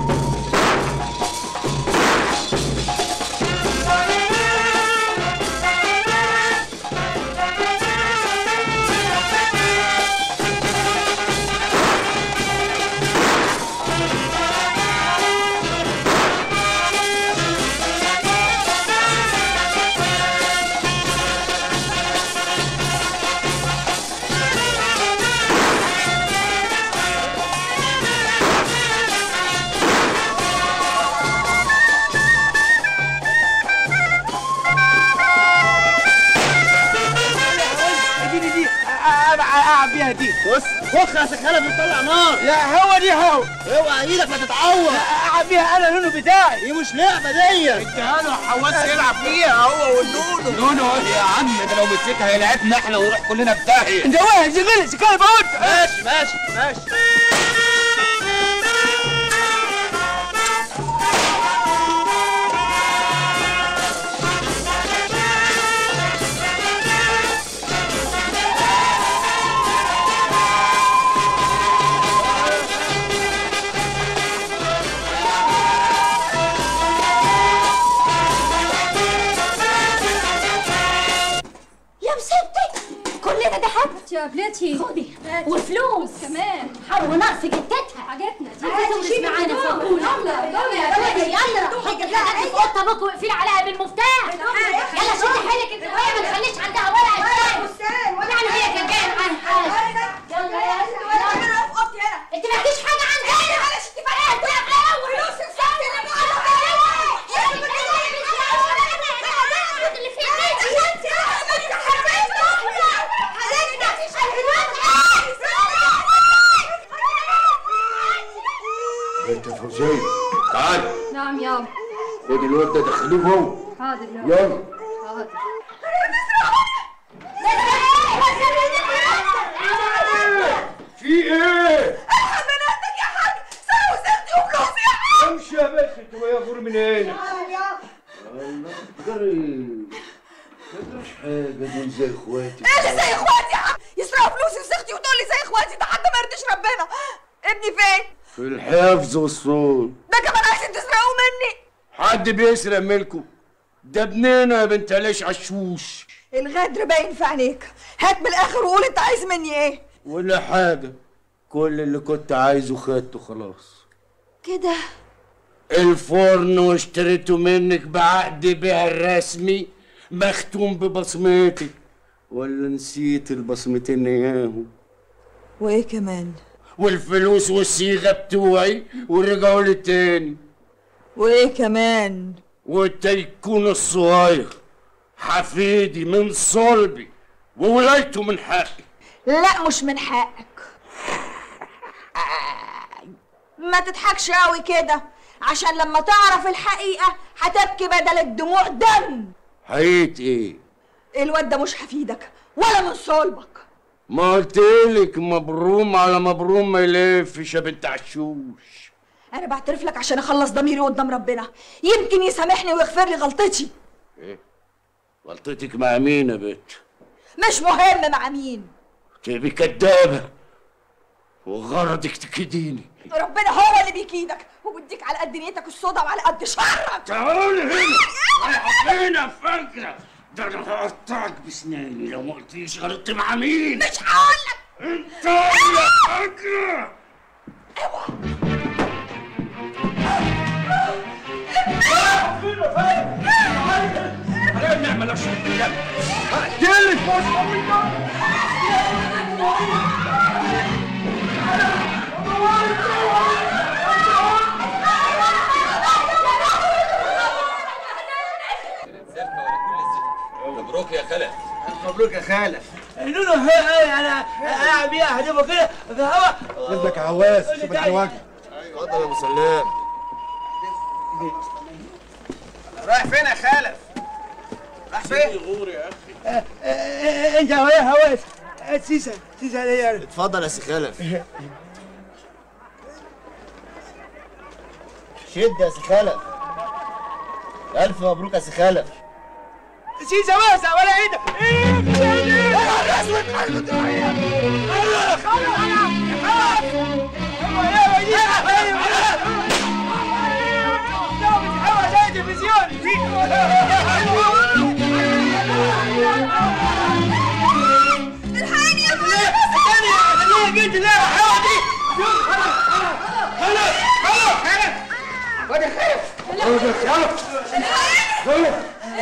[SPEAKER 2] دي دي دي اقعد بيها دي بص فخ يا سخالة بتطلع نار لا هو دي هو اوعى ايدك لا تتعور اقعد بيها انا لونه بتاعي دي مش لعبه دي
[SPEAKER 6] اديها له حواس يلعب فيها هو والنونو
[SPEAKER 7] نونو ايه يا عم ده لو مسكها هيلعبنا احنا ونروح كلنا في داهيه
[SPEAKER 2] انت واحد شغال سكالة بقول ماشي ماشي ماشي
[SPEAKER 14] يا مسبتي كلنا دهب
[SPEAKER 15] يا بنتي
[SPEAKER 14] خدي وفلوس
[SPEAKER 15] كمان
[SPEAKER 14] ونقص جدتها
[SPEAKER 15] حاجاتنا
[SPEAKER 14] تيجي تمشي معانا فوق
[SPEAKER 15] يلا يلا يا
[SPEAKER 14] يلا
[SPEAKER 15] بنتي
[SPEAKER 14] يلا حاجة الحاجات في اوضه ابوك واقفلي عليها بالمفتاح يلا شدي حيلك انت وهي ما تخليش عندها ولا عشان يعني هي كانت جايه معاها حاجه يلا يلا انت ما فيش حاجه عندنا معلش انت فرقت فلوس اللي في
[SPEAKER 17] بنت فوزية تعال
[SPEAKER 15] نعم يابا
[SPEAKER 17] خد الواد ده دخليه جوه
[SPEAKER 15] حاضر يابا
[SPEAKER 17] يلا
[SPEAKER 15] حاضر
[SPEAKER 17] في ايه؟
[SPEAKER 1] بناتك يا حاج سنة وسنتي وفلوسي يا حاج
[SPEAKER 17] امشي يا باشا انت ويا فور من هنا الله جري ما تجراش حاجه دول زي اخواتي
[SPEAKER 1] ايه اللي زي اخواتي يا حاج يسرقوا فلوسي وسختي وتقول لي زي اخواتي ده حتى ما يرضيش ربنا ابني فين
[SPEAKER 17] في الحفظ والصون
[SPEAKER 1] ده كمان عايزين تسرقوا مني
[SPEAKER 17] حد بيسرق ملكه ده ابننا يا بنت ليش عشوش
[SPEAKER 1] الغدر باين في عينيك هات من الاخر وقول انت عايز مني ايه
[SPEAKER 17] ولا حاجه كل اللي كنت عايزه خدته خلاص
[SPEAKER 1] كده
[SPEAKER 17] الفرن واشتريته منك بعقد بيع الرسمي مختوم ببصمتك ولا نسيت البصمتين اياهم
[SPEAKER 1] وايه كمان
[SPEAKER 17] والفلوس والصيغه بتوعي ورجعوا لي تاني
[SPEAKER 1] وايه كمان
[SPEAKER 17] والتيكون الصغير حفيدي من صلبي وولايته من حقي
[SPEAKER 1] لا مش من حقك ما تضحكش قوي كده عشان لما تعرف الحقيقة هتبكي بدل الدموع دم
[SPEAKER 17] حقيقة ايه
[SPEAKER 1] الواد ده مش حفيدك ولا من صلبك
[SPEAKER 17] ما قلتلك مبروم على مبروم ما يلفش يا بنت عشوش
[SPEAKER 1] انا بعترف لك عشان اخلص ضميري قدام ربنا يمكن يسامحني ويغفر لي غلطتي
[SPEAKER 17] ايه غلطتك مع مين يا بنت
[SPEAKER 1] مش مهم مع مين
[SPEAKER 17] تبقي كدابة وغرضك تكديني
[SPEAKER 1] ربنا هو اللي بيكيدك وبيديك على قد نيتك السودا وعلى قد شرك
[SPEAKER 17] تعالي هنا رايحة فين يا فاكرة ده انا هقطعك بسناني لو ما قلتيش غلطت مع مين
[SPEAKER 1] مش هقولك
[SPEAKER 17] انت يا فاكرة
[SPEAKER 2] نعمل اشرب بالله هقتلك مش مبروك يا خالف نونو حلو قوي انا قاعد بيها هدفه كده في الهوا
[SPEAKER 3] رجلك يا عواس شوف الحواجه
[SPEAKER 2] اتفضل يا ابو سلام رايح فين يا خالف؟ رايح فين؟ غور يا اخي انت يا هواس سيسا سيسا ليه
[SPEAKER 3] اتفضل يا سي خالف شد يا سي خالف الف مبروك يا سي خالف
[SPEAKER 2] سيسا واسع ولا ايه ده؟ ايه يا اسود
[SPEAKER 1] الحقني يا
[SPEAKER 2] خليها جد لا الحوا دي خلاص خلاص خلاص وادي خلاص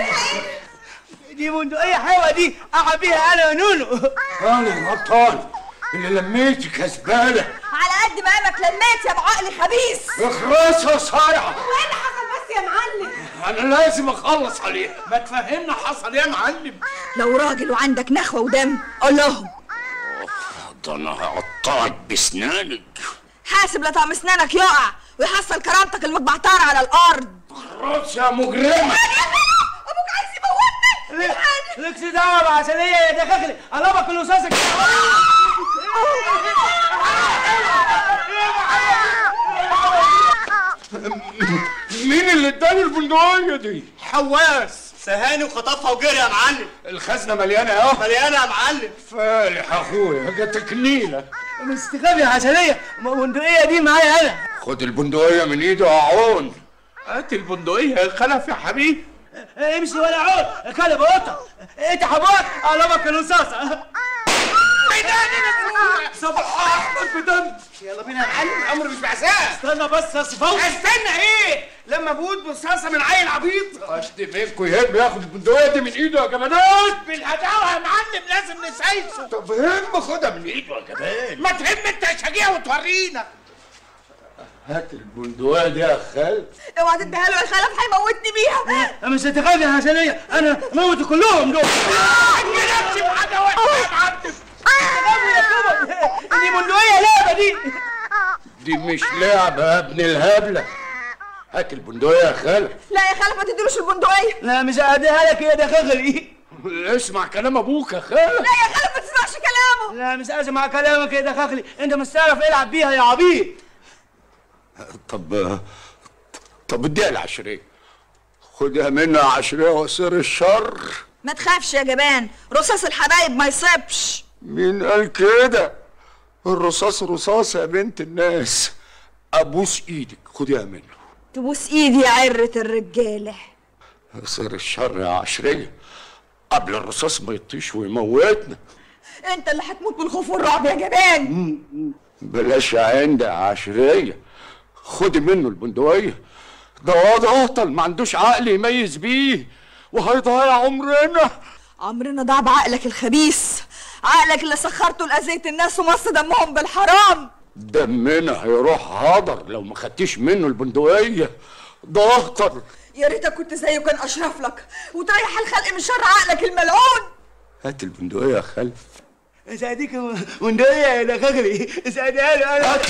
[SPEAKER 2] دي بندقية حلوة دي أقعد بيها أنا ونونو
[SPEAKER 17] انا غلطان اللي لميتك يا زباله
[SPEAKER 1] على قد ما قامك لميت يا ابو عقل خبيث
[SPEAKER 17] اخرس يا صايعه
[SPEAKER 1] وايه اللي حصل بس يا معلم
[SPEAKER 17] انا لازم اخلص عليها ما تفهمنا حصل ايه يا معلم
[SPEAKER 1] لو راجل وعندك نخوة ودم قول لهم
[SPEAKER 17] ده انا هقطعك بسنانك
[SPEAKER 1] حاسب لا طعم اسنانك يقع ويحصل كرامتك المتبعترة على الارض
[SPEAKER 17] خلاص يا مجرمه
[SPEAKER 1] ابوك عايز يموتني
[SPEAKER 2] لكش دعوة بعسلية يا دخاخلي قلبك رصاصك
[SPEAKER 17] مين اللي اداني البندقية دي؟
[SPEAKER 2] حواس سهاني وخطفها وجري يا معلم
[SPEAKER 17] الخزنة مليانة اهو
[SPEAKER 2] مليانة يا معلم
[SPEAKER 17] فالح اخويا جاتك نيلة
[SPEAKER 2] مستخبي يا عسلية البندقية دي معايا انا
[SPEAKER 17] خد البندقية من ايده يا عون هات البندقية يا خلف يا حبيبي
[SPEAKER 2] امشي ولا عود كلب قطة انت حبوك قلبك الرصاصة صباح احمر بدم يلا بينا يا معلم
[SPEAKER 17] الامر مش بعساس
[SPEAKER 2] استنى بس يا صفوت
[SPEAKER 17] استنى ايه لما بود برصاصه من عيل عبيط اشتي فيكوا يهب ياخد البندقيه دي من ايده يا جبانات بالهداوه يا معلم لازم نسايسه طب هم خدها من ايده يا جبان ما تهم انت يا شجيع وتورينا هات البندقيه دي يا خالد
[SPEAKER 1] اوعى تديها له يا خلف هيموتني بيها
[SPEAKER 2] انا مش هتخاف يا عسلية انا موت كلهم دول
[SPEAKER 17] نفسي بحاجه واحده يا معلم
[SPEAKER 2] دي بندقية لعبة دي
[SPEAKER 17] دي مش لعبه يا ابن الهبله هات البندقيه يا خالد
[SPEAKER 1] لا يا خلف ما تديلوش البندقية
[SPEAKER 2] لا مش هديها لك يا دخاخلي
[SPEAKER 17] اسمع كلام ابوك يا خالد
[SPEAKER 1] لا يا خلف ما تسمعش كلامه
[SPEAKER 2] لا مش اسمع كلامك يا دخاخلي انت مش تعرف العب بيها يا عبيط
[SPEAKER 17] طب طب اديها العشرية خدها منها عشرية وسر الشر
[SPEAKER 1] ما تخافش يا جبان رصاص الحبايب ما يصيبش
[SPEAKER 17] مين قال كده الرصاص رصاص يا بنت الناس ابوس ايدك خديها منه
[SPEAKER 1] تبوس ايدي يا عرة الرجالة
[SPEAKER 17] سر الشر يا عشرية قبل الرصاص ما يطيش ويموتنا
[SPEAKER 1] انت اللي هتموت من الخوف والرعب يا جبان
[SPEAKER 17] بلاش عند يا عشرية خدي منه البندقية ده واد هطل ما عندوش عقل يميز بيه وهيضيع عمرنا
[SPEAKER 1] عمرنا ضاع بعقلك الخبيث عقلك اللي سخرته لأذية الناس ومص دمهم بالحرام
[SPEAKER 17] دمنا هيروح هدر لو ما خدتيش منه البندقية ده اخطر
[SPEAKER 1] يا ريتك كنت زيه كان اشرف لك وتريح الخلق من شر عقلك الملعون
[SPEAKER 17] هات البندقية يا خلف
[SPEAKER 2] سأديك بندقية يا دخاخلي سأديها لي انا